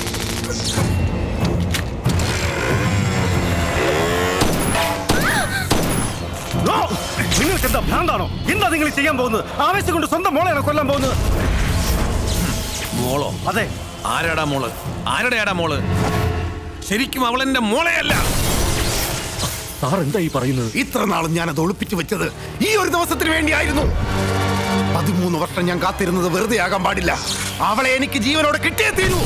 നിങ്ങൾക്ക് എന്താ ഭ്രാന്താണോ എന്താ നിങ്ങൾ ചെയ്യാൻ പോകുന്നത് ആവേശം കൊണ്ട് സ്വന്തം മോളെയാണ് കൊല്ലാൻ പോകുന്നത്
മോളോ
അതെ
ആരാടാ മോള് ആരുടെയാടാ മോള് ശരിക്കും അവൾ എന്റെ മോളെയല്ല
സാർ എന്താ ഈ പറയുന്നത് ഇത്ര നാളും ഞാൻ അത് ഒളിപ്പിച്ചു വെച്ചത് ഈ ഒരു ദിവസത്തിന് വേണ്ടിയായിരുന്നു പതിമൂന്ന് വർഷം ഞാൻ കാത്തിരുന്നത് വെറുതെ ആകാൻ പാടില്ല അവളെ എനിക്ക് ജീവനോടെ കിട്ടിയേ തീരൂ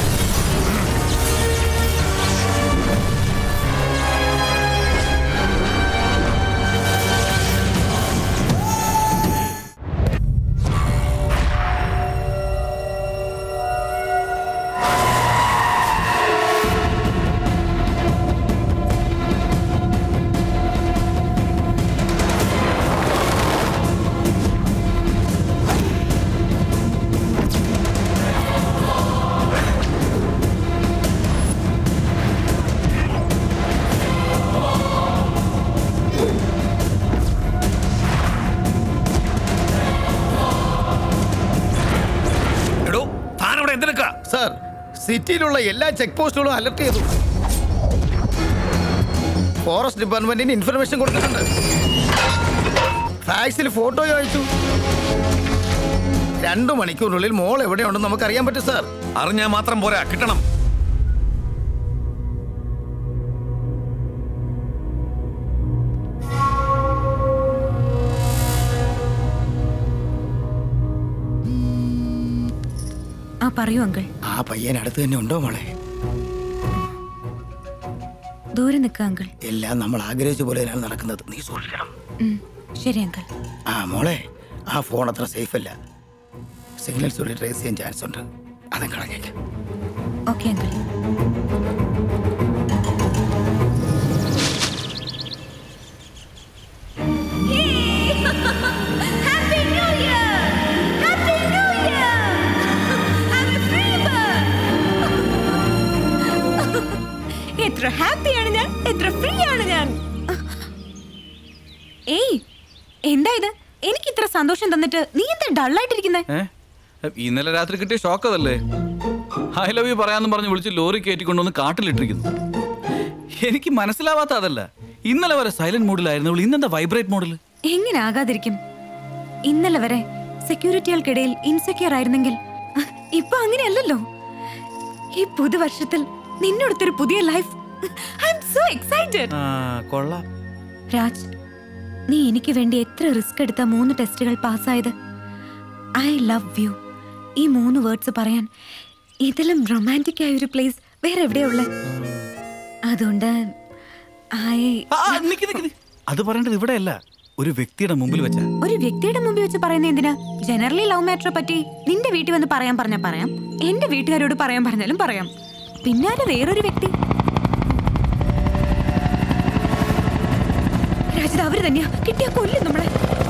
എടോ താൻ അവിടെ എന്തെടുക്ക
സാർ സിറ്റിയിലുള്ള എല്ലാ ചെക്ക് പോസ്റ്റുകളും അലർട്ട് ചെയ്തു ഫോറസ്റ്റ് ഡിപ്പാർട്ട്മെന്റിന് ഇൻഫർമേഷൻ കൊടുത്തിട്ടുണ്ട് ഫാക്സിൽ ഫോട്ടോ അയച്ചു രണ്ടു മണിക്കൂറിനുള്ളിൽ മോൾ എവിടെയുണ്ടെന്ന് നമുക്ക് അറിയാൻ പറ്റും സാർ
അറിഞ്ഞാൽ മാത്രം പോരാ കിട്ടണം
ആ പറയൂ അങ്കിൾ
ആ പയ്യൻ അടുത്ത് തന്നെ ഉണ്ടോ മോളെ
ദൂരെ നിൽക്കുക അങ്കിൾ
എല്ലാം നമ്മൾ ആഗ്രഹിച്ച പോലെ തന്നെയാണ് നടക്കുന്നത് നീ സൂക്ഷിക്കണം
ഉം, ശരി അങ്കിൾ
ആ മോളെ ആ ഫോൺ അത്ര സേഫ് അല്ല സിഗ്നൽസ് കൂടി ട്രേസ് ചെയ്യാൻ ചാൻസ് ഉണ്ട് അതും കളഞ്ഞേക്ക്
ഓക്കെ അങ്കിൾ എത്ര ഹാപ്പിയാണ് ഞാൻ എത്ര ഫ്രീ ആണ് ഞാൻ ഏയ് എന്താ ഇത് എനിക്ക് ഇത്ര സന്തോഷം തന്നിട്ട് നീ എന്താ ഡള്ളായിട്ടിരിക്കുന്നേ
ഏ ഇന്നലെ രാത്രി കിട്ടിയ ഷോക്ക് അതല്ലേ ഐ ലവ് യു പറയാന്ന് പറഞ്ഞ് വിളിച്ച് ലോറി കയറ്റിക്കൊണ്ടുവന്ന് കാട്ടിലിട്ടിരിക്കുന്നു എനിക്ക് മനസ്സിലാവാത്ത അതല്ല ഇന്നലെ വരെ സൈലന്റ് മോഡിലായിരുന്നു ഇവൾ ഇന്നെന്താ വൈബ്രേറ്റ് മോഡിൽ
എങ്ങനെ ആകാതിരിക്കും ഇന്നലെ വരെ സെക്യൂരിറ്റികൾക്കിടയിൽ ഇൻസെക്യൂർ ആയിരുന്നെങ്കിൽ ഇപ്പൊ അങ്ങനെയല്ലല്ലോ ഈ പുതുവർഷത്തിൽ നിന്നോടത്തൊരു പുതിയ life I am so excited
കൊള്ളാം
രാജ് നീ എനിക്ക് വേണ്ടി എത്ര റിസ്ക് എടുത്ത മൂന്ന് ടെസ്റ്റുകൾ പാസ്സായത് ഐ ലവ് യു ഈ മൂന്ന് വേർഡ്സ് പറയാൻ ഇതിലും റൊമാൻറ്റിക് ആയ ഒരു പ്ലേസ് വേറെ എവിടെയുള്ള അതുകൊണ്ട് ഐ
അത് പറയേണ്ടത് ഇവിടെയല്ല ഒരു വ്യക്തിയുടെ മുമ്പിൽ വെച്ച
ഒരു വ്യക്തിയുടെ മുമ്പിൽ വെച്ച് പറയുന്ന എന്തിനാ ജനറലി ലവ് മാറ്ററെ പറ്റി നിന്റെ വീട്ടിൽ വന്ന് പറയാൻ പറഞ്ഞാ പറയാം എന്റെ വീട്ടുകാരോട് പറയാൻ പറഞ്ഞാലും പറയാം പിന്നാലെ വേറൊരു വ്യക്തി രാജിത അവര് തന്നെയാ കിട്ടിയ കൊല്ലും നമ്മളെ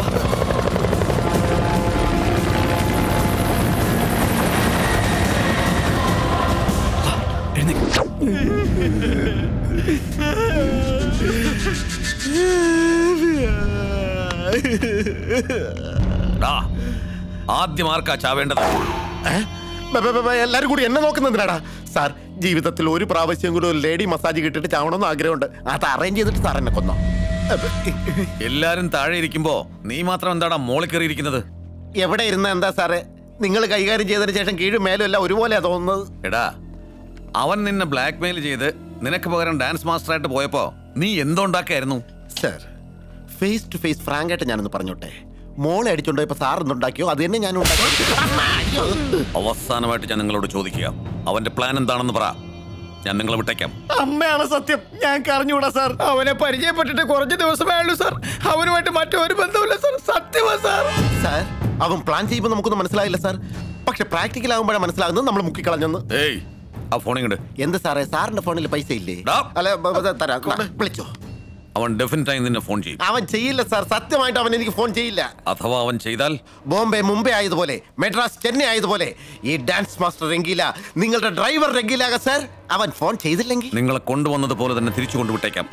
ഡാ, ആദ്യം ആർക്കാ ചാവേണ്ടത്
എല്ലാരും കൂടി എന്നെ നോക്കുന്നതിനാടാ സാർ ജീവിതത്തിൽ ഒരു പ്രാവശ്യം കൂടി ഒരു ലേഡി മസാജ് കിട്ടിയിട്ട് ചാവണമെന്ന് ആഗ്രഹമുണ്ട് അത് അറേഞ്ച് ചെയ്തിട്ട് സാർ എന്നെ കൊന്നോ
എല്ലാരും താഴെ ഇരിക്കുമ്പോ നീ മാത്രം എന്താടാ മോളിൽ കയറിയിരിക്കുന്നത്
എവിടെ ഇരുന്ന എന്താ സാറേ നിങ്ങൾ കൈകാര്യം ചെയ്തതിന് ശേഷം കീഴും മേലും എല്ലാം ഒരുപോലെയാ തോന്നുന്നത്
എടാ അവൻ നിന്നെ ബ്ലാക്ക് മെയിൽ ചെയ്ത് നിനക്ക് പകരം ഡാൻസ് മാസ്റ്ററായിട്ട് പോയപ്പോ നീ എന്തുണ്ടാക്കായിരുന്നു
sir face to face frank ആയിട്ട് ഞാനൊന്ന് പറഞ്ഞോട്ടെ മോളെ അടിച്ചോണ്ടോ ഇപ്പൊ സാർ എന്തുണ്ടാക്കിയോ അത് തന്നെ ഞാൻ ഉണ്ടാക്കി
അവസാനമായിട്ട് ഞാൻ നിങ്ങളോട് ചോദിക്കുക അവന്റെ പ്ലാൻ എന്താണെന്ന് പറ ഞാൻ നിങ്ങളെ വിട്ടേക്കാം
അമ്മയാണ് സത്യം ഞാൻ കറിഞ്ഞൂടാ സാർ അവനെ പരിചയപ്പെട്ടിട്ട് കുറച്ച് ദിവസമേ ഉള്ളൂ സാർ അവനുമായിട്ട് മറ്റൊരു ബന്ധമില്ല സാർ സത്യമാ സാർ
സാർ അവൻ പ്ലാൻ ചെയ്യുമ്പോൾ നമുക്കൊന്നും മനസ്സിലായില്ല സാർ പക്ഷെ പ്രാക്ടിക്കൽ ആകുമ്പോഴാണ് മനസ്സിലാകുന്നത് നമ്മൾ മുക്കിക്കളഞ്ഞെന്ന്
ഏയ് ആ ഫോൺ ഇങ്ങോട്ട്
എന്ത് സാറേ സാറിന്റെ ഫോണിൽ പൈസ ഇല്ലേ അല്ല ബ- ബ- തരാം ദാ, വിളിച്ചോ
അവൻ ഡെഫിനറ്റായി നിന്നെ ഫോൺ ചെയ്യും
അവൻ ചെയ്യില്ല സാർ സത്യമായിട്ട് അവൻ എനിക്ക് ഫോൺ ചെയ്യില്ല
അഥവാ അവൻ ചെയ്താൽ
ബോംബെ മുംബൈ ആയതുപോലെ മെഡ്രാസ് ചെന്നൈ ആയതുപോലെ ഈ ഡാൻസ് മാസ്റ്റർ രംഗീല നിങ്ങളുടെ ഡ്രൈവർ രംഗീലാക സാർ അവൻ ഫോൺ ചെയ്തില്ലെങ്കിൽ
നിങ്ങളെ കൊണ്ടുവന്നത് പോലെ തന്നെ തിരിച്ചു കൊണ്ടുവിട്ടേക്കാം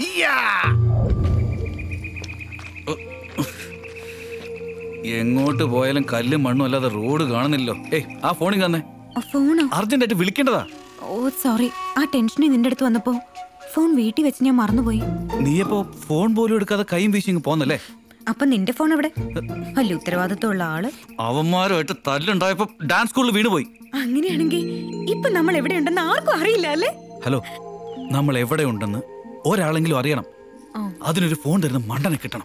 എങ്ങോട്ട് പോയാലും കല്ലും മണ്ണും അല്ലാതെ റോഡ് കാണുന്നില്ലല്ലോ ഏയ് ആ ഫോണിൽ തന്നെ
ഫോണോ
അർജന്റായിട്ട് വിളിക്കേണ്ടതാ
ഓ സോറി ആ ടെൻഷനിൽ നിന്റെ അടുത്ത് വന്നപ്പോ ഫോൺ വീട്ടിൽ വെച്ച് ഞാൻ മറന്നുപോയി
നീയപ്പോ ഫോൺ പോലും എടുക്കാതെ കൈയും വീശിങ് പോന്നല്ലേ
അപ്പൊ നിന്റെ ഫോൺ എവിടെ വലിയ ഉത്തരവാദിത്തമുള്ള ആള്
അവന്മാരുമായിട്ട് തല്ലുണ്ടായപ്പോ ഡാൻസ് സ്കൂളിൽ വീണുപോയി
അങ്ങനെയാണെങ്കിൽ ഇപ്പൊ നമ്മൾ എവിടെയുണ്ടെന്ന് ആർക്കും അറിയില്ല അല്ലേ
ഹലോ നമ്മൾ എവിടെ ഉണ്ടെന്ന് ഒരാളെങ്കിലും അറിയണം
ആ.
അതിനൊരു ഫോൺ തരുന്ന മണ്ടനെ കിട്ടണം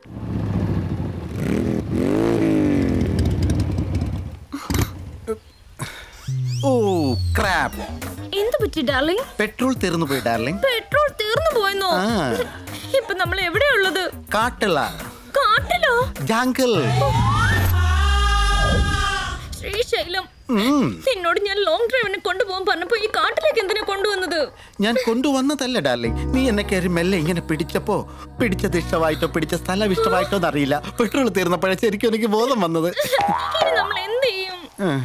ഓ ക്രാപ്പ്
എന്ത് പറ്റി ഡാർലിംഗ്
പെട്രോൾ തീർന്നു പോയി ഡാർലിംഗ്
പെട്രോൾ തീർന്നു പോയെന്നോ
ആ.
ഇപ്പൊ നമ്മൾ എവിടെയുള്ളത്
കാട്ടുള്ള
കാട്ടിലോ
ജാങ്കിൾ
ശ്രീശൈലം നിന്നോട് ഞാൻ ലോങ് ഡ്രൈവിന് കൊണ്ടുപോകാൻ പറഞ്ഞപ്പോ ഈ കാട്ടിലേക്ക് എന്തിനാ കൊണ്ടുവന്നത്
ഞാൻ കൊണ്ടുവന്നതല്ല ഡാർലിംഗ് നീ എന്നെ കയറി മെല്ലെ ഇങ്ങനെ പിടിച്ചപ്പോ പിടിച്ചത് ഇഷ്ടമായിട്ടോ പിടിച്ച സ്ഥലം ഇഷ്ടമായിട്ടോ എന്നറിയില്ല പെട്രോൾ തീർന്നപ്പോഴേ ശരിക്കും എനിക്ക് ബോധം വന്നത്
ഇനി നമ്മൾ എന്ത് ചെയ്യും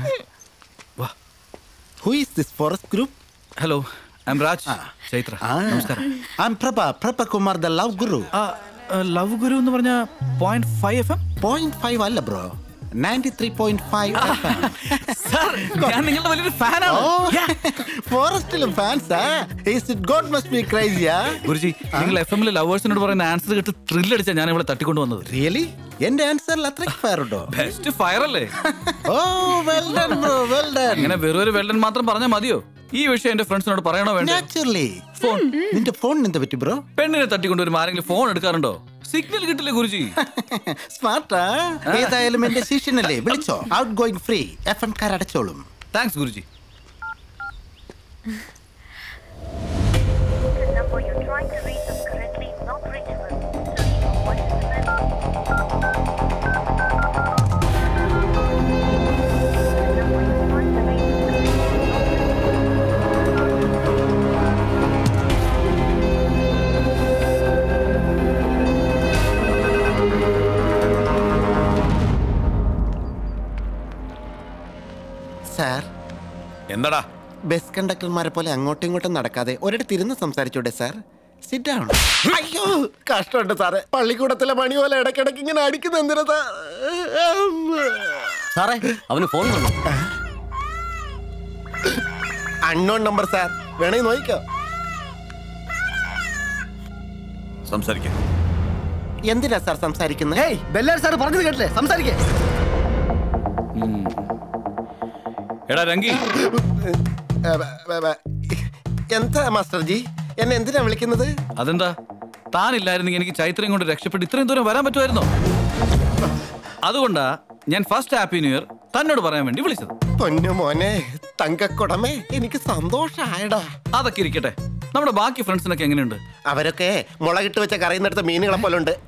who is this forest group
hello I am Raj Chaitra നമസ്കാരം
I am Prabha Prabha Kumar the love guru
love guru എന്ന് പറഞ്ഞ point five F M
point five അല്ല bro ninety three point five
ഞാൻ നിങ്ങളുടെ വലിയൊരു ഫാനാണ്
ഫോറസ്റ്റിലും ഫാൻസാ ഗോഡ് മസ്റ്റ് ബി ക്രൈസിയാ
ഗുരുജി നിങ്ങൾ എഫ് എമ്മിലെ ലവേഴ്സിനോട് പറയുന്ന ആൻസർ കേട്ട് ത്രില്ല് അടിച്ചാ ഞാൻ ഇവിടെ തട്ടിക്കൊണ്ട് വന്നത്
റിയലി എന്റെ ആൻസറിൽ അത്രയ്ക്ക് ഫയർ ഉണ്ടോ
ബെസ്റ്റ് ഫയർ അല്ലേ
oh well done bro well done
അങ്ങനെ വെറും ഒരു വെള്ളൻ മാത്രം പറഞ്ഞാൽ മതിയോ ഈ വിഷയം എന്റെ ഫ്രണ്ട്സിനോട് പറയണോ വേണ്ടോ
നാച്ചുറലി ഫോൺ നിന്റെ ഫോൺ എന്താ പറ്റി ബ്രോ
പെണ്ണിനെ തട്ടിക്കൊണ്ടുവരും ആരെങ്കിലും ഫോൺ എടുക്കാറുണ്ടോ സിഗ്നൽ കിട്ടില്ല ഗുരുജി
സ്മാർട്ടാ ഏതായാലും എന്റെ ശിഷ്യനല്ലേ വിളിച്ചോ outgoing free F M car അടച്ചോളും
താങ്ക്സ് ഗുരുജി
സാർ
എന്താടാ
ബസ് കണ്ടക്ടർമാരെ പോലെ അങ്ങോട്ടും ഇങ്ങോട്ടും നടക്കാതെ ഒരിടത്ത് ഇരുന്ന് സംസാരിച്ചൂടെ സാർ സിറ്റ് ഡൗൺ അയ്യോ കഷ്ടമുണ്ട് സാറേ പള്ളിക്കൂടത്തിലെ മണി പോലെ ഇടയ്ക്കിടയ്ക്ക് ഇങ്ങനെ അടിക്കുന്ന എന്തിനാ സാർ?
സാറേ അവന് ഫോൺ വന്നു
അൺനോൺ നമ്പർ സാർ വേണേ നോക്കിക്കോ
സംസാരിക്കാം
എന്തിനാ സാർ സംസാരിക്കുന്നത്
ഹേയ് ബെല്ലാരി സാർ പറഞ്ഞത് കേട്ടില്ലേ സംസാരിക്കേ
എടാ രംഗി
എന്താ മാസ്റ്റർ ജി എന്നെ എന്തിനാ വിളിക്കുന്നത്
അതെന്താ താനില്ലായിരുന്നെങ്കിൽ എനിക്ക് ചൈത്രയും കൊണ്ട് രക്ഷപ്പെട്ട് ഇത്രയും ദൂരം വരാൻ പറ്റുമായിരുന്നോ അതുകൊണ്ടാ ഞാൻ ഫസ്റ്റ് ഹാപ്പി ന്യൂ ഇയർ തന്നോട് പറയാൻ വേണ്ടി വിളിച്ചത്
പൊന്നു മോനെ തങ്കക്കുടമേ എനിക്ക് സന്തോഷായടാ
അതൊക്കെ ഇരിക്കട്ടെ നമ്മുടെ ബാക്കി ഫ്രണ്ട്സിനൊക്കെ എങ്ങനെയുണ്ട്
അവരൊക്കെ മുളകിട്ട് വെച്ച കറിയുന്നിടത്ത് മീനുകളെ പോലെ ഉണ്ട്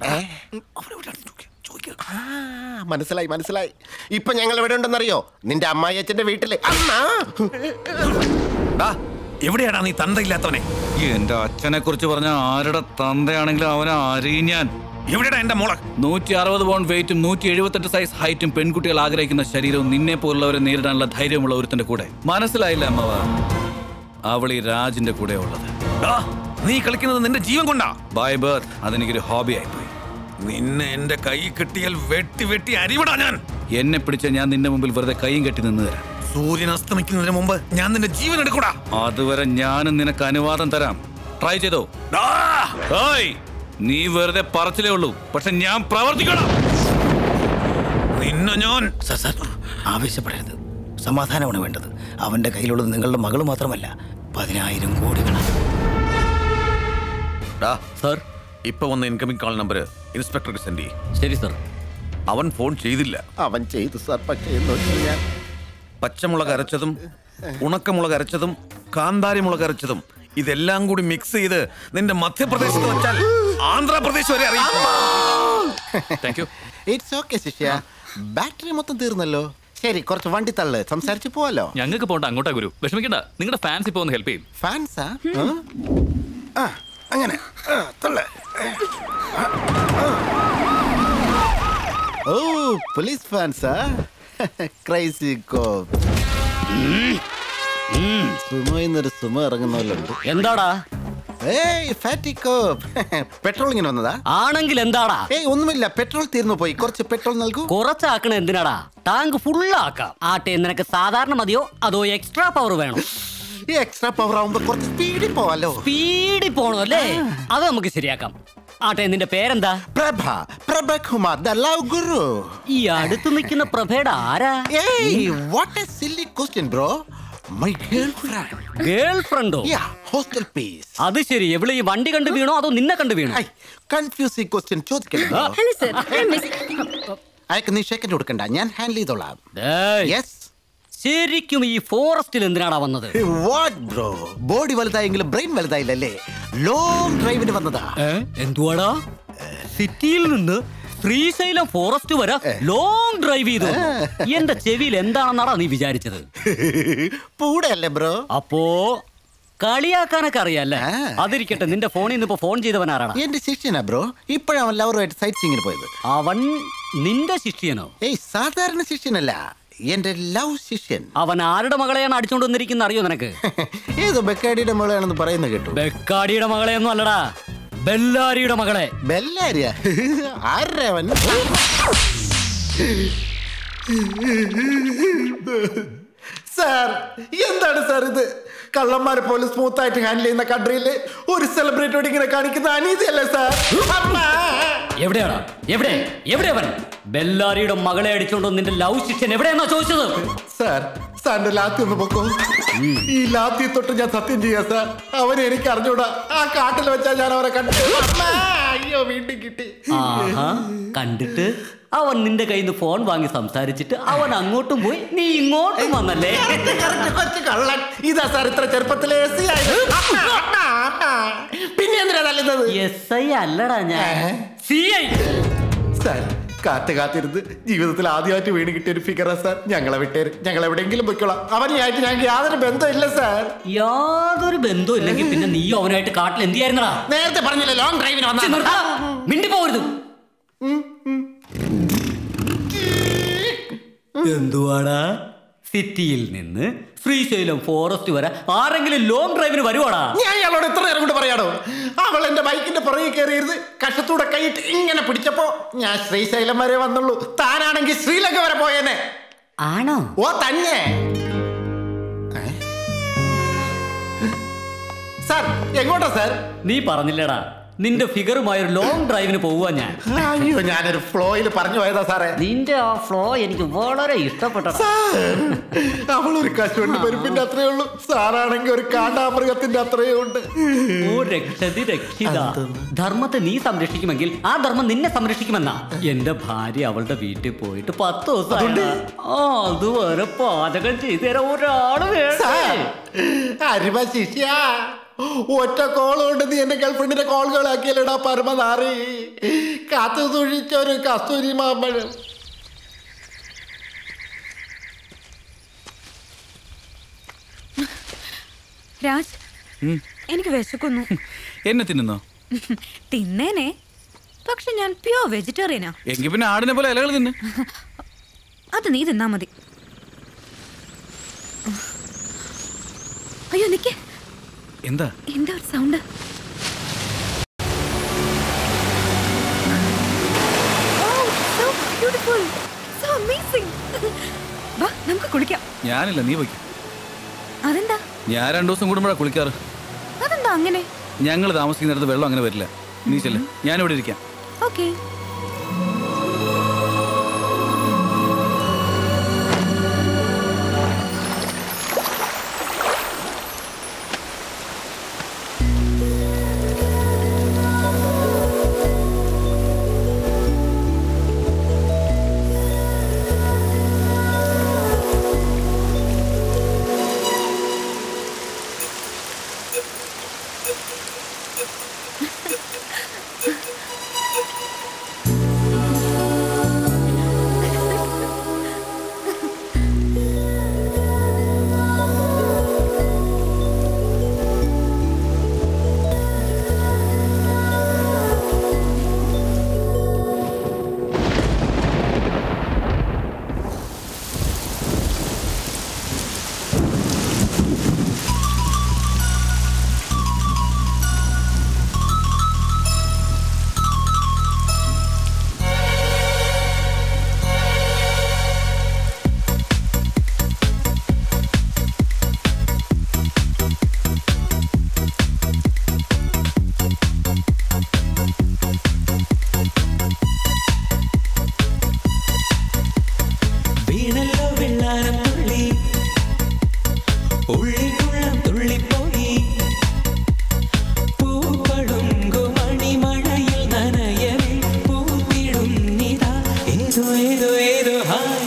മനസ്സിലായി മനസ്സിലായി ഇപ്പൊ ഞങ്ങൾ എവിടെ ഉണ്ടെന്നറിയോ നിന്റെ അമ്മായി അച്ഛന്റെ വീട്ടില് അമ്മ
എവിടെയാടാ നീ തന്തയില്ലാത്തവനെ
എന്റെ അച്ഛനെ കുറിച്ച് പറഞ്ഞ ആരുടെ തന്തയാണെങ്കിലും അവനെ അറിയാൻ
എവിടെയാ എന്റെ മോള
നൂറ്റി അറുപത് പൗണ്ട് വെയിറ്റും നൂറ്റി എഴുപത്തെട്ട് സൈസ് ഹൈറ്റും പെൺകുട്ടികൾ ആഗ്രഹിക്കുന്ന ശരീരവും നിന്നെ പോലുള്ളവരെ നേരിടാനുള്ള ധൈര്യമുള്ള ഒരുത്തിന്റെ കൂടെ മനസ്സിലായില്ല അമ്മവ അവൾ ഈ രാജിന്റെ കൂടെ ഉള്ളത്
നീ കളിക്കുന്നത് നിന്റെ ജീവൻ കൊണ്ടാ
ബൈ ബർത്ത് അതെനിക്കൊരു ഹോബി ആയിപ്പോയി
നിന്നെ എന്റെ കൈ കിട്ടിയാൽ വെട്ടി വെട്ടി അരിവിടാ ഞാൻ
എന്നെ പിടിച്ച ഞാൻ നിന്റെ മുമ്പിൽ വെറുതെ കൈയും കെട്ടി നിന്ന് തരാം
സൂര്യൻ അസ്തമിക്കുന്നതിന് മുമ്പ് ഞാൻ നിന്റെ ജീവൻ എടുക്കൂടാ
അതുവരെ ഞാനും നിനക്ക് അനുവാദം തരാം ട്രൈ ചെയ്തോ ഓയ് നീ വെറുതെ പറച്ചിലേ ഉള്ളൂ പക്ഷെ ഞാൻ പ്രവർത്തിക്കണം
നിന്നെ ഞാൻ
സാർ സാർ ആവേശപ്പെടരുത് സമാധാനമാണ് വേണ്ടത് അവന്റെ കയ്യിലുള്ളത് നിങ്ങളുടെ മകൾ മാത്രമല്ല പതിനായിരം കോടികളാണ്
സാർ ഇപ്പൊ വന്ന ഇൻകമിംഗ് കോൾ നമ്പർ ഇൻസ്പെക്ടർക്ക് സെൻഡ് ചെയ്യും
ശരി സാർ
അവൻ ഫോൺ ചെയ്തില്ല
അവൻ ചെയ്തു സാർ പക്ഷേ എന്ന് വെച്ച് കഴിഞ്ഞാൽ
പച്ചമുളക് അരച്ചതും ഉണക്കമുളക് അരച്ചതും കാന്താരി മുളക് അരച്ചതും ഇതെല്ലാം കൂടി മിക്സ് ചെയ്ത് നിന്റെ മധ്യപ്രദേശത്ത് വെച്ചാൽ ആന്ധ്രാപ്രദേശ് വരെ അറിയിക്കും
താങ്ക് യു
ഇറ്റ്സ് ഓക്കെ ശിഷ്യ ബാറ്ററി മൊത്തം തീർന്നല്ലോ ശരി കുറച്ച് വണ്ടി തള്ളു സംസാരിച്ച് പോവാലോ
ഞങ്ങൾക്ക് പോണ്ട അങ്ങോട്ടാ ഗുരു വിഷമിക്കണ്ട നിങ്ങളുടെ ഫാൻസ് ഇപ്പൊ ഒന്ന് ഹെൽപ്പ് ചെയ്യും
ഫാൻസാ ആ അങ്ങനെ ആ, തള്ള്. ഓ പോലീസ് ഫാൻസാ ക്രൈസി കോപ്പ് സുമോ എന്നൊരു സുമ ഇറങ്ങുന്നവരുണ്ട്
എന്താടാ
ഏയ് ഫാറ്റി കോപ്പ് പെട്രോൾ ഇങ്ങനെ വന്നതാ
ആണെങ്കിൽ എന്താടാ
ഏയ് ഒന്നുമില്ല പെട്രോൾ തീർന്നു പോയി കുറച്ച് പെട്രോൾ നൽകൂ
കുറച്ചാക്കണ എന്തിനാടാ ടാങ്ക് ഫുള്ളാക്കാം ആട്ടെ നിനക്ക് സാധാരണ മതിയോ അതോ എക്സ്ട്രാ പവർ വേണം
ഈ എക്സ്ട്രാ പവർ ആവുമ്പോ കുറച്ച് സ്പീഡിൽ പോവാലോ
സ്പീഡിൽ പോണോ അല്ലേ അത് നമുക്ക് ശരിയാക്കാം ആട്ടെ നിന്റെ പേരെന്താ
Prabha Prabhakumar the love guru
ഈ അടുത്ത് നിൽക്കുന്ന പ്രഭയുടെ ആരാ
ഏയ് what a silly question bro my girl friend
girl ഫ്രണ്ടോ
യാ ഹോസ്റ്റൽ പീസ്
അത് ശരി എവിടെ ഈ വണ്ടി കണ്ടു വീണോ അതോ നിന്നെ കണ്ടു വീണോ
കൺഫ്യൂസിംഗ് ക്വസ്റ്റ്യൻ ചോദിക്കല്ലോ
ഹലോ സർ
അയക്ക് നീ സെക്കൻഡ് കൊടുക്കണ്ട ഞാൻ ഹാൻഡിൽ ചെയ്തോളാം യെസ്
ശരിക്കും ഈ ഫോറസ്റ്റിൽ എന്തിനാടാ വന്നത്
വാട്ട് ബ്രോ ബോഡി വലുതായെങ്കിലും ബ്രെയിൻ വലുതായില്ലല്ലേ ലോങ് ഡ്രൈവിന് വന്നതാ
എന്തുവാടാ സിറ്റിയിൽ നിന്ന് ശ്രീശൈലം ഫോറസ്റ്റ് വരെ ലോങ് ഡ്രൈവ് ചെയ്തു എന്റെ ചെവിയിൽ എന്താണെന്നാടാ നീ വിചാരിച്ചത്
പൂടെയല്ലേ ബ്രോ
അപ്പോ കളിയാക്കാനൊക്കെ അറിയാല്ലേ അതിരിക്കട്ടെ നിന്റെ ഫോണിൽ നിന്ന് ഇപ്പൊ ഫോൺ ചെയ്തവൻ ആരാടാ
എന്റെ ശിഷ്യനാ ബ്രോ ഇപ്പോഴാണ് അവൻ ലവറുമായിട്ട് സൈറ്റ് സീങ്ങിന് പോയത്
അവൻ നിന്റെ ശിഷ്യനോ
ഏയ് സാധാരണ ശിഷ്യനല്ല എന്റെ ലവ് ശിഷ്യൻ
അവൻ ആരുടെ മകളെയാണ് അടിച്ചോണ്ട് വന്നിരിക്കുന്ന അറിയോ നിനക്ക്
ഏതോ ബെക്കാടിയുടെ മകളാണെന്ന് പറയുന്നത് കേട്ടു
ബെക്കാടിയുടെ മകളെയൊന്നും അല്ലടാ ബെല്ലാരിയുടെ മകളെ
ബെല്ലാരിയ ആരുടെ അവൻ സാർ എന്താണ് സാർ ഇത് കള്ളന്മാരെ പോലെ സ്മൂത്ത് ആയിട്ട് ഹാൻഡിൽ ചെയ്യുന്ന കൺട്രിയിൽ ഒരു സെലിബ്രിറ്റിയോട് ഇങ്ങനെ കാണിക്കുന്ന അനീതിയല്ലേ സാർ
എവിടെയാടാ എവിടെ എവിടെ അവൻ ബെല്ലാരിയുടെ മകളെ അടിച്ചോണ്ട് വന്ന് നിന്റെ ലവ് ശിഷ്യൻ എവിടെയെന്നാ ചോദിച്ചത്
സാർ സാറിന്റെ ലാത്തി ഒന്ന് പൊക്കോ ഈ ലാത്തി തൊട്ട് ഞാൻ സത്യം ചെയ്യാം സാർ അവനെ എനിക്ക് അറിഞ്ഞൂടാ ആ കാട്ടിൽ വെച്ചാ ഞാൻ അവരെ കണ്ടു അമ്മേ, അയ്യോ വീണ്ടും കിട്ടി
ആഹാ കണ്ടിട്ട് അവൻ നിന്റെ കയ്യിൽ നിന്ന് ഫോൺ വാങ്ങി സംസാരിച്ചിട്ട് അവൻ അങ്ങോട്ടും പോയി നീ ഇങ്ങോട്ടും വന്നല്ലേ
കൊച്ചു കള്ളൻ ഇതാ സാർ ഇത്ര ചെറുപ്പത്തിലെ എസ് ആയത് പിന്നെ എന്തിനാ തല്ലുന്നത്
എസ് ഐ അല്ലടാ ഞാൻ സി ഐ
സാർ കാത്ത് കാത്തിരുന്ന് ജീവിതത്തിൽ ആദ്യമായിട്ട് വീണ് കിട്ടിയ ഒരു ഫിഗറാ സാർ ഞങ്ങളെ വിട്ടേര് ഞങ്ങൾ എവിടെയെങ്കിലും പൊയ്ക്കോളാം അവനുമായിട്ട് ഞങ്ങൾക്ക് യാതൊരു ബന്ധമില്ല സാർ
യാതൊരു ബന്ധവും ഇല്ലെങ്കിൽ പിന്നെ നീ അവനായിട്ട് കാട്ടിൽ എന്ത് ചെയ്യായിരുന്നടാ
നേരത്തെ പറഞ്ഞില്ലേ ലോങ് ഡ്രൈവിന് വന്ന
മിണ്ടി പോകരുത് എന്തുവാടാ
സിറ്റിയിൽ നിന്ന് ശ്രീശൈലം ഫോറസ്റ്റ് വരെ ആരെങ്കിലും ലോങ് ഡ്രൈവിന് വരുവാടാ
ഞാൻ അയാളോട് എത്ര നേരം കൊണ്ട് പറയാടോ അവൾ എന്റെ ബൈക്കിന്റെ പുറകെ കയറിയിരുന്ന് കഷത്തൂടെ കൈയിട്ട് ഇങ്ങനെ പിടിച്ചപ്പോ ഞാൻ ശ്രീശൈലം വരെ വന്നുള്ളൂ താനാണെങ്കിൽ ശ്രീലങ്ക വരെ പോയേനെ
ആണോ
ഓ തന്നെ സാർ എങ്ങോട്ടാ സാർ
നീ പറഞ്ഞില്ലടാ നിന്റെ ഫിഗറുമായ ഒരു ലോങ് ഡ്രൈവിന് പോവാ ഞാൻ
അയ്യോ ഞാനൊരു ഫ്ലോയിൽ പറഞ്ഞു പോയതാ സാറേ
നിന്റെ ആ ഫ്ലോ എനിക്ക് വളരെ ഇഷ്ടപ്പെട്ടടാ
അവൾ ഒരു കശുവണ്ടി പരിപ്പിന്റെ അത്രയേ ഉള്ളൂ സാറാണെങ്കിൽ ഒരു കാണ്ടാമൃഗത്തിന്റെ അത്രയേ ഉണ്ട്
ഓ രക്ഷതി രക്ഷിത ധർമ്മത്തെ നീ സംരക്ഷിക്കുമെങ്കിൽ ആ ധർമ്മം നിന്നെ സംരക്ഷിക്കുമെന്നാ എന്റെ ഭാര്യ അവളുടെ വീട്ടിൽ പോയിട്ട് പത്ത് ദിവസം ആ അതുവരെ പാചകം ചെയ്തു തരാൻ ഒരാള് വേണം
അരിമ ശിഷ്യ ഒറ്റ കോൾ കൊണ്ട് നീ എന്റെ ഗേൾഫ്രണ്ടിന്റെ കോളുകളാക്കിയല്ലടാ പരമനാറി കാത്തു തുഴിച്ച ഒരു കസ്തൂരി മാമ്പഴം
രാജ് എനിക്ക് വിശക്കുന്നു
എന്നെ തിന്നുന്നോ
തിന്നേനെ പക്ഷെ ഞാൻ പ്യോർ വെജിറ്റേറിയനാ
എങ്കിൽ പിന്നെ ആടിനെ പോലെ ഇലകൾ തിന്ന്
അത് നീ തിന്നാ മതി അയ്യോ നിക്കേ
എന്താ
എന്താ ഒരു സൗണ്ട് വാ നമുക്ക് കുളിക്കാം
ഞാനില്ല നീ വയ്ക്കും
അതെന്താ
ഞാൻ രണ്ടു ദിവസം കൂടുമ്പോഴാണ് കുളിക്കാറ്
അതെന്താ അങ്ങനെ
ഞങ്ങൾ താമസിക്കുന്നിടത്ത് വെള്ളം അങ്ങനെ വരില്ല നീ ചെല്ല് ഞാനിവിടെ ഇരിക്കാം
ഓക്കേ
വീണല്ലോ വെള്ളാരം തുള്ളി ഉള്ളിക്കുള്ളം തുള്ളിപ്പോയി പൂപ്പടുങ്കു മണിമഴയിൽ നനയവേ പൂത്തിടുന്നിതാ ഏതോ ഏതോ ഏതോ ഹായ്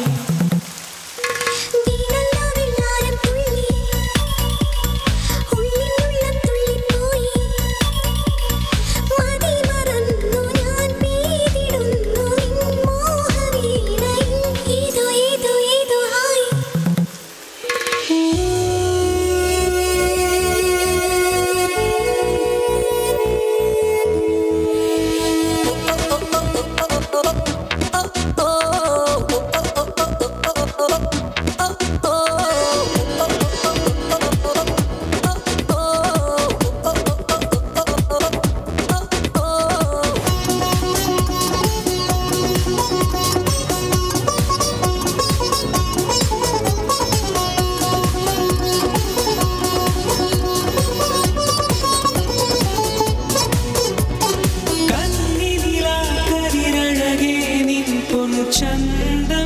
കണ്ണിനിലാക്കരിരഴകേ നിൻ പൊൻചന്തം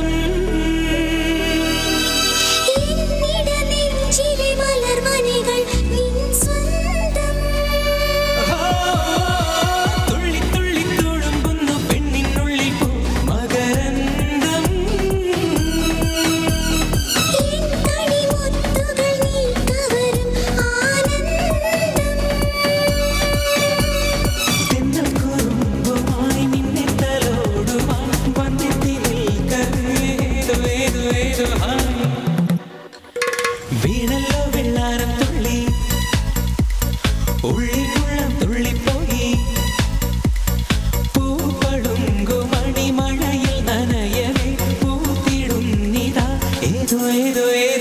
തുള്ളി തുള്ളി തുളുമ്പുന്നു പെണ്ണിനുള്ളിൽ പൂ മകരന്തം തെന്നൽ കുറുമ്പുമായി നിന്നെ തലോടുവാൻ വന്നെത്തി നിൽക്കവേ ഏതോ ഏതോ ഏതോ ഹായ് വീണല്ലോ വെള്ളാരം തുള്ളി ഉള്ളിക്കുള്ളം തുള്ളിപ്പോയി പൂപ്പടുങ്കു മണിമഴയിൽ നനയവേ പൂത്തിടുന്നിതാ ഏതോ ഏതോ ഏതോ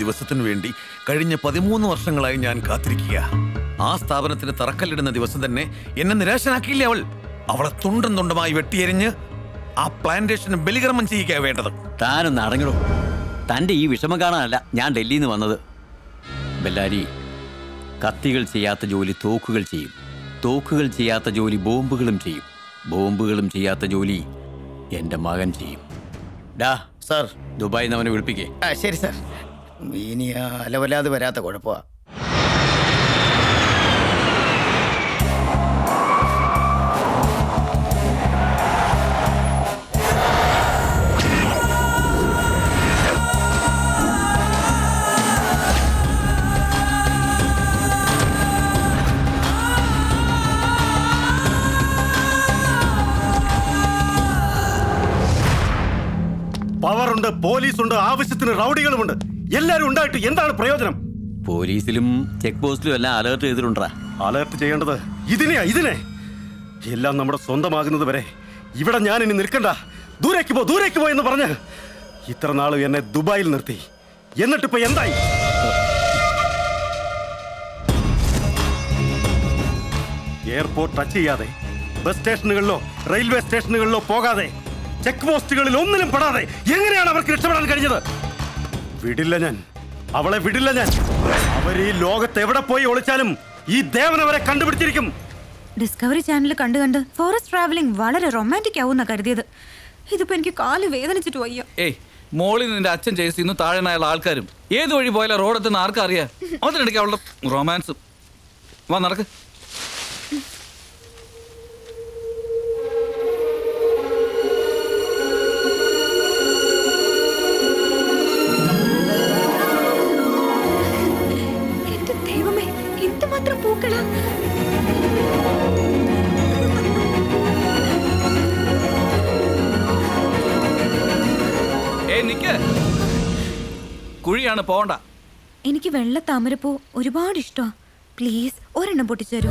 ദിവസത്തിനു വേണ്ടി കഴിഞ്ഞ പതിമൂന്ന് വർഷങ്ങളായി ഞാൻ കാത്തിരിക്കുക ആ സ്ഥാപനത്തിന് തറക്കല്ലിടുന്ന ദിവസം തന്നെ എന്നെ നിരാശനാക്കിയില്ലേ അവൾ അവളെ തുണ്ടം തുണ്ടമായി വെട്ടിയെരിഞ്ഞ് ആ പ്ലാന്റേഷന് ബലികർമ്മം ചെയ്യിക്കുക വേണ്ടത്
താനൊന്ന് അടങ്ങണോ തൻ്റെ ഈ വിഷമം കാണാനല്ല ഞാൻ ഡൽഹിയിൽ നിന്ന് വന്നത് ബെല്ലാരി കത്തികൾ ചെയ്യാത്ത ജോലി തോക്കുകൾ ചെയ്യും തോക്കുകൾ ചെയ്യാത്ത ജോലി ബോംബുകളും ചെയ്യും ബോംബുകളും ചെയ്യാത്ത ജോലി എൻ്റെ മകൻ ചെയ്യും ഡാ
സാർ
ദുബായിൽ നിന്ന് അവനെ വിളിപ്പിക്കേ
ആ ശരി സാർ ഇനി ആ അലവല്ലാതെ വരാത്ത കുഴപ്പമാ
പവറുണ്ട് പോലീസുണ്ട് ആവശ്യത്തിന് റൗഡികളുമുണ്ട് എല്ലാരും ഉണ്ടായിട്ട് എന്താണ് പ്രയോജനം
പോലീസിലും ചെക്ക് പോസ്റ്റിലും എല്ലാം അലേർട്ട് ചെയ്തിട്ടുണ്ടാ
അലേർട്ട് ചെയ്യേണ്ടത് ഇതിനെയാ ഇതിനെ എല്ലാം നമ്മുടെ സ്വന്തമാകുന്നത് വരെ ഇവിടെ ഞാൻ ഇനി നിൽക്കണ്ട ദൂരേക്ക് പോ ദൂരേക്ക് പോ എന്ന് പറഞ്ഞ് ഇത്ര നാളും എന്നെ ദുബായിൽ നിർത്തി എന്നിട്ടിപ്പോ എന്തായി എയർപോർട്ട് ടച്ച് ചെയ്യാതെ ബസ് സ്റ്റേഷനുകളിലോ റെയിൽവേ സ്റ്റേഷനുകളിലോ പോകാതെ ചെക്ക് പോസ്റ്റുകളിൽ ഒന്നിലും പെടാതെ എങ്ങനെയാണ് അവർക്ക് രക്ഷപ്പെടാൻ കഴിഞ്ഞത് വിടില്ല ഞാൻ അവളെ വിടില്ല ഞാൻ അവർ ഈ ലോകത്ത് എവിടെ പോയി ഒളിച്ചാലും ഈ ദേവൻ അവരെ കണ്ടുപിടിച്ചിരിക്കും
ഡിസ്കവറി ചാനൽ കണ്ടു കണ്ട് ഫോറസ്റ്റ് ട്രാവലിംഗ് വളരെ റൊമാൻറ്റിക് ആവുന്ന കരുതിയത് ഇതിപ്പോ എനിക്ക് കാല് വേദനിച്ചിട്ട് വയ്യ
ഏയ് മോളിൽ നിന്റെ അച്ഛൻ ചേസിന്ന് താഴെനായുള്ള ആൾക്കാരും ഏത് വഴി പോയാലും റോഡെത്തുന്ന ആർക്കും അറിയാം അതിനിടയ്ക്ക് അവളുടെ റൊമാൻസും വാ നടക്ക്
എന്റെ ദൈവമേ എന്തുമാത്രം പൂക്കളാ
ഏയ് നിക്ക് കുഴിയാണ് പോണ്ട
എനിക്ക് വെള്ള താമരപ്പൂ ഒരുപാട് ഇഷ്ടമാ പ്ലീസ് ഒരെണ്ണം പൊട്ടിച്ചേരൂ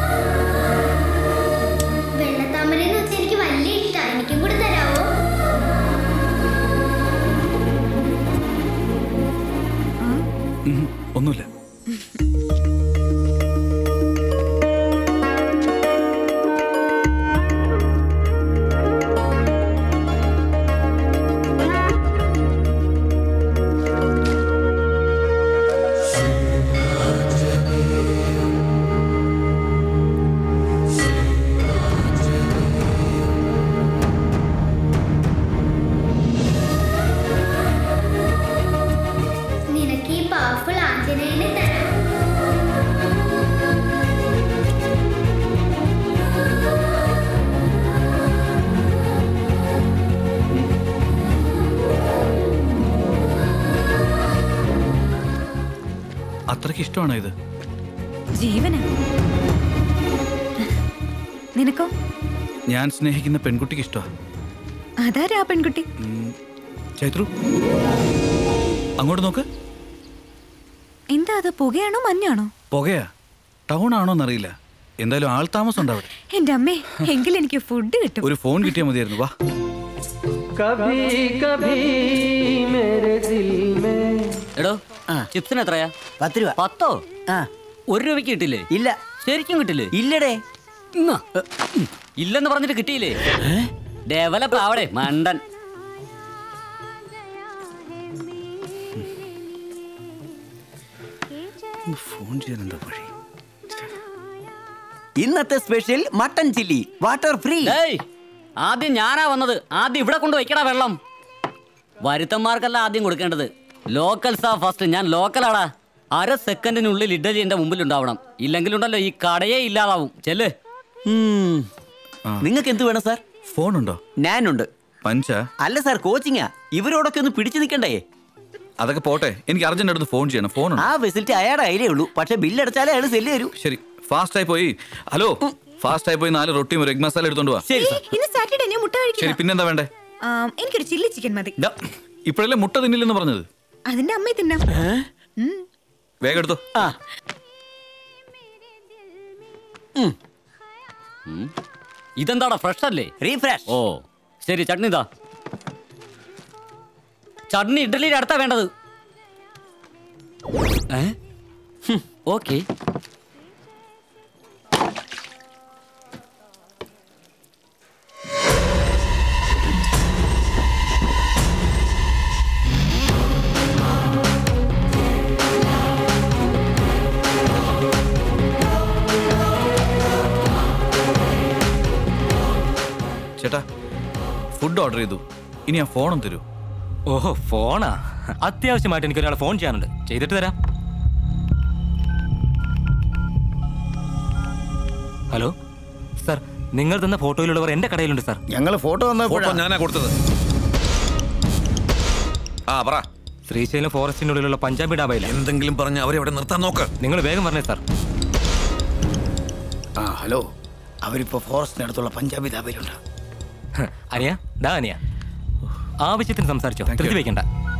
വെള്ളത്താമരയെന്ന് വെച്ചാൽ എനിക്ക് വലിയ ഇഷ്ടമാണ് എനിക്കും കൂടി തരാവോ
ഉം, ഒന്നുമില്ല
നിനക്ക് ഈ പവർഫുൾ ആഞ്ജനേയനെ തരാം
അത്രയ്ക്ക് ഇഷ്ടമാണോ ഇത്
ജീവന നിനക്കോ
ഞാൻ സ്നേഹിക്കുന്ന പെൺകുട്ടിക്ക് ഇഷ്ടമാണ്
അതാരാ ആ പെൺകുട്ടി
ചൈത്രു അങ്ങോട്ട് നോക്ക്
എന്താ അത് പുകയാണോ മഞ്ഞാണോ
പുകയാ ടൗൺ ആണോ എന്നറിയില്ല എന്തായാലും ആൾ താമസം ഉണ്ട് അവിടെ
എന്റെ അമ്മേ എങ്കിൽ എനിക്ക് ഫുഡ് കിട്ടും
ഒരു ഫോൺ കിട്ടിയാൽ മതിയായിരുന്നു വാ
കഭി കഭി മേരെ ദിൽ മേ എടോ ചിപ്സിന് എത്രയാ
പത്ത് രൂപ
പത്തോ ഒരു രൂപയ്ക്ക് കിട്ടില്ലേ
ഇല്ല
ശരിക്കും കിട്ടില്ലേ
ഇല്ലടേ
ഇന്നാ. ഇല്ലെന്ന് പറഞ്ഞിട്ട് കിട്ടിയില്ലേ ഡെവലപ്പ് ആവടെ മണ്ടൻ
ഫോൺ ചെയ്യാൻ എന്താ വഴി
ഇന്നത്തെ special mutton chilly water free
ഡേയ്, ആദ്യം ഞാനാ വന്നത് ആദ്യം ഇവിടെ കൊണ്ട് വെക്കടാ വെള്ളം വരുത്തന്മാർക്കല്ല ആദ്യം കൊടുക്കേണ്ടത് ലോക്കൽസാ ഫസ്റ്റ് ഞാൻ ലോക്കലാടാ അര സെക്കൻഡിനുള്ളിൽ ഇഡലി എന്റെ മുമ്പിൽ ഉണ്ടാവണം ഇല്ലെങ്കിലുണ്ടല്ലോ ഈ കടയേ ഇല്ലാതാവും ചെല്ല്
നിങ്ങൾക്ക് എന്ത് വേണം സാർ
ഫോണുണ്ടോ
ഞാനുണ്ട്
പഞ്ച
അല്ല സാർ കോച്ചിങ്ങാ ഇവരോടൊക്കെ ഒന്ന് പിടിച്ചു നിൽക്കണ്ടേ
അതൊക്കെ പോട്ടെ എനിക്ക് അർജന്റ് അടുത്ത് ഫോൺ ചെയ്യണം ഫോൺ
ആ ഫെസിലിറ്റി അയാളുടെ കയ്യിലേ ഉള്ളൂ പക്ഷെ ബില്ലടച്ചാലേ അയാൾ സെല്ല് തരൂ
ശരി ഫാസ്റ്റ് ആയി പോയി ഹലോ ഫാസ്റ്റ് ആയി പോയി നാല് റൊട്ടിയും ഒരു എഗ് മസാല എടുത്തോണ്ട് വാ
ഏയ്, ഇന്ന് സാറ്റർഡേ ഞാൻ മുട്ട
ശരി
കഴിക്കില്ല
പിന്നെന്താ വേണ്ടേ
ആം, എനിക്കൊരു ചില്ലി ചിക്കൻ മതി
ദാ, ഇപ്പോഴല്ലേ മുട്ട തിന്നില്ലെന്ന് പറഞ്ഞത്
അതിന്റെ അമ്മയെ തിന്നാം ഉം.
വേഗം എടുത്തോ
ഇതെന്താടാ ഫ്രഷ് അല്ലേ
റീഫ്രഷ്
ഓ ശരി ചട്നി ഇതാ ചട്നി ഇഡ്ഡലിയുടെ അടുത്താ വേണ്ടത് ഓക്കെ
ചേട്ടാ ഫുഡ് ഓർഡർ ചെയ്തു ഇനി ആ ഫോണും തരൂ
ഓഹോ ഫോണാ അത്യാവശ്യമായിട്ട് എനിക്ക് ഒരാൾ ഫോൺ ചെയ്യാനുണ്ട് ചെയ്തിട്ട് തരാം ഹലോ സാർ നിങ്ങൾ തന്ന ഫോട്ടോയിലുള്ളവർ എന്റെ കടയിലുണ്ട് സാർ
ഞങ്ങൾ ഫോട്ടോ
ഫോട്ടോ ഞാനാ കൊടുത്തത് ആ പറ
ശ്രീശൈലം ഫോറസ്റ്റിനുള്ളിലുള്ള പഞ്ചാബി ഡാബയില്ല
എന്തെങ്കിലും പറഞ്ഞ് അവരെ അവിടെ നിർത്താൻ നോക്ക്
നിങ്ങൾ വേഗം പറഞ്ഞേ സാർ
ആ ഹലോ അവരിപ്പോ ഫോറസ്റ്റിനടുത്തുള്ള പഞ്ചാബി ധാബയിലുണ്ട്
ഹ, അനിയ ദാ അനിയ ആവശ്യത്തിന് സംസാരിച്ചോ ധൃതി വെക്കണ്ട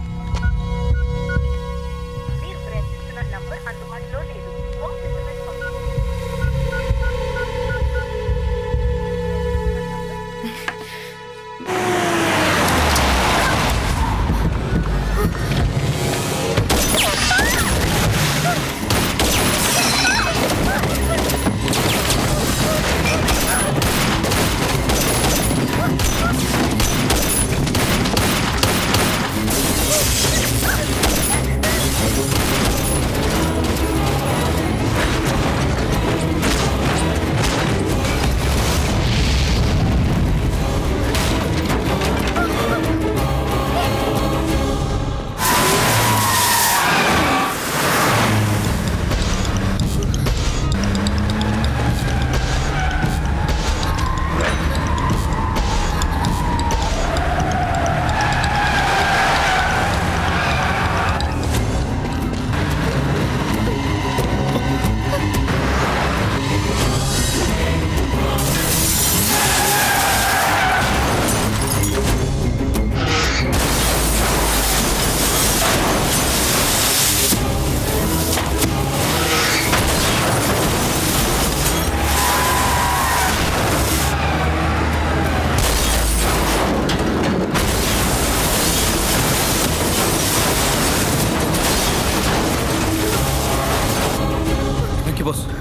thank you boss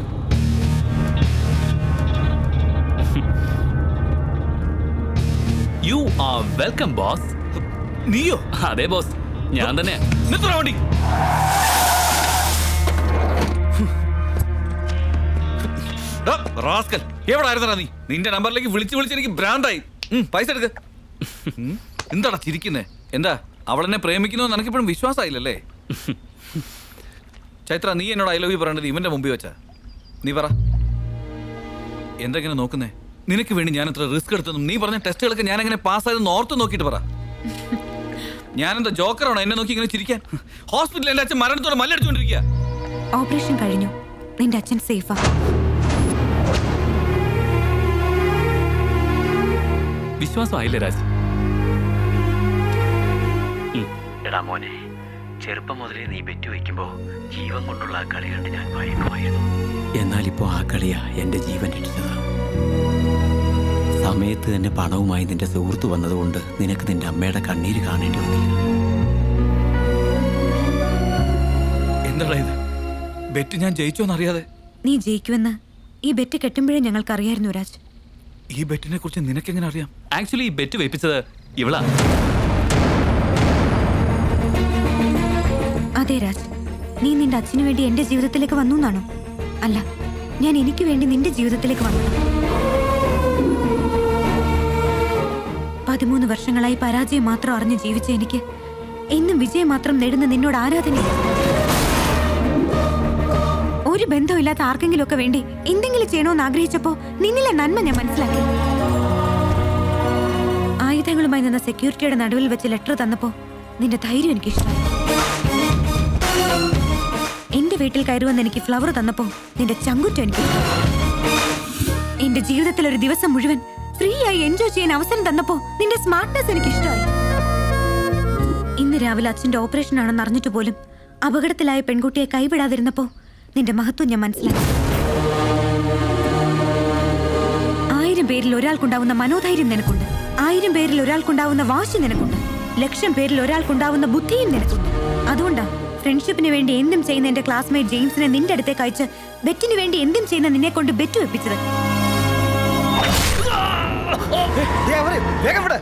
you are welcome boss
നീയോ
അതെ ബോസ് ഞാൻ തന്നെ
നിർത്തണ വണ്ടി ഡാ, റാസ്കൽ എവിടായിരുന്നടാ നീ നിന്റെ നമ്പറിലേക്ക് വിളിച്ച് വിളിച്ച് എനിക്ക് ഭ്രാന്തായി ഉം, പൈസ എടുക്ക ഉം, എന്താടാ ചിരിക്കുന്നേ എന്താ അവളെന്നെ പ്രേമിക്കുന്നു നിനക്കിപ്പോഴും വിശ്വാസമായില്ലല്ലേ ചൈത്ര നീ എന്നോട് ഐ ലവ് യു പറയേണ്ടത് ഇവന്റെ മുമ്പിൽ വെച്ചാ നീ പറ എന്തെങ്ങനെ നോക്കുന്നേ നിനക്ക് വേണ്ടി ഞാൻ എത്ര റിസ്ക് എടുത്തതും നീ പറഞ്ഞ ടെസ്റ്റുകളൊക്കെ ഞാൻ എങ്ങനെ പാസ്സായതെന്ന് ഓർത്ത് നോക്കിയിട്ട് പറ ഞാനെന്താ ജോക്കറാണോ എന്നെ നോക്കി ഇങ്ങനെ ചിരിക്കാൻ ഹോസ്പിറ്റലിൽ എന്റെ അച്ഛൻ മരണത്തോടെ മല്ലടിച്ചുകൊണ്ടിരിക്കുക
ഓപ്പറേഷൻ കഴിഞ്ഞു നിന്റെ അച്ഛൻ സേഫാ
വിശ്വാസമായില്ലേ രാജ്
എടാ മോനെ ചെറുപ്പം മുതലേ നീ ബെറ്റ് വയ്ക്കുമ്പോ ജീവൻ കൊണ്ടുള്ള ആ കളി കണ്ട് ഞാൻ ഭയക്കുമായിരുന്നു എന്നാലിപ്പോ ആ കളിയാ എന്റെ ജീവൻ രക്ഷിച്ചത് സമയത്ത് തന്നെ പണവുമായി നിന്റെ സുഹൃത്ത് വന്നതുകൊണ്ട് നിനക്ക് നിന്റെ അമ്മയുടെ കണ്ണീര് കാണേണ്ടി വന്നില്ല
എന്താടാ ഇത് ബെറ്റ് ഞാൻ ജയിച്ചോന്നറിയാതെ
നീ ജയിക്കുമെന്ന് ഈ ബെറ്റ് കെട്ടുമ്പോഴേ ഞങ്ങൾക്കറിയായിരുന്നു രാജ്
ഈ ബെറ്റിനെ കുറിച്ച് നിനക്കെങ്ങനെ അറിയാം
ആക്ച്വലി ഈ ബെറ്റ് വെപ്പിച്ചത് ഇവളാ
അതെ രാജ് നീ നിന്റെ അച്ഛനു വേണ്ടി എന്റെ ജീവിതത്തിലേക്ക് വന്നു എന്നാണോ അല്ല ഞാൻ എനിക്ക് വേണ്ടി നിന്റെ ജീവിതത്തിലേക്ക് വന്നു പതിമൂന്ന് വർഷങ്ങളായി പരാജയം മാത്രം അറിഞ്ഞ് ജീവിച്ച എനിക്ക് എന്നും വിജയം മാത്രം നേടുന്ന നിന്നോട് ആരാധനയാണ് ഒരു ബന്ധമില്ലാത്ത ആർക്കെങ്കിലും ഒക്കെ വേണ്ടി എന്തെങ്കിലും ചെയ്യണമെന്ന് ആഗ്രഹിച്ചപ്പോ നിന്നിലെ നന്മ ഞാൻ മനസ്സിലാക്കി ആയുധങ്ങളുമായി നിന്ന സെക്യൂരിറ്റിയുടെ നടുവിൽ വെച്ച് ലെറ്റർ തന്നപ്പോ നിന്റെ ധൈര്യം എനിക്ക് ഇഷ്ടമായി എന്റെ വീട്ടിൽ കയറുവന്ന് എനിക്ക് ഫ്ലവർ തന്നപ്പോ നിന്റെ ചങ്കുറ്റം എനിക്ക് ഇഷ്ടമായി. എന്റെ ജീവിതത്തിൽ ഒരു ദിവസം മുഴുവൻ ഫ്രീ ആയി എൻജോയ് ചെയ്യാൻ അവസരം തന്നപ്പോ നിന്റെ സ്മാർട്ട്നെസ് എനിക്ക് ഇഷ്ടമായി ഇന്ന് രാവിലെ അച്ഛന്റെ ഓപ്പറേഷൻ ആണെന്ന് അറിഞ്ഞിട്ട് പോലും അപകടത്തിലായ പെൺകുട്ടിയെ കൈവിടാതിരുന്നപ്പോ നിന്റെ മഹത്വം ഞാൻ മനസ്സിലാക്കി ആയിരം പേരിൽ ഒരാൾക്കുണ്ടാവുന്ന മനോധൈര്യം നിനക്കുണ്ട് ആയിരം പേരിൽ ഒരാൾക്കുണ്ടാവുന്ന വാശി നിനക്കുണ്ട് ലക്ഷം പേരിൽ ഒരാൾക്കുണ്ടാവുന്ന ബുദ്ധിയും നിനക്കുണ്ട് അതുകൊണ്ടാ ഫ്രണ്ട്ഷിപ്പിന് വേണ്ടി എന്തും ചെയ്യുന്ന എന്റെ ക്ലാസ്മേറ്റ് ജെയിംസിനെ നിന്റെ അടുത്തേക്ക് അയച്ച് ബെറ്റിന് വേണ്ടി എന്തും ചെയ്യുന്ന നിന്നെ കൊണ്ട് ബെറ്റ് വെപ്പിച്ചത്
വേഗം വിടെ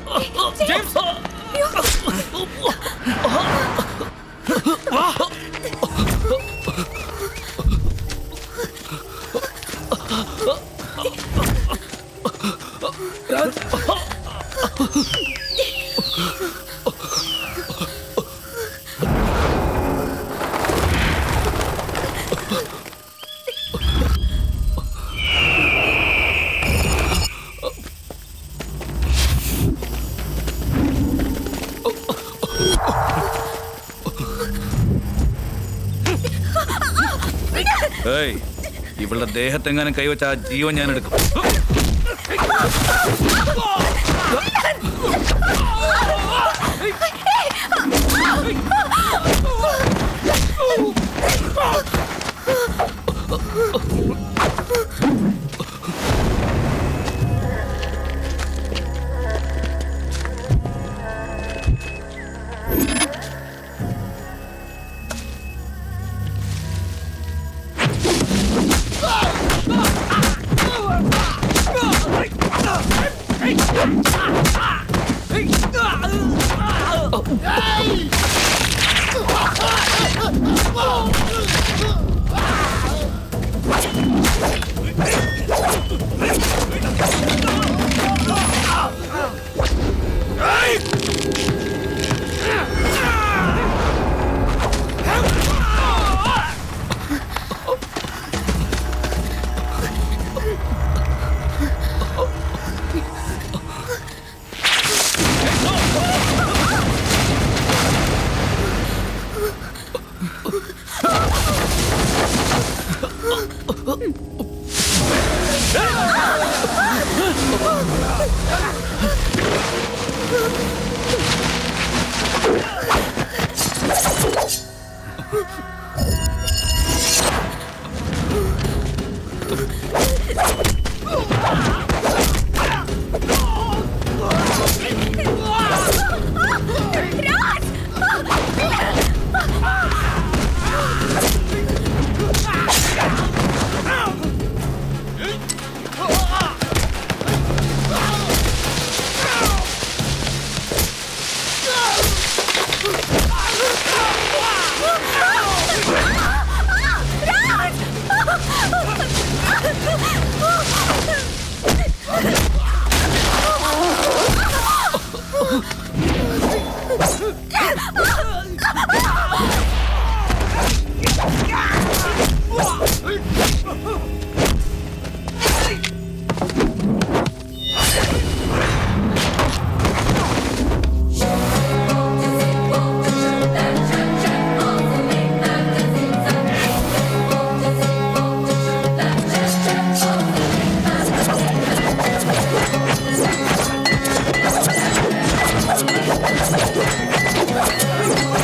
ഏയ് ഇവളുടെ ദേഹത്തെങ്ങാനും കൈവച്ച ആ ജീവൻ ഞാൻ എടുക്കും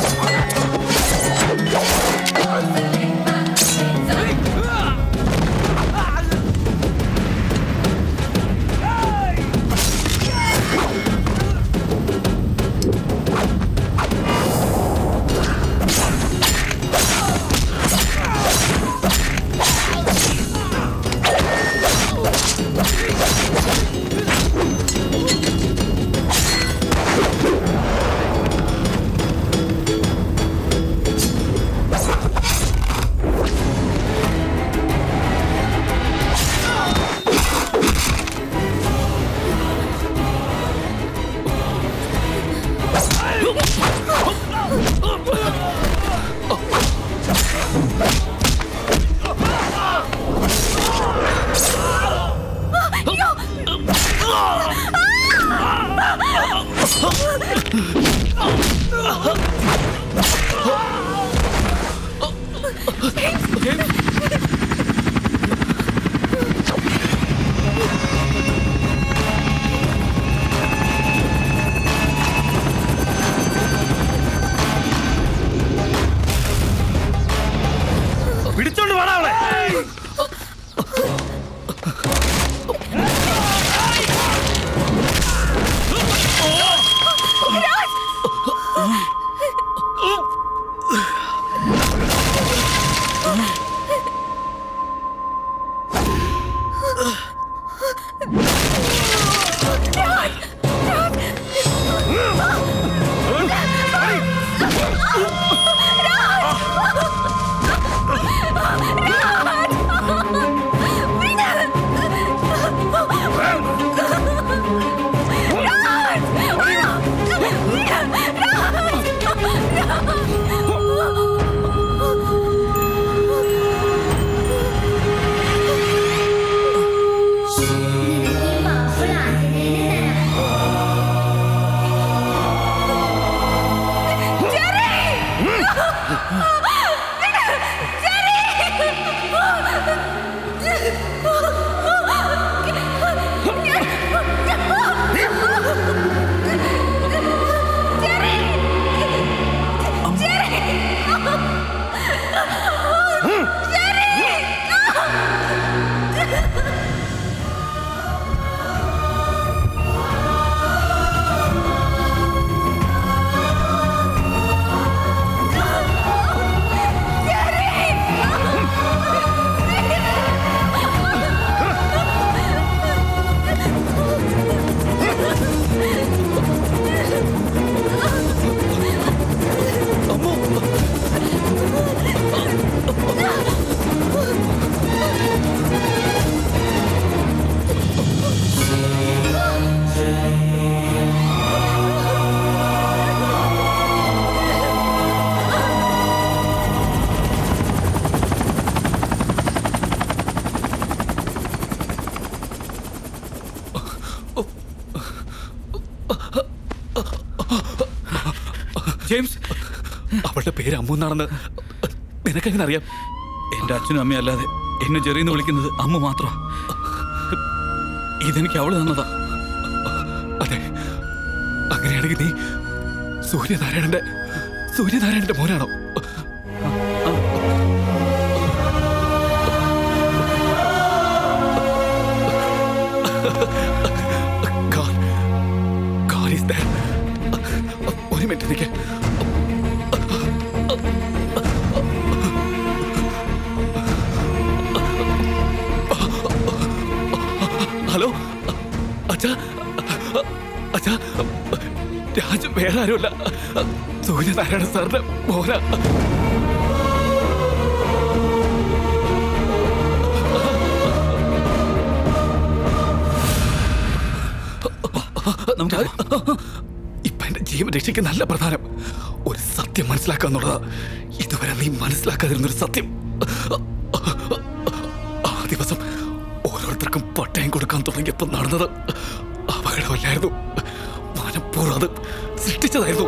Ah!
ജെയിംസ് അവളുടെ പേര് അമ്മു എന്നാണെന്ന് നിനക്കെങ്ങനെ അറിയാം എന്റെ അച്ഛനും അമ്മയും അല്ലാതെ എന്നെ ചെറിയെന്ന് വിളിക്കുന്നത് അമ്മ മാത്രം ഇതെനിക്ക് അവള് തന്നതാ അതെ അങ്ങനെയാണെങ്കിൽ നീ സൂര്യനാരായണന്റെ സൂര്യനാരായണന്റെ മോനാണോ God, God is there. ഒരു മിനിറ്റ് നിൽക്കാൻ ഹലോ അച്ഛാ അച്ഛാ രാജു വേറെ ആരുമല്ല സൂര്യനാരായണ സാറിന്റെ മോന നമുക്ക് ഇപ്പൊ എന്റെ ജീവൻ രക്ഷയ്ക്ക് നല്ല പ്രധാനം ഒരു സത്യം മനസ്സിലാക്കുക എന്നുള്ളതാ ഇതുവരെ നീ മനസ്സിലാക്കാതിരുന്നൊരു സത്യം ആ ദിവസം ഓരോരുത്തർക്കും പട്ടയം കൊടുക്കാൻ തുടങ്ങിയപ്പോൾ നടന്നത് അപകടമല്ലായിരുന്നു മനഃപൂർവ്വം അത് സൃഷ്ടിച്ചതായിരുന്നു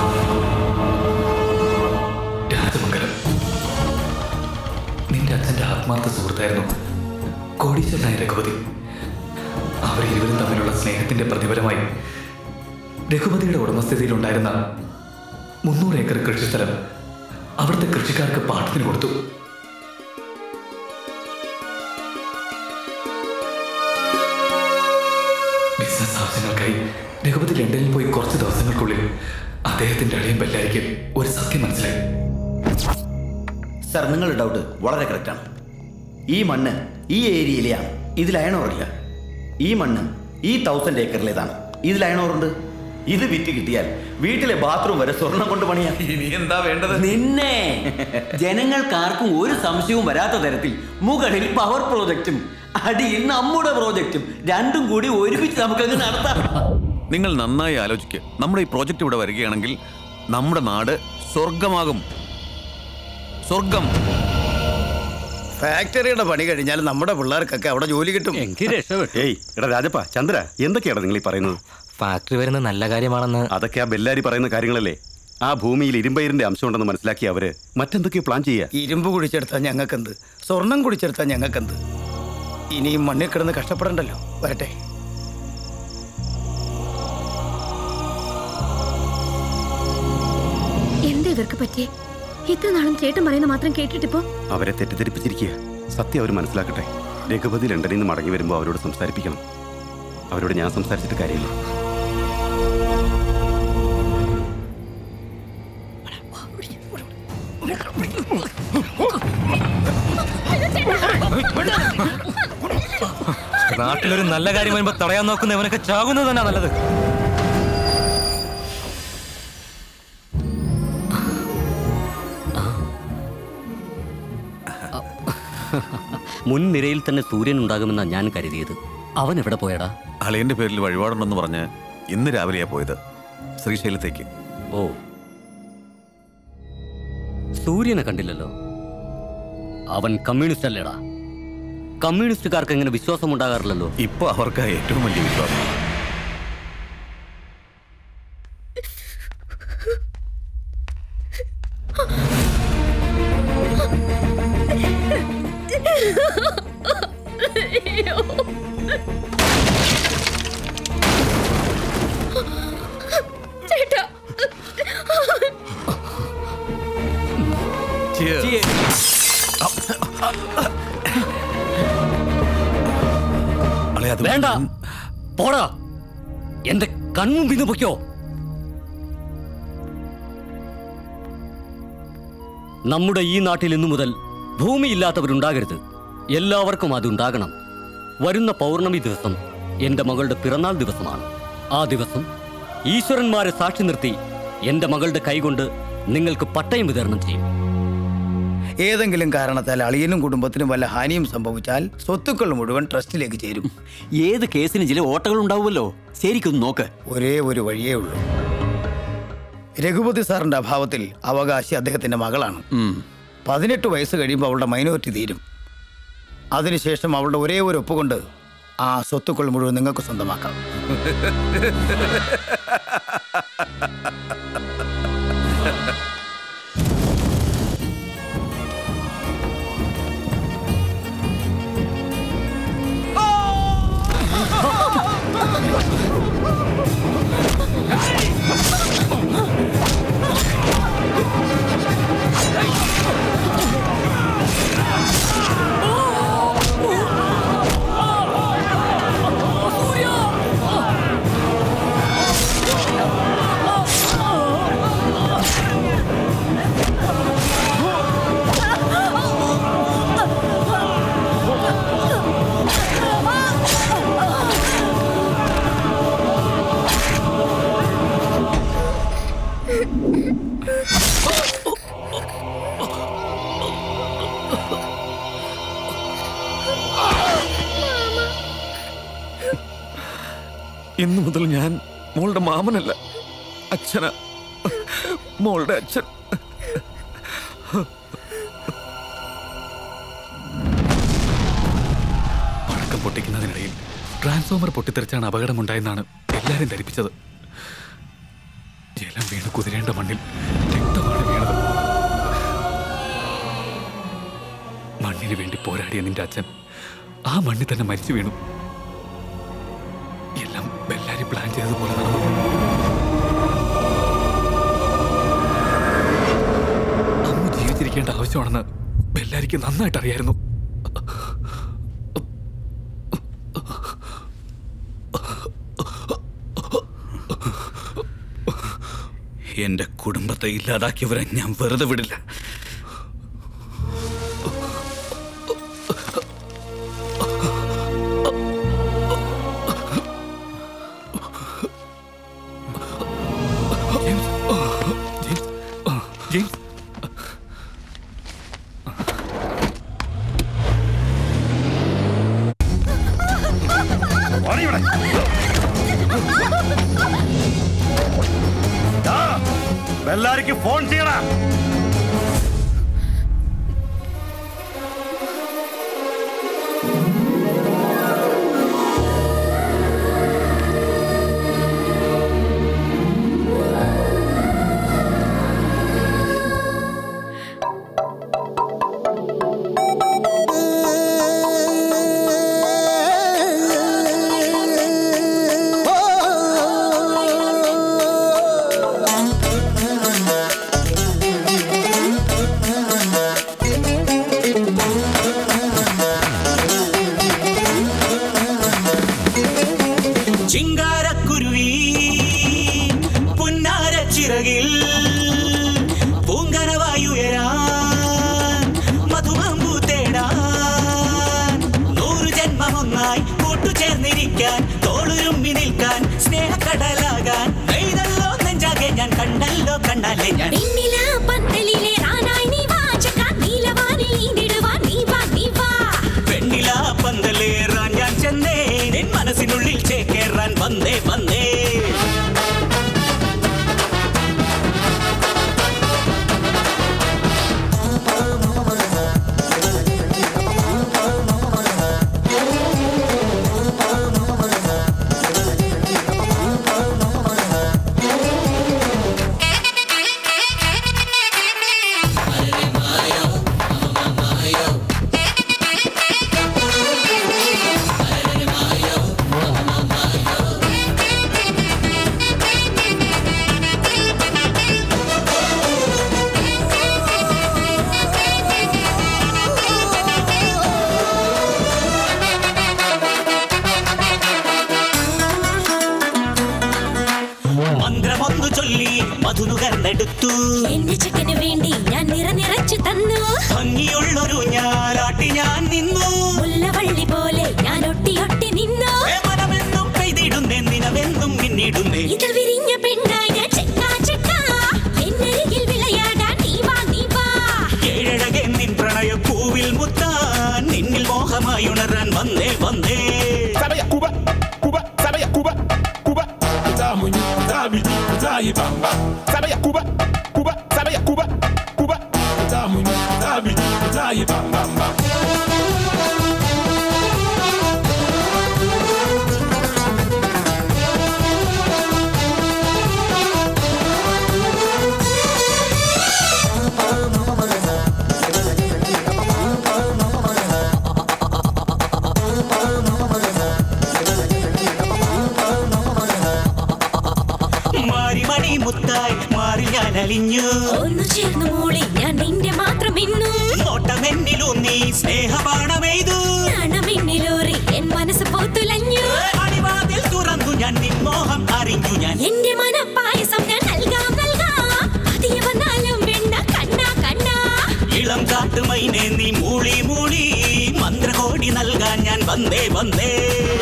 രാജമംഗലം നിന്റെ അച്ഛന്റെ ആത്മാർത്ഥ സുഹൃത്തായിരുന്നു കോടീശ്വരനായ രഘുപതി അവർ ഇരുവരും തമ്മിലുള്ള സ്നേഹത്തിന്റെ പ്രതിഫലമായി രഘുപതിയുടെ ഉടമസ്ഥതയിലുണ്ടായിരുന്ന മുന്നൂറ് ഏക്കർ കൃഷിസ്ഥലം അവിടുത്തെ കൃഷിക്കാർക്ക് പാട്ടത്തിന് കൊടുത്തു ബിസിനസ് ആവശ്യങ്ങൾക്കായി രഘുപതി ലണ്ടനിൽ പോയി കുറച്ച് ദിവസങ്ങൾക്കുള്ളിൽ അദ്ദേഹത്തിന്റെ അളിയൻ ബെല്ലാരിക്ക് ഒരു സത്യം മനസ്സിലായി
സർ നിങ്ങളുടെ ഡൗട്ട് വളരെ കറക്റ്റാണ് ഈ മണ്ണ് ഈ ഏരിയയിലെയാണ് ഇതിൽ അയണോറില്ല ഈ മണ്ണ് ഈ തൗസൻഡ് ഏക്കറിലേതാണ് ഇതിൽ അയണോറുണ്ട് ഇത് വിറ്റ് കിട്ടിയാൽ വീട്ടിലെ ബാത്റൂം വരെ സ്വർണം കൊണ്ട് പണിയാം
ഇനി എന്താ വേണ്ടത്
നിന്നെ ജനങ്ങൾക്കാർക്കും ഒരു സംശയവും വരാത്ത തരത്തിൽ മുകളിൽ പവർ പ്രോജക്റ്റും അടിയിൽ നമ്മുടെ പ്രോജക്റ്റും രണ്ടും കൂടി ഒരുമിച്ച് നമുക്കങ്ങ് നടത്താം
നിങ്ങൾ നന്നായി ആലോചിക്കുക നമ്മുടെ ഈ പ്രോജക്റ്റ് ഇവിടെ വരികയാണെങ്കിൽ നമ്മുടെ നാട് സ്വർഗമാകും സ്വർഗം
ഫാക്ടറിയുടെ പണി കഴിഞ്ഞാൽ നമ്മുടെ പിള്ളേർക്കൊക്കെ അവിടെ ജോലി കിട്ടും
ഏയ് എടാ രാജപ്പ ചന്ദ്ര എന്തൊക്കെയാണ് നിങ്ങൾ ഈ പറയുന്നത്
ഫാക്ടറി വരുന്നത് നല്ല കാര്യമാണെന്ന്
അതൊക്കെ ആ ബെല്ലാരി പറയുന്ന കാര്യങ്ങളല്ലേ ആ ഭൂമിയിൽ ഇരുമ്പയിരിന്റെ അംശം ഉണ്ടെന്ന് മനസ്സിലാക്കി അവര് മറ്റെന്തൊക്കെയോ പ്ലാൻ ചെയ്യുക
ഇരുമ്പ് കുടിച്ചെടുത്താൽ ഞങ്ങൾക്കെന്ത് സ്വർണം കുടിച്ചെടുത്താൽ ഞങ്ങൾക്കെന്ത് ഇനിയും മണ്ണിൽ കിടന്ന് കഷ്ടപ്പെടണ്ടല്ലോ വരട്ടെ
എന്താ ഇവർക്ക് പറ്റിയേ ഇത്ര നാളും ചേട്ടൻ പറയുന്ന മാത്രം കേട്ടിട്ടിപ്പോ
അവരെ തെറ്റിദ്ധരിപ്പിച്ചിരിക്കുക സത്യം അവർ മനസ്സിലാക്കട്ടെ രഘുപതി ലണ്ടനിൽ നിന്ന് മടങ്ങി വരുമ്പോൾ അവരോട് സംസാരിപ്പിക്കണം അവരോട് ഞാൻ സംസാരിച്ചിട്ട് കാര്യമില്ല
നാട്ടിലൊരു നല്ല കാര്യം വരുമ്പോ തടയാൻ നോക്കുന്ന ഇവനൊക്കെ ചാകുന്നത് തന്നെ നല്ലത്
മുൻനിരയിൽ തന്നെ സൂര്യൻ ഉണ്ടാകുമെന്നാ ഞാൻ കരുതിയത് അവൻ എവിടെ പോയടാ
അളിയന്റെ പേരിൽ വഴിപാടുണ്ടെന്ന് പറഞ്ഞ് ഇന്ന് രാവിലെയാ പോയത് ശ്രീശൈലത്തേക്ക്
ഓ സൂര്യനെ കണ്ടില്ലല്ലോ അവൻ കമ്മ്യൂണിസ്റ്റ് അല്ലേടാ കമ്മ്യൂണിസ്റ്റുകാർക്ക് എങ്ങനെ വിശ്വാസം ഉണ്ടാകാറില്ലല്ലോ
ഇപ്പൊ അവർക്ക് ഏറ്റവും വലിയ വിശ്വാസം
അയ്യോ. ചേട്ടാ
വേണ്ട പോടാ എന്റെ കൺമുമ്പിൽ നിന്ന് പൊയ്ക്കോ നമ്മുടെ ഈ നാട്ടിൽ ഇന്നു മുതൽ ഭൂമിയില്ലാത്തവരുണ്ടാകരുത് എല്ലാവർക്കും അതുണ്ടാകണം വരുന്ന പൗർണമി ദിവസം എന്റെ മകളുടെ പിറന്നാൾ ദിവസമാണ് ആ ദിവസം ഈശ്വരന്മാരെ സാക്ഷി നിർത്തി എന്റെ മകളുടെ കൈകൊണ്ട് നിങ്ങൾക്ക് പട്ടയം വിതരണം ചെയ്യും
ഏതെങ്കിലും കാരണത്താൽ അളിയനും കുടുംബത്തിനും വല്ല ഹാനിയും സംഭവിച്ചാൽ സ്വത്തുക്കൾ മുഴുവൻ ട്രസ്റ്റിലേക്ക് ചേരും
ഏത് കേസിനും ചില ഓട്ടകൾ ഉണ്ടാവുമല്ലോ ശരിക്കൊന്ന് നോക്ക്
ഒരേ ഒരു വഴിയേ ഉള്ളൂ രഘുപതി സാറിന്റെ അഭാവത്തിൽ അവകാശി അദ്ദേഹത്തിന്റെ മകളാണ് പതിനെട്ട് വയസ്സ് കഴിയുമ്പോൾ അവളുടെ മൈനോറിറ്റി തീരും അതിനുശേഷം അവളുടെ ഒരേ ഒരു ഒപ്പുകൊണ്ട് ആ സ്വത്തുക്കൾ മുഴുവൻ നിങ്ങൾക്ക് സ്വന്തമാക്കാം
ഇന്നു മുതൽ ഞാൻ മോളുടെ മാമനല്ല അച്ഛന മോളുടെ അച്ഛൻ
പടക്കം പൊട്ടിക്കുന്നതിനിടയിൽ ട്രാൻസ്ഫോമർ പൊട്ടിത്തെറിച്ചാണ് അപകടമുണ്ടായെന്നാണ് എല്ലാരും ധരിപ്പിച്ചത് ജലം വീണ് കുതിരേണ്ട മണ്ണിൽ രക്തമാണ് വീണത് മണ്ണിന് വേണ്ടി പോരാടിയ നിന്റെ അച്ഛൻ ആ മണ്ണിൽ തന്നെ മരിച്ചു വീണു എല്ലാം ബെല്ലാരി പ്ലാൻ ചെയ്തതുപോലെ നടന്നു അമ്മ ജീവിച്ചിരിക്കേണ്ട ആവശ്യമാണെന്ന് ബെല്ലാരിക്ക് നന്നായിട്ട് അറിയായിരുന്നു എന്റെ കുടുംബത്തെ ഇല്ലാതാക്കിയവരെ ഞാൻ വെറുതെ വിടില്ല ജെയിംസ്
വാടി ഇവിടെ. ദാ, ബെല്ലാരിക്ക് ഫോൺ ചെയ്യടാ
ചിങ്കാരക്കുരുവി പുന്നാര ചിറകിൽ പൂങ്കനവായുയരാൻ മധുമാമ്പു തേടാൻ നൂറു ജന്മമൊന്നായി കൂട്ടുചേർന്നിരിക്കാൻ തോളുരുമ്പി നിൽക്കാൻ സ്നേഹക്കടലാകാൻ നെയ്തല്ലോ നെഞ്ചാകെ ഞാൻ കണ്ടല്ലോ കണ്ണാലെ ഞാൻ
വെണ്ണിലാ പന്തലിലെ റാനായി നീ വാ ചക്കാ നീലവാനിൽ നീന്തിടുവാൻ നീ വാ നീ വാ ചെക്കന് വേണ്ടി ഞാൻ നിറ നിറച്ചു തന്നു
ഭംഗിയുള്ളൊരു ഞാലാട്ടി ഞാൻ നിന്നു
മുല്ലവള്ളി പോലെ ഞാൻ ഒട്ടി ഒട്ടി നിന്നു
മനമെന്നും പെയ്തിടുന്നേ നിലവെന്നും മിന്നിടുന്നേ
ഇതിൽ വിരിഞ്ഞ പെണ്ണായി ഞാൻ ചെക്കാ ചെക്കാ എന്നരികിൽ വിളയാടാൻ നീ വാ നീ വാ
ഏഴഴകെ നിൻ പ്രണയ പൂവിൽ മുത്താൻ നിന്നിൽ മോഹമായി ഉണരാൻ വന്നേ വന്നേ
Sabaya Cuba, Cuba, Sabaya Cuba, Cuba. Tamunyi, tabidi, tayi bamba. Sabaya Cuba, Cuba, Sabaya Cuba, Cuba. Tamunyi, tabidi, tayi bamba.
മാരിമണി മുത്തായി മാറി ഞാൻ അലിഞ്ഞു
ഒന്നു ചേർന്ന് മൂളി ഞാൻ നിന്റെ മാത്രം ഇന്നു
നോട്ടമെന്നിലൂന്നി സ്നേഹബാണമെയ്തു
നാണമെന്നിലോറി എൻ മനസ്സ് പോത്തുലഞ്ഞു
അടിവാതിൽ തുറന്നു ഞാൻ നിൻ മോഹം അറിഞ്ഞു ഞാൻ
എന്റെ മനപ്പായസം ഞാൻ നൽകാം നൽകാം അതിയ വന്നാലും വേണ്ട കണ്ണ കണ്ണ
ഇളം കാട്ടുമൈനെ നീ മൂളി മൂളി മന്ത്രകോടി നൽകാൻ ഞാൻ വന്നേ വന്നേ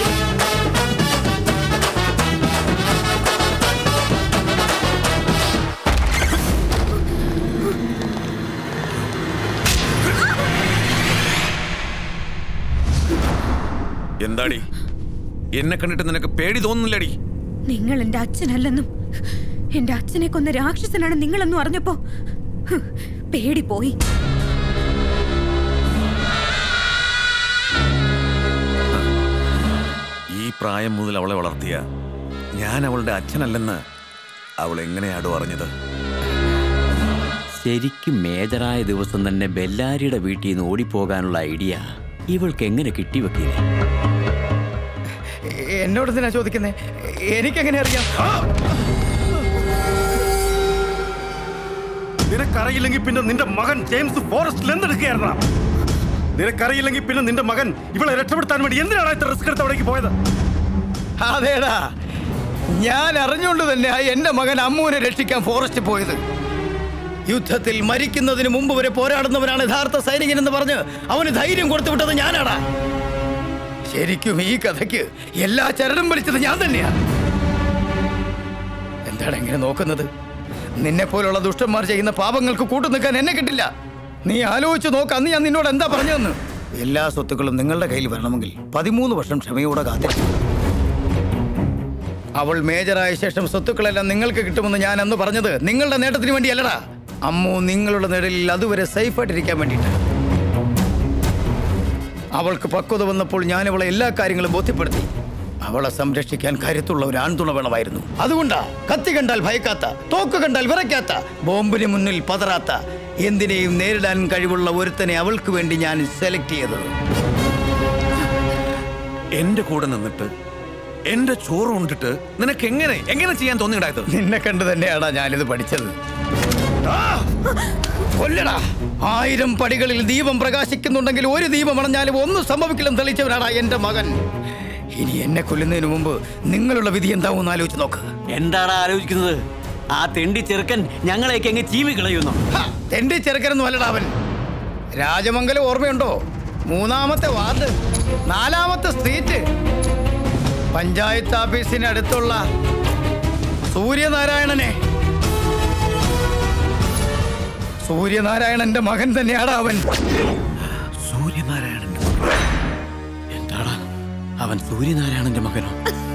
എന്താടി എന്നെ കണ്ടിട്ട് നിനക്ക് പേടി തോന്നുന്നില്ലടി
നിങ്ങൾ എന്റെ അച്ഛനല്ലെന്നും എന്റെ അച്ഛനെ കൊന്ന രാക്ഷസനാണ് നിങ്ങളെന്നും അറിഞ്ഞപ്പോ ഹ്, പേടി പോയി
ഈ പ്രായം മുതൽ അവളെ വളർത്തിയ ഞാൻ അവളുടെ അച്ഛനല്ലെന്ന് അവൾ എങ്ങനെയാടോ അറിഞ്ഞത്
ശരിക്കും മേജറായ ദിവസം തന്നെ ബെല്ലാരിയുടെ വീട്ടിൽ നിന്ന് ഓടിപ്പോകാനുള്ള ഐഡിയ ഇവൾക്ക് എങ്ങനെ കിട്ടിവെക്കില്ലേ
എന്നോട് എന്തിനാ ചോദിക്കുന്നേ എനിക്കെങ്ങനെ അറിയാം
നിനക്കറിയില്ലെങ്കിൽ പിന്നെ നിന്റെ മകൻ ജെയിംസ് ഫോറസ്റ്റിൽ എന്തെടുക്കുകയായിരുന്ന നിനക്കറിയില്ലെങ്കിൽ പിന്നെ നിന്റെ മകൻ ഇവളെ രക്ഷപ്പെടുത്താൻ വേണ്ടി എന്തിനാണ് ഇത്ര റിസ്ക് എടുത്ത് അവിടേക്ക് പോയത്
അതേടാ ഞാൻ അറിഞ്ഞുകൊണ്ട് തന്നെ എന്റെ മകൻ അമ്മുവിനെ രക്ഷിക്കാൻ ഫോറസ്റ്റ് പോയത് യുദ്ധത്തിൽ മരിക്കുന്നതിന് മുമ്പ് വരെ പോരാടുന്നവനാണ് യഥാർത്ഥ സൈനികൻ എന്ന് പറഞ്ഞ് അവന് ധൈര്യം കൊടുത്തു വിട്ടത് ഞാനാടാ ശരിക്കും ഈ കഥയ്ക്ക് എല്ലാ ചരടും പിടിച്ചത് ഞാൻ തന്നെയാ എന്താണ് ഇങ്ങനെ നോക്കുന്നത് നിന്നെ പോലുള്ള ദുഷ്ടന്മാർ ചെയ്യുന്ന പാപങ്ങൾക്ക് കൂട്ടു നിൽക്കാൻ എന്നെ കിട്ടില്ല നീ ആലോചിച്ച് നോക്ക് അന്ന് ഞാൻ നിന്നോട് എന്താ പറഞ്ഞതെന്ന് എല്ലാ സ്വത്തുക്കളും നിങ്ങളുടെ കയ്യിൽ വരണമെങ്കിൽ പതിമൂന്ന് വർഷം ക്ഷമയോടെ കാത്തിരിക്കും അവൾ മേജറായ ശേഷം സ്വത്തുക്കളെല്ലാം നിങ്ങൾക്ക് കിട്ടുമെന്ന് ഞാൻ അന്ന് പറഞ്ഞത് നിങ്ങളുടെ നേട്ടത്തിന് വേണ്ടിയല്ലടാ അമ്മു നിങ്ങളുടെ നിഴലിൽ അതുവരെ സേഫായിട്ടിരിക്കാൻ വേണ്ടിയിട്ട് അവൾക്ക് പക്വത വന്നപ്പോൾ ഞാൻ അവളെ എല്ലാ കാര്യങ്ങളും ബോധ്യപ്പെടുത്തി അവളെ സംരക്ഷിക്കാൻ കരുത്തുള്ള ഒരു ആൺതുണ വേണമായിരുന്നു അതുകൊണ്ടാ കത്തി കണ്ടാൽ ഭയക്കാത്ത തോക്ക് കണ്ടാൽ വിറയ്ക്കാത്ത ബോംബിന് മുന്നിൽ പതറാത്ത എന്തിനേയും നേരിടാൻ കഴിവുള്ള ഒരുത്തനെ അവൾക്ക് വേണ്ടി ഞാൻ സെലക്ട് ചെയ്തത്
എന്റെ കൂടെ നിന്നിട്ട് എന്റെ ചോറ് കൊണ്ടിട്ട് നിനക്ക് എങ്ങനെ എങ്ങനെ ചെയ്യാൻ തോന്നിയിടായത്
നിന്നെ കണ്ട് തന്നെയാടാ ഞാനിത് പഠിച്ചത് ആ! കൊല്ലടാ ആയിരം പടികളിൽ ദീപം പ്രകാശിക്കുന്നുണ്ടെങ്കിൽ ഒരു ദീപം അണഞ്ഞാലും ഒന്നും സംഭവിക്കില്ലെന്ന് തെളിയിച്ചവനാടാ എന്റെ മകൻ ഇനി എന്നെ കൊല്ലുന്നതിന് മുമ്പ് നിങ്ങളുടെ വിധി എന്താവും ആലോചിച്ച് നോക്ക്
എന്താണ് ആലോചിക്കുന്നത് ആ തെണ്ടി ചെറുക്കൻ ഞങ്ങളെയൊക്കെ അങ്ങ് ചീവി കളയുന്നു
എന്റെ ചെറുക്കനൊന്നും അല്ലടാ അവൻ രാജമംഗലം ഓർമ്മയുണ്ടോ മൂന്നാമത്തെ വാർഡ് നാലാമത്തെ സ്ട്രീറ്റ് പഞ്ചായത്ത് ഓഫീസിന് അടുത്തുള്ള സൂര്യനാരായണനെ സൂര്യനാരായണന്റെ മകൻ തന്നെയാടാ അവൻ
സൂര്യനാരായണന്റെ എന്താടാ അവൻ സൂര്യനാരായണന്റെ മകനോ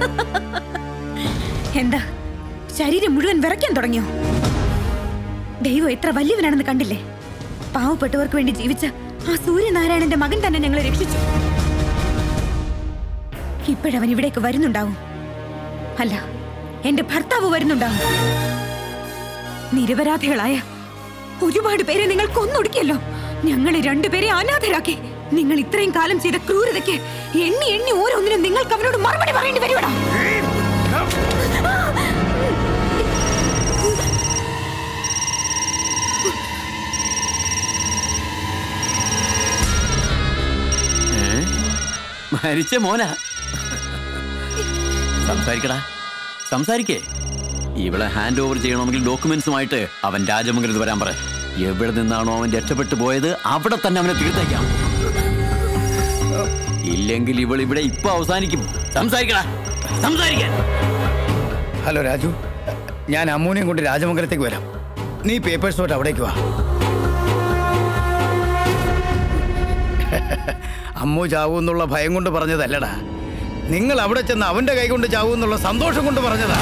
എന്താ ശരീരം മുഴുവൻ വിറയ്ക്കാൻ തുടങ്ങിയോ ദൈവം എത്ര വലിയവനാണെന്ന് കണ്ടില്ലേ പാവപ്പെട്ടവർക്ക് വേണ്ടി ജീവിച്ച ആ സൂര്യനാരായണന്റെ മകൻ തന്നെ ഞങ്ങളെ രക്ഷിച്ചു ഇപ്പോഴവൻ ഇവിടേക്ക് വരുന്നുണ്ടാവും അല്ല എന്റെ ഭർത്താവ് വരുന്നുണ്ടാവും നിരപരാധികളായ ഒരുപാട് പേരെ നിങ്ങൾ കൊന്നൊടുക്കിയല്ലോ ഞങ്ങളെ രണ്ടുപേരെ അനാഥരാക്കി നിങ്ങൾ ഇത്രയും കാലം ചെയ്ത ക്രൂരതയ്ക്ക് എണ്ണി എണ്ണി ഓരോന്നിനും നിങ്ങൾക്ക് അവനോട് മറുപടി പറയേണ്ടി വരുവടാ
ഏ? മരിച്ച മോന സംസാരിക്കടാ സംസാരിക്കേ ഇവളെ ഹാൻഡ് ഓവർ ചെയ്യണമെങ്കിൽ ഡോക്യുമെന്റ്സുമായിട്ട് അവൻ രാജമംഗലത്ത് വരാൻ പറ എവിടെ നിന്നാണോ അവൻ രക്ഷപ്പെട്ടു പോയത് അവിടെ തന്നെ അവനെ തീർത്തേക്കാം ഇല്ലെങ്കിൽ ഇവൾ ഇവിടെ ഇപ്പൊ അവസാനിക്കും സംസാരിക്കടാ സംസാരിക്കാൻ
ഹലോ രാജു ഞാൻ അമ്മൂനെയും കൊണ്ട് രാജമംഗലത്തേക്ക് വരാം നീ പേപ്പേഴ്സുമായിട്ട് അവിടേക്ക് വാ അമ്മു ചാവൂ എന്നുള്ള ഭയം കൊണ്ട് പറഞ്ഞതല്ലടാ നിങ്ങൾ അവിടെ ചെന്ന് അവന്റെ കൈ കൊണ്ട് ചാവൂ എന്നുള്ള സന്തോഷം കൊണ്ട് പറഞ്ഞതാ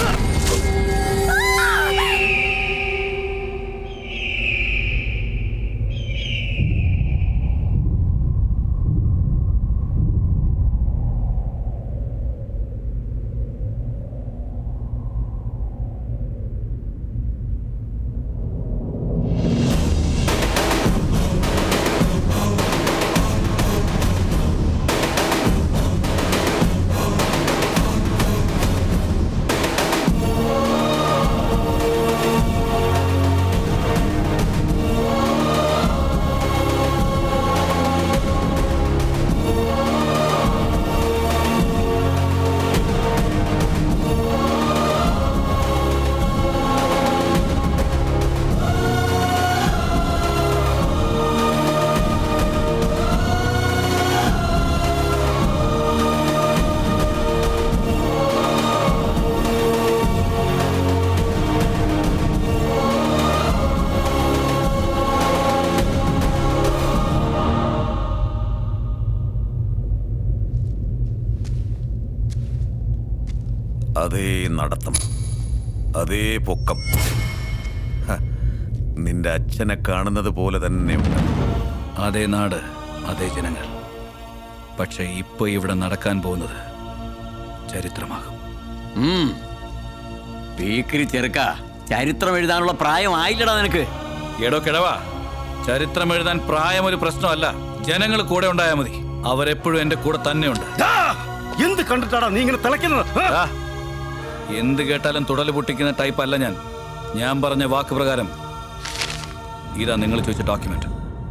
അതേ നടത്തം അതേ പൊക്കം ഹ, നിന്റെ അച്ഛനെ കാണുന്നത് പോലെ തന്നെയുണ്ട്
അതേ നാട് അതേ ജനങ്ങൾ പക്ഷെ ഇപ്പൊ ഇവിടെ നടക്കാൻ പോകുന്നത് ചരിത്രമാകും
ഉം. പീക്കിരി ചെറുക്ക ചരിത്രം എഴുതാനുള്ള പ്രായം ആയില്ലടാ നിനക്ക്
എടോ കിഴവാ ചരിത്രം എഴുതാൻ പ്രായം ഒരു പ്രശ്നമല്ല ജനങ്ങൾ കൂടെ ഉണ്ടായാൽ മതി അവരെപ്പോഴും എന്റെ കൂടെ തന്നെയുണ്ട്
എന്ത് കണ്ടിട്ടാടാ നീ ഇങ്ങനെ തിളയ്ക്കുന്നത്
ആ, എന്ത് കേട്ടാലും തുടല് പൊട്ടിക്കുന്ന ടൈപ്പ് അല്ല ഞാൻ ഞാൻ പറഞ്ഞ വാക്ക് പ്രകാരം ഇതാ നിങ്ങൾ ചോദിച്ച ഡോക്യുമെന്റ്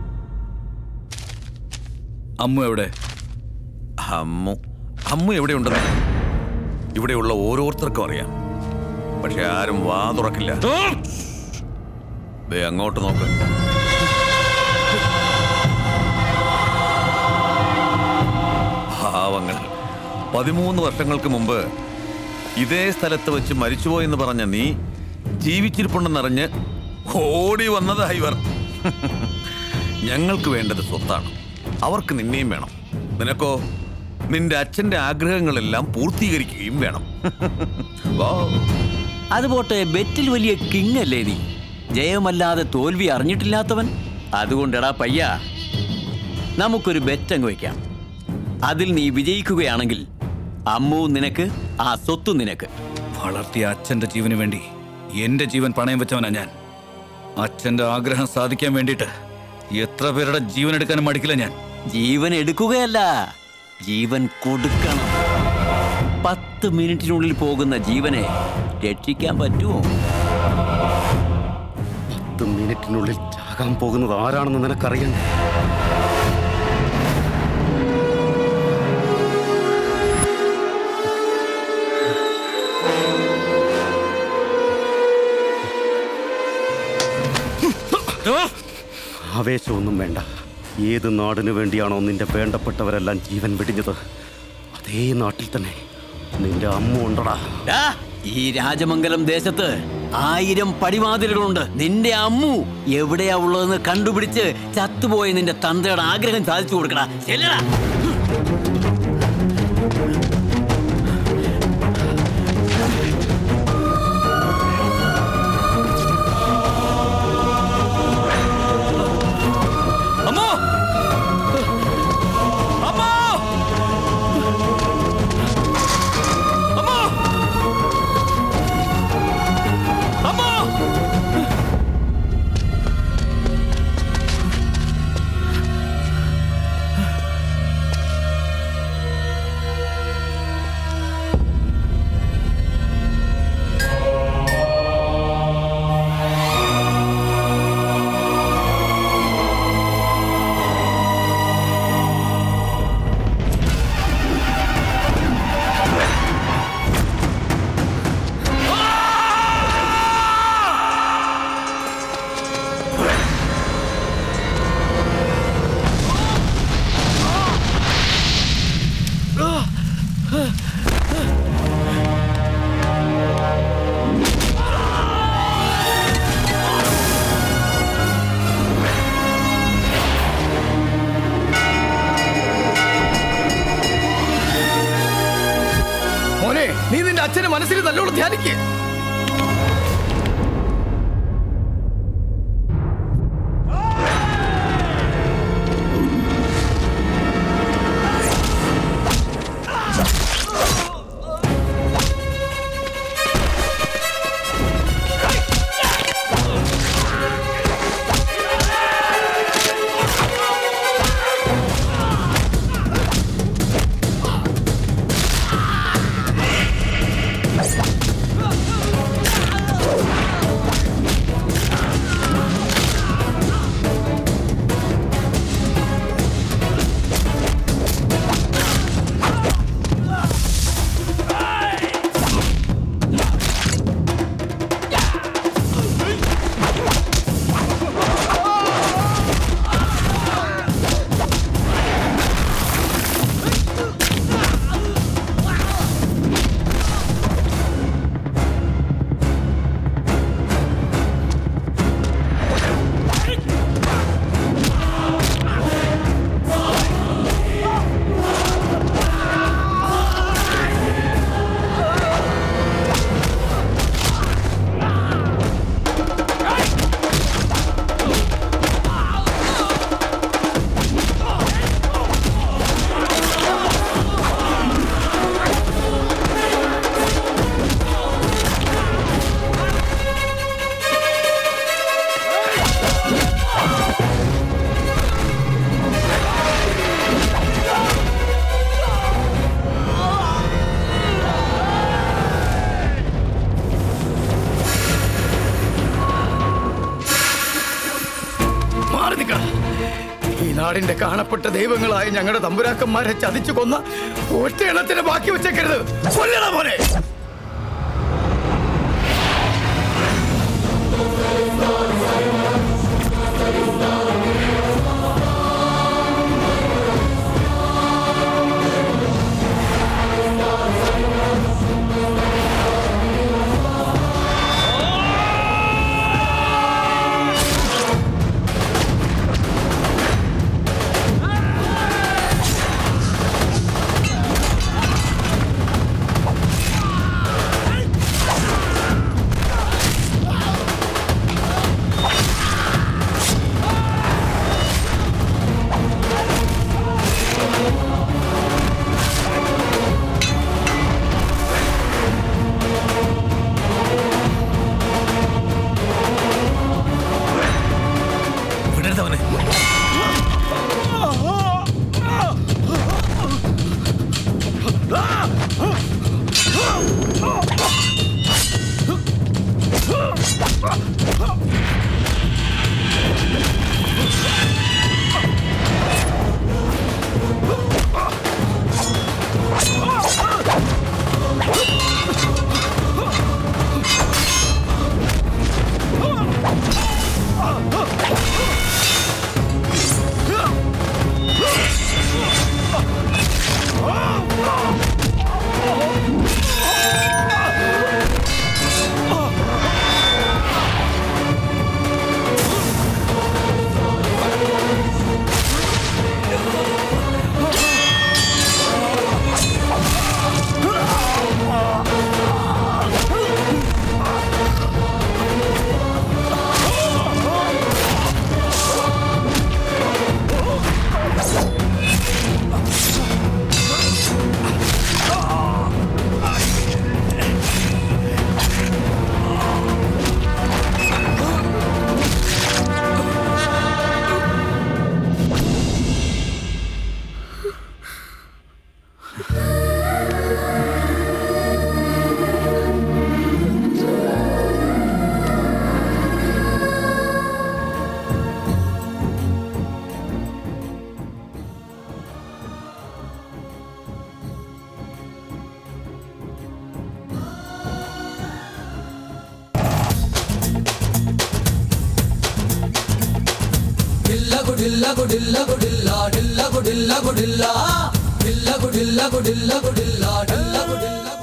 അമ്മു എവിടെ
അമ്മു അമ്മു എവിടെയുണ്ടെന്ന് ഇവിടെയുള്ള ഓരോരുത്തർക്കും അറിയാം പക്ഷെ ആരും വാ തുറക്കില്ല ദേ അങ്ങോട്ട് നോക്ക് ഭാവങ്ങൾ പതിമൂന്ന് വർഷങ്ങൾക്ക് മുമ്പ് ഇതേ സ്ഥലത്ത് വെച്ച് മരിച്ചുപോയെന്ന് പറഞ്ഞ നീ ജീവിച്ചിരിപ്പുണ്ടെന്നറിഞ്ഞ് ഓടി വന്നതാ ഇവർ ഞങ്ങൾക്ക് വേണ്ടത് സ്വത്താണ് അവർക്ക് നിന്നെയും വേണം നിനക്കോ നിന്റെ അച്ഛന്റെ ആഗ്രഹങ്ങളെല്ലാം പൂർത്തീകരിക്കുകയും വേണം വാ
അത് പോട്ടെ ബെറ്റിൽ വലിയ കിങ് അല്ലേ നീ ജയമല്ലാതെ തോൽവി അറിഞ്ഞിട്ടില്ലാത്തവൻ അതുകൊണ്ടെടാ പയ്യ നമുക്കൊരു ബെറ്റ് അങ്ങ് വയ്ക്കാം അതിൽ നീ വിജയിക്കുകയാണെങ്കിൽ അമ്മു നിനക്ക് ആ സ്വത്ത് നിനക്ക്
വളർത്തിയ അച്ഛന്റെ ജീവന് വേണ്ടി എന്റെ ജീവൻ പണയം വെച്ചവനാ ഞാൻ അച്ഛന്റെ ആഗ്രഹം സാധിക്കാൻ വേണ്ടിയിട്ട് എത്ര പേരുടെ ജീവൻ എടുക്കാനും മടിക്കില്ല ഞാൻ
ജീവൻ എടുക്കുകയല്ല ജീവൻ കൊടുക്കണം പത്ത് മിനിറ്റിനുള്ളിൽ പോകുന്ന ജീവനെ രക്ഷിക്കാൻ പറ്റുമോ
പത്ത് മിനിറ്റിനുള്ളിൽ ചാകാൻ പോകുന്നത് ആരാണെന്ന് നിനക്കറിയണ്ടേ ആവേശമൊന്നും വേണ്ട ഏത് നാടിനു വേണ്ടിയാണോ നിന്റെ വേണ്ടപ്പെട്ടവരെല്ലാം ജീവൻ വെടിഞ്ഞത് അതേ നാട്ടിൽ തന്നെ നിന്റെ അമ്മ ഉണ്ടടാ
ഡാ, ഈ രാജമംഗലം ദേശത്ത് ആയിരം പടിവാതിലുകളുണ്ട് നിന്റെ അമ്മു എവിടെയാ ഉള്ളതെന്ന് കണ്ടുപിടിച്ച് ചത്തുപോയ നിന്റെ തന്തയുടെ ആഗ്രഹം സാധിച്ചു കൊടുക്കടാ ചെല്ലടാ
അമ്മോ അമ്മോ അമ്മോ അമ്മോ
മനസ്സിൽ നല്ലോണം ധ്യാനിക്കുക മാറി നിൽക്കണം ഈ നാടിന്റെ കാണപ്പെട്ട ദൈവങ്ങളായ ഞങ്ങളുടെ തമ്പുരാക്കന്മാരെ ചതിച്ചു കൊന്ന ഒറ്റ എണ്ണത്തിന് ബാക്കി വെച്ചേക്കരുത് കൊല്ലണ പോലെ
വിടരുതവനെ
ഡില്ല ഗുഡില്ല ഗുഡില്ല ഗുഡില്ല ഡില്ല ഗുഡില്ല ഗുഡില്ല ഡില്ല ഗുഡില്ല ഗുഡില്ല ഗുഡില്ല ഡില്ല ഗുഡില്ല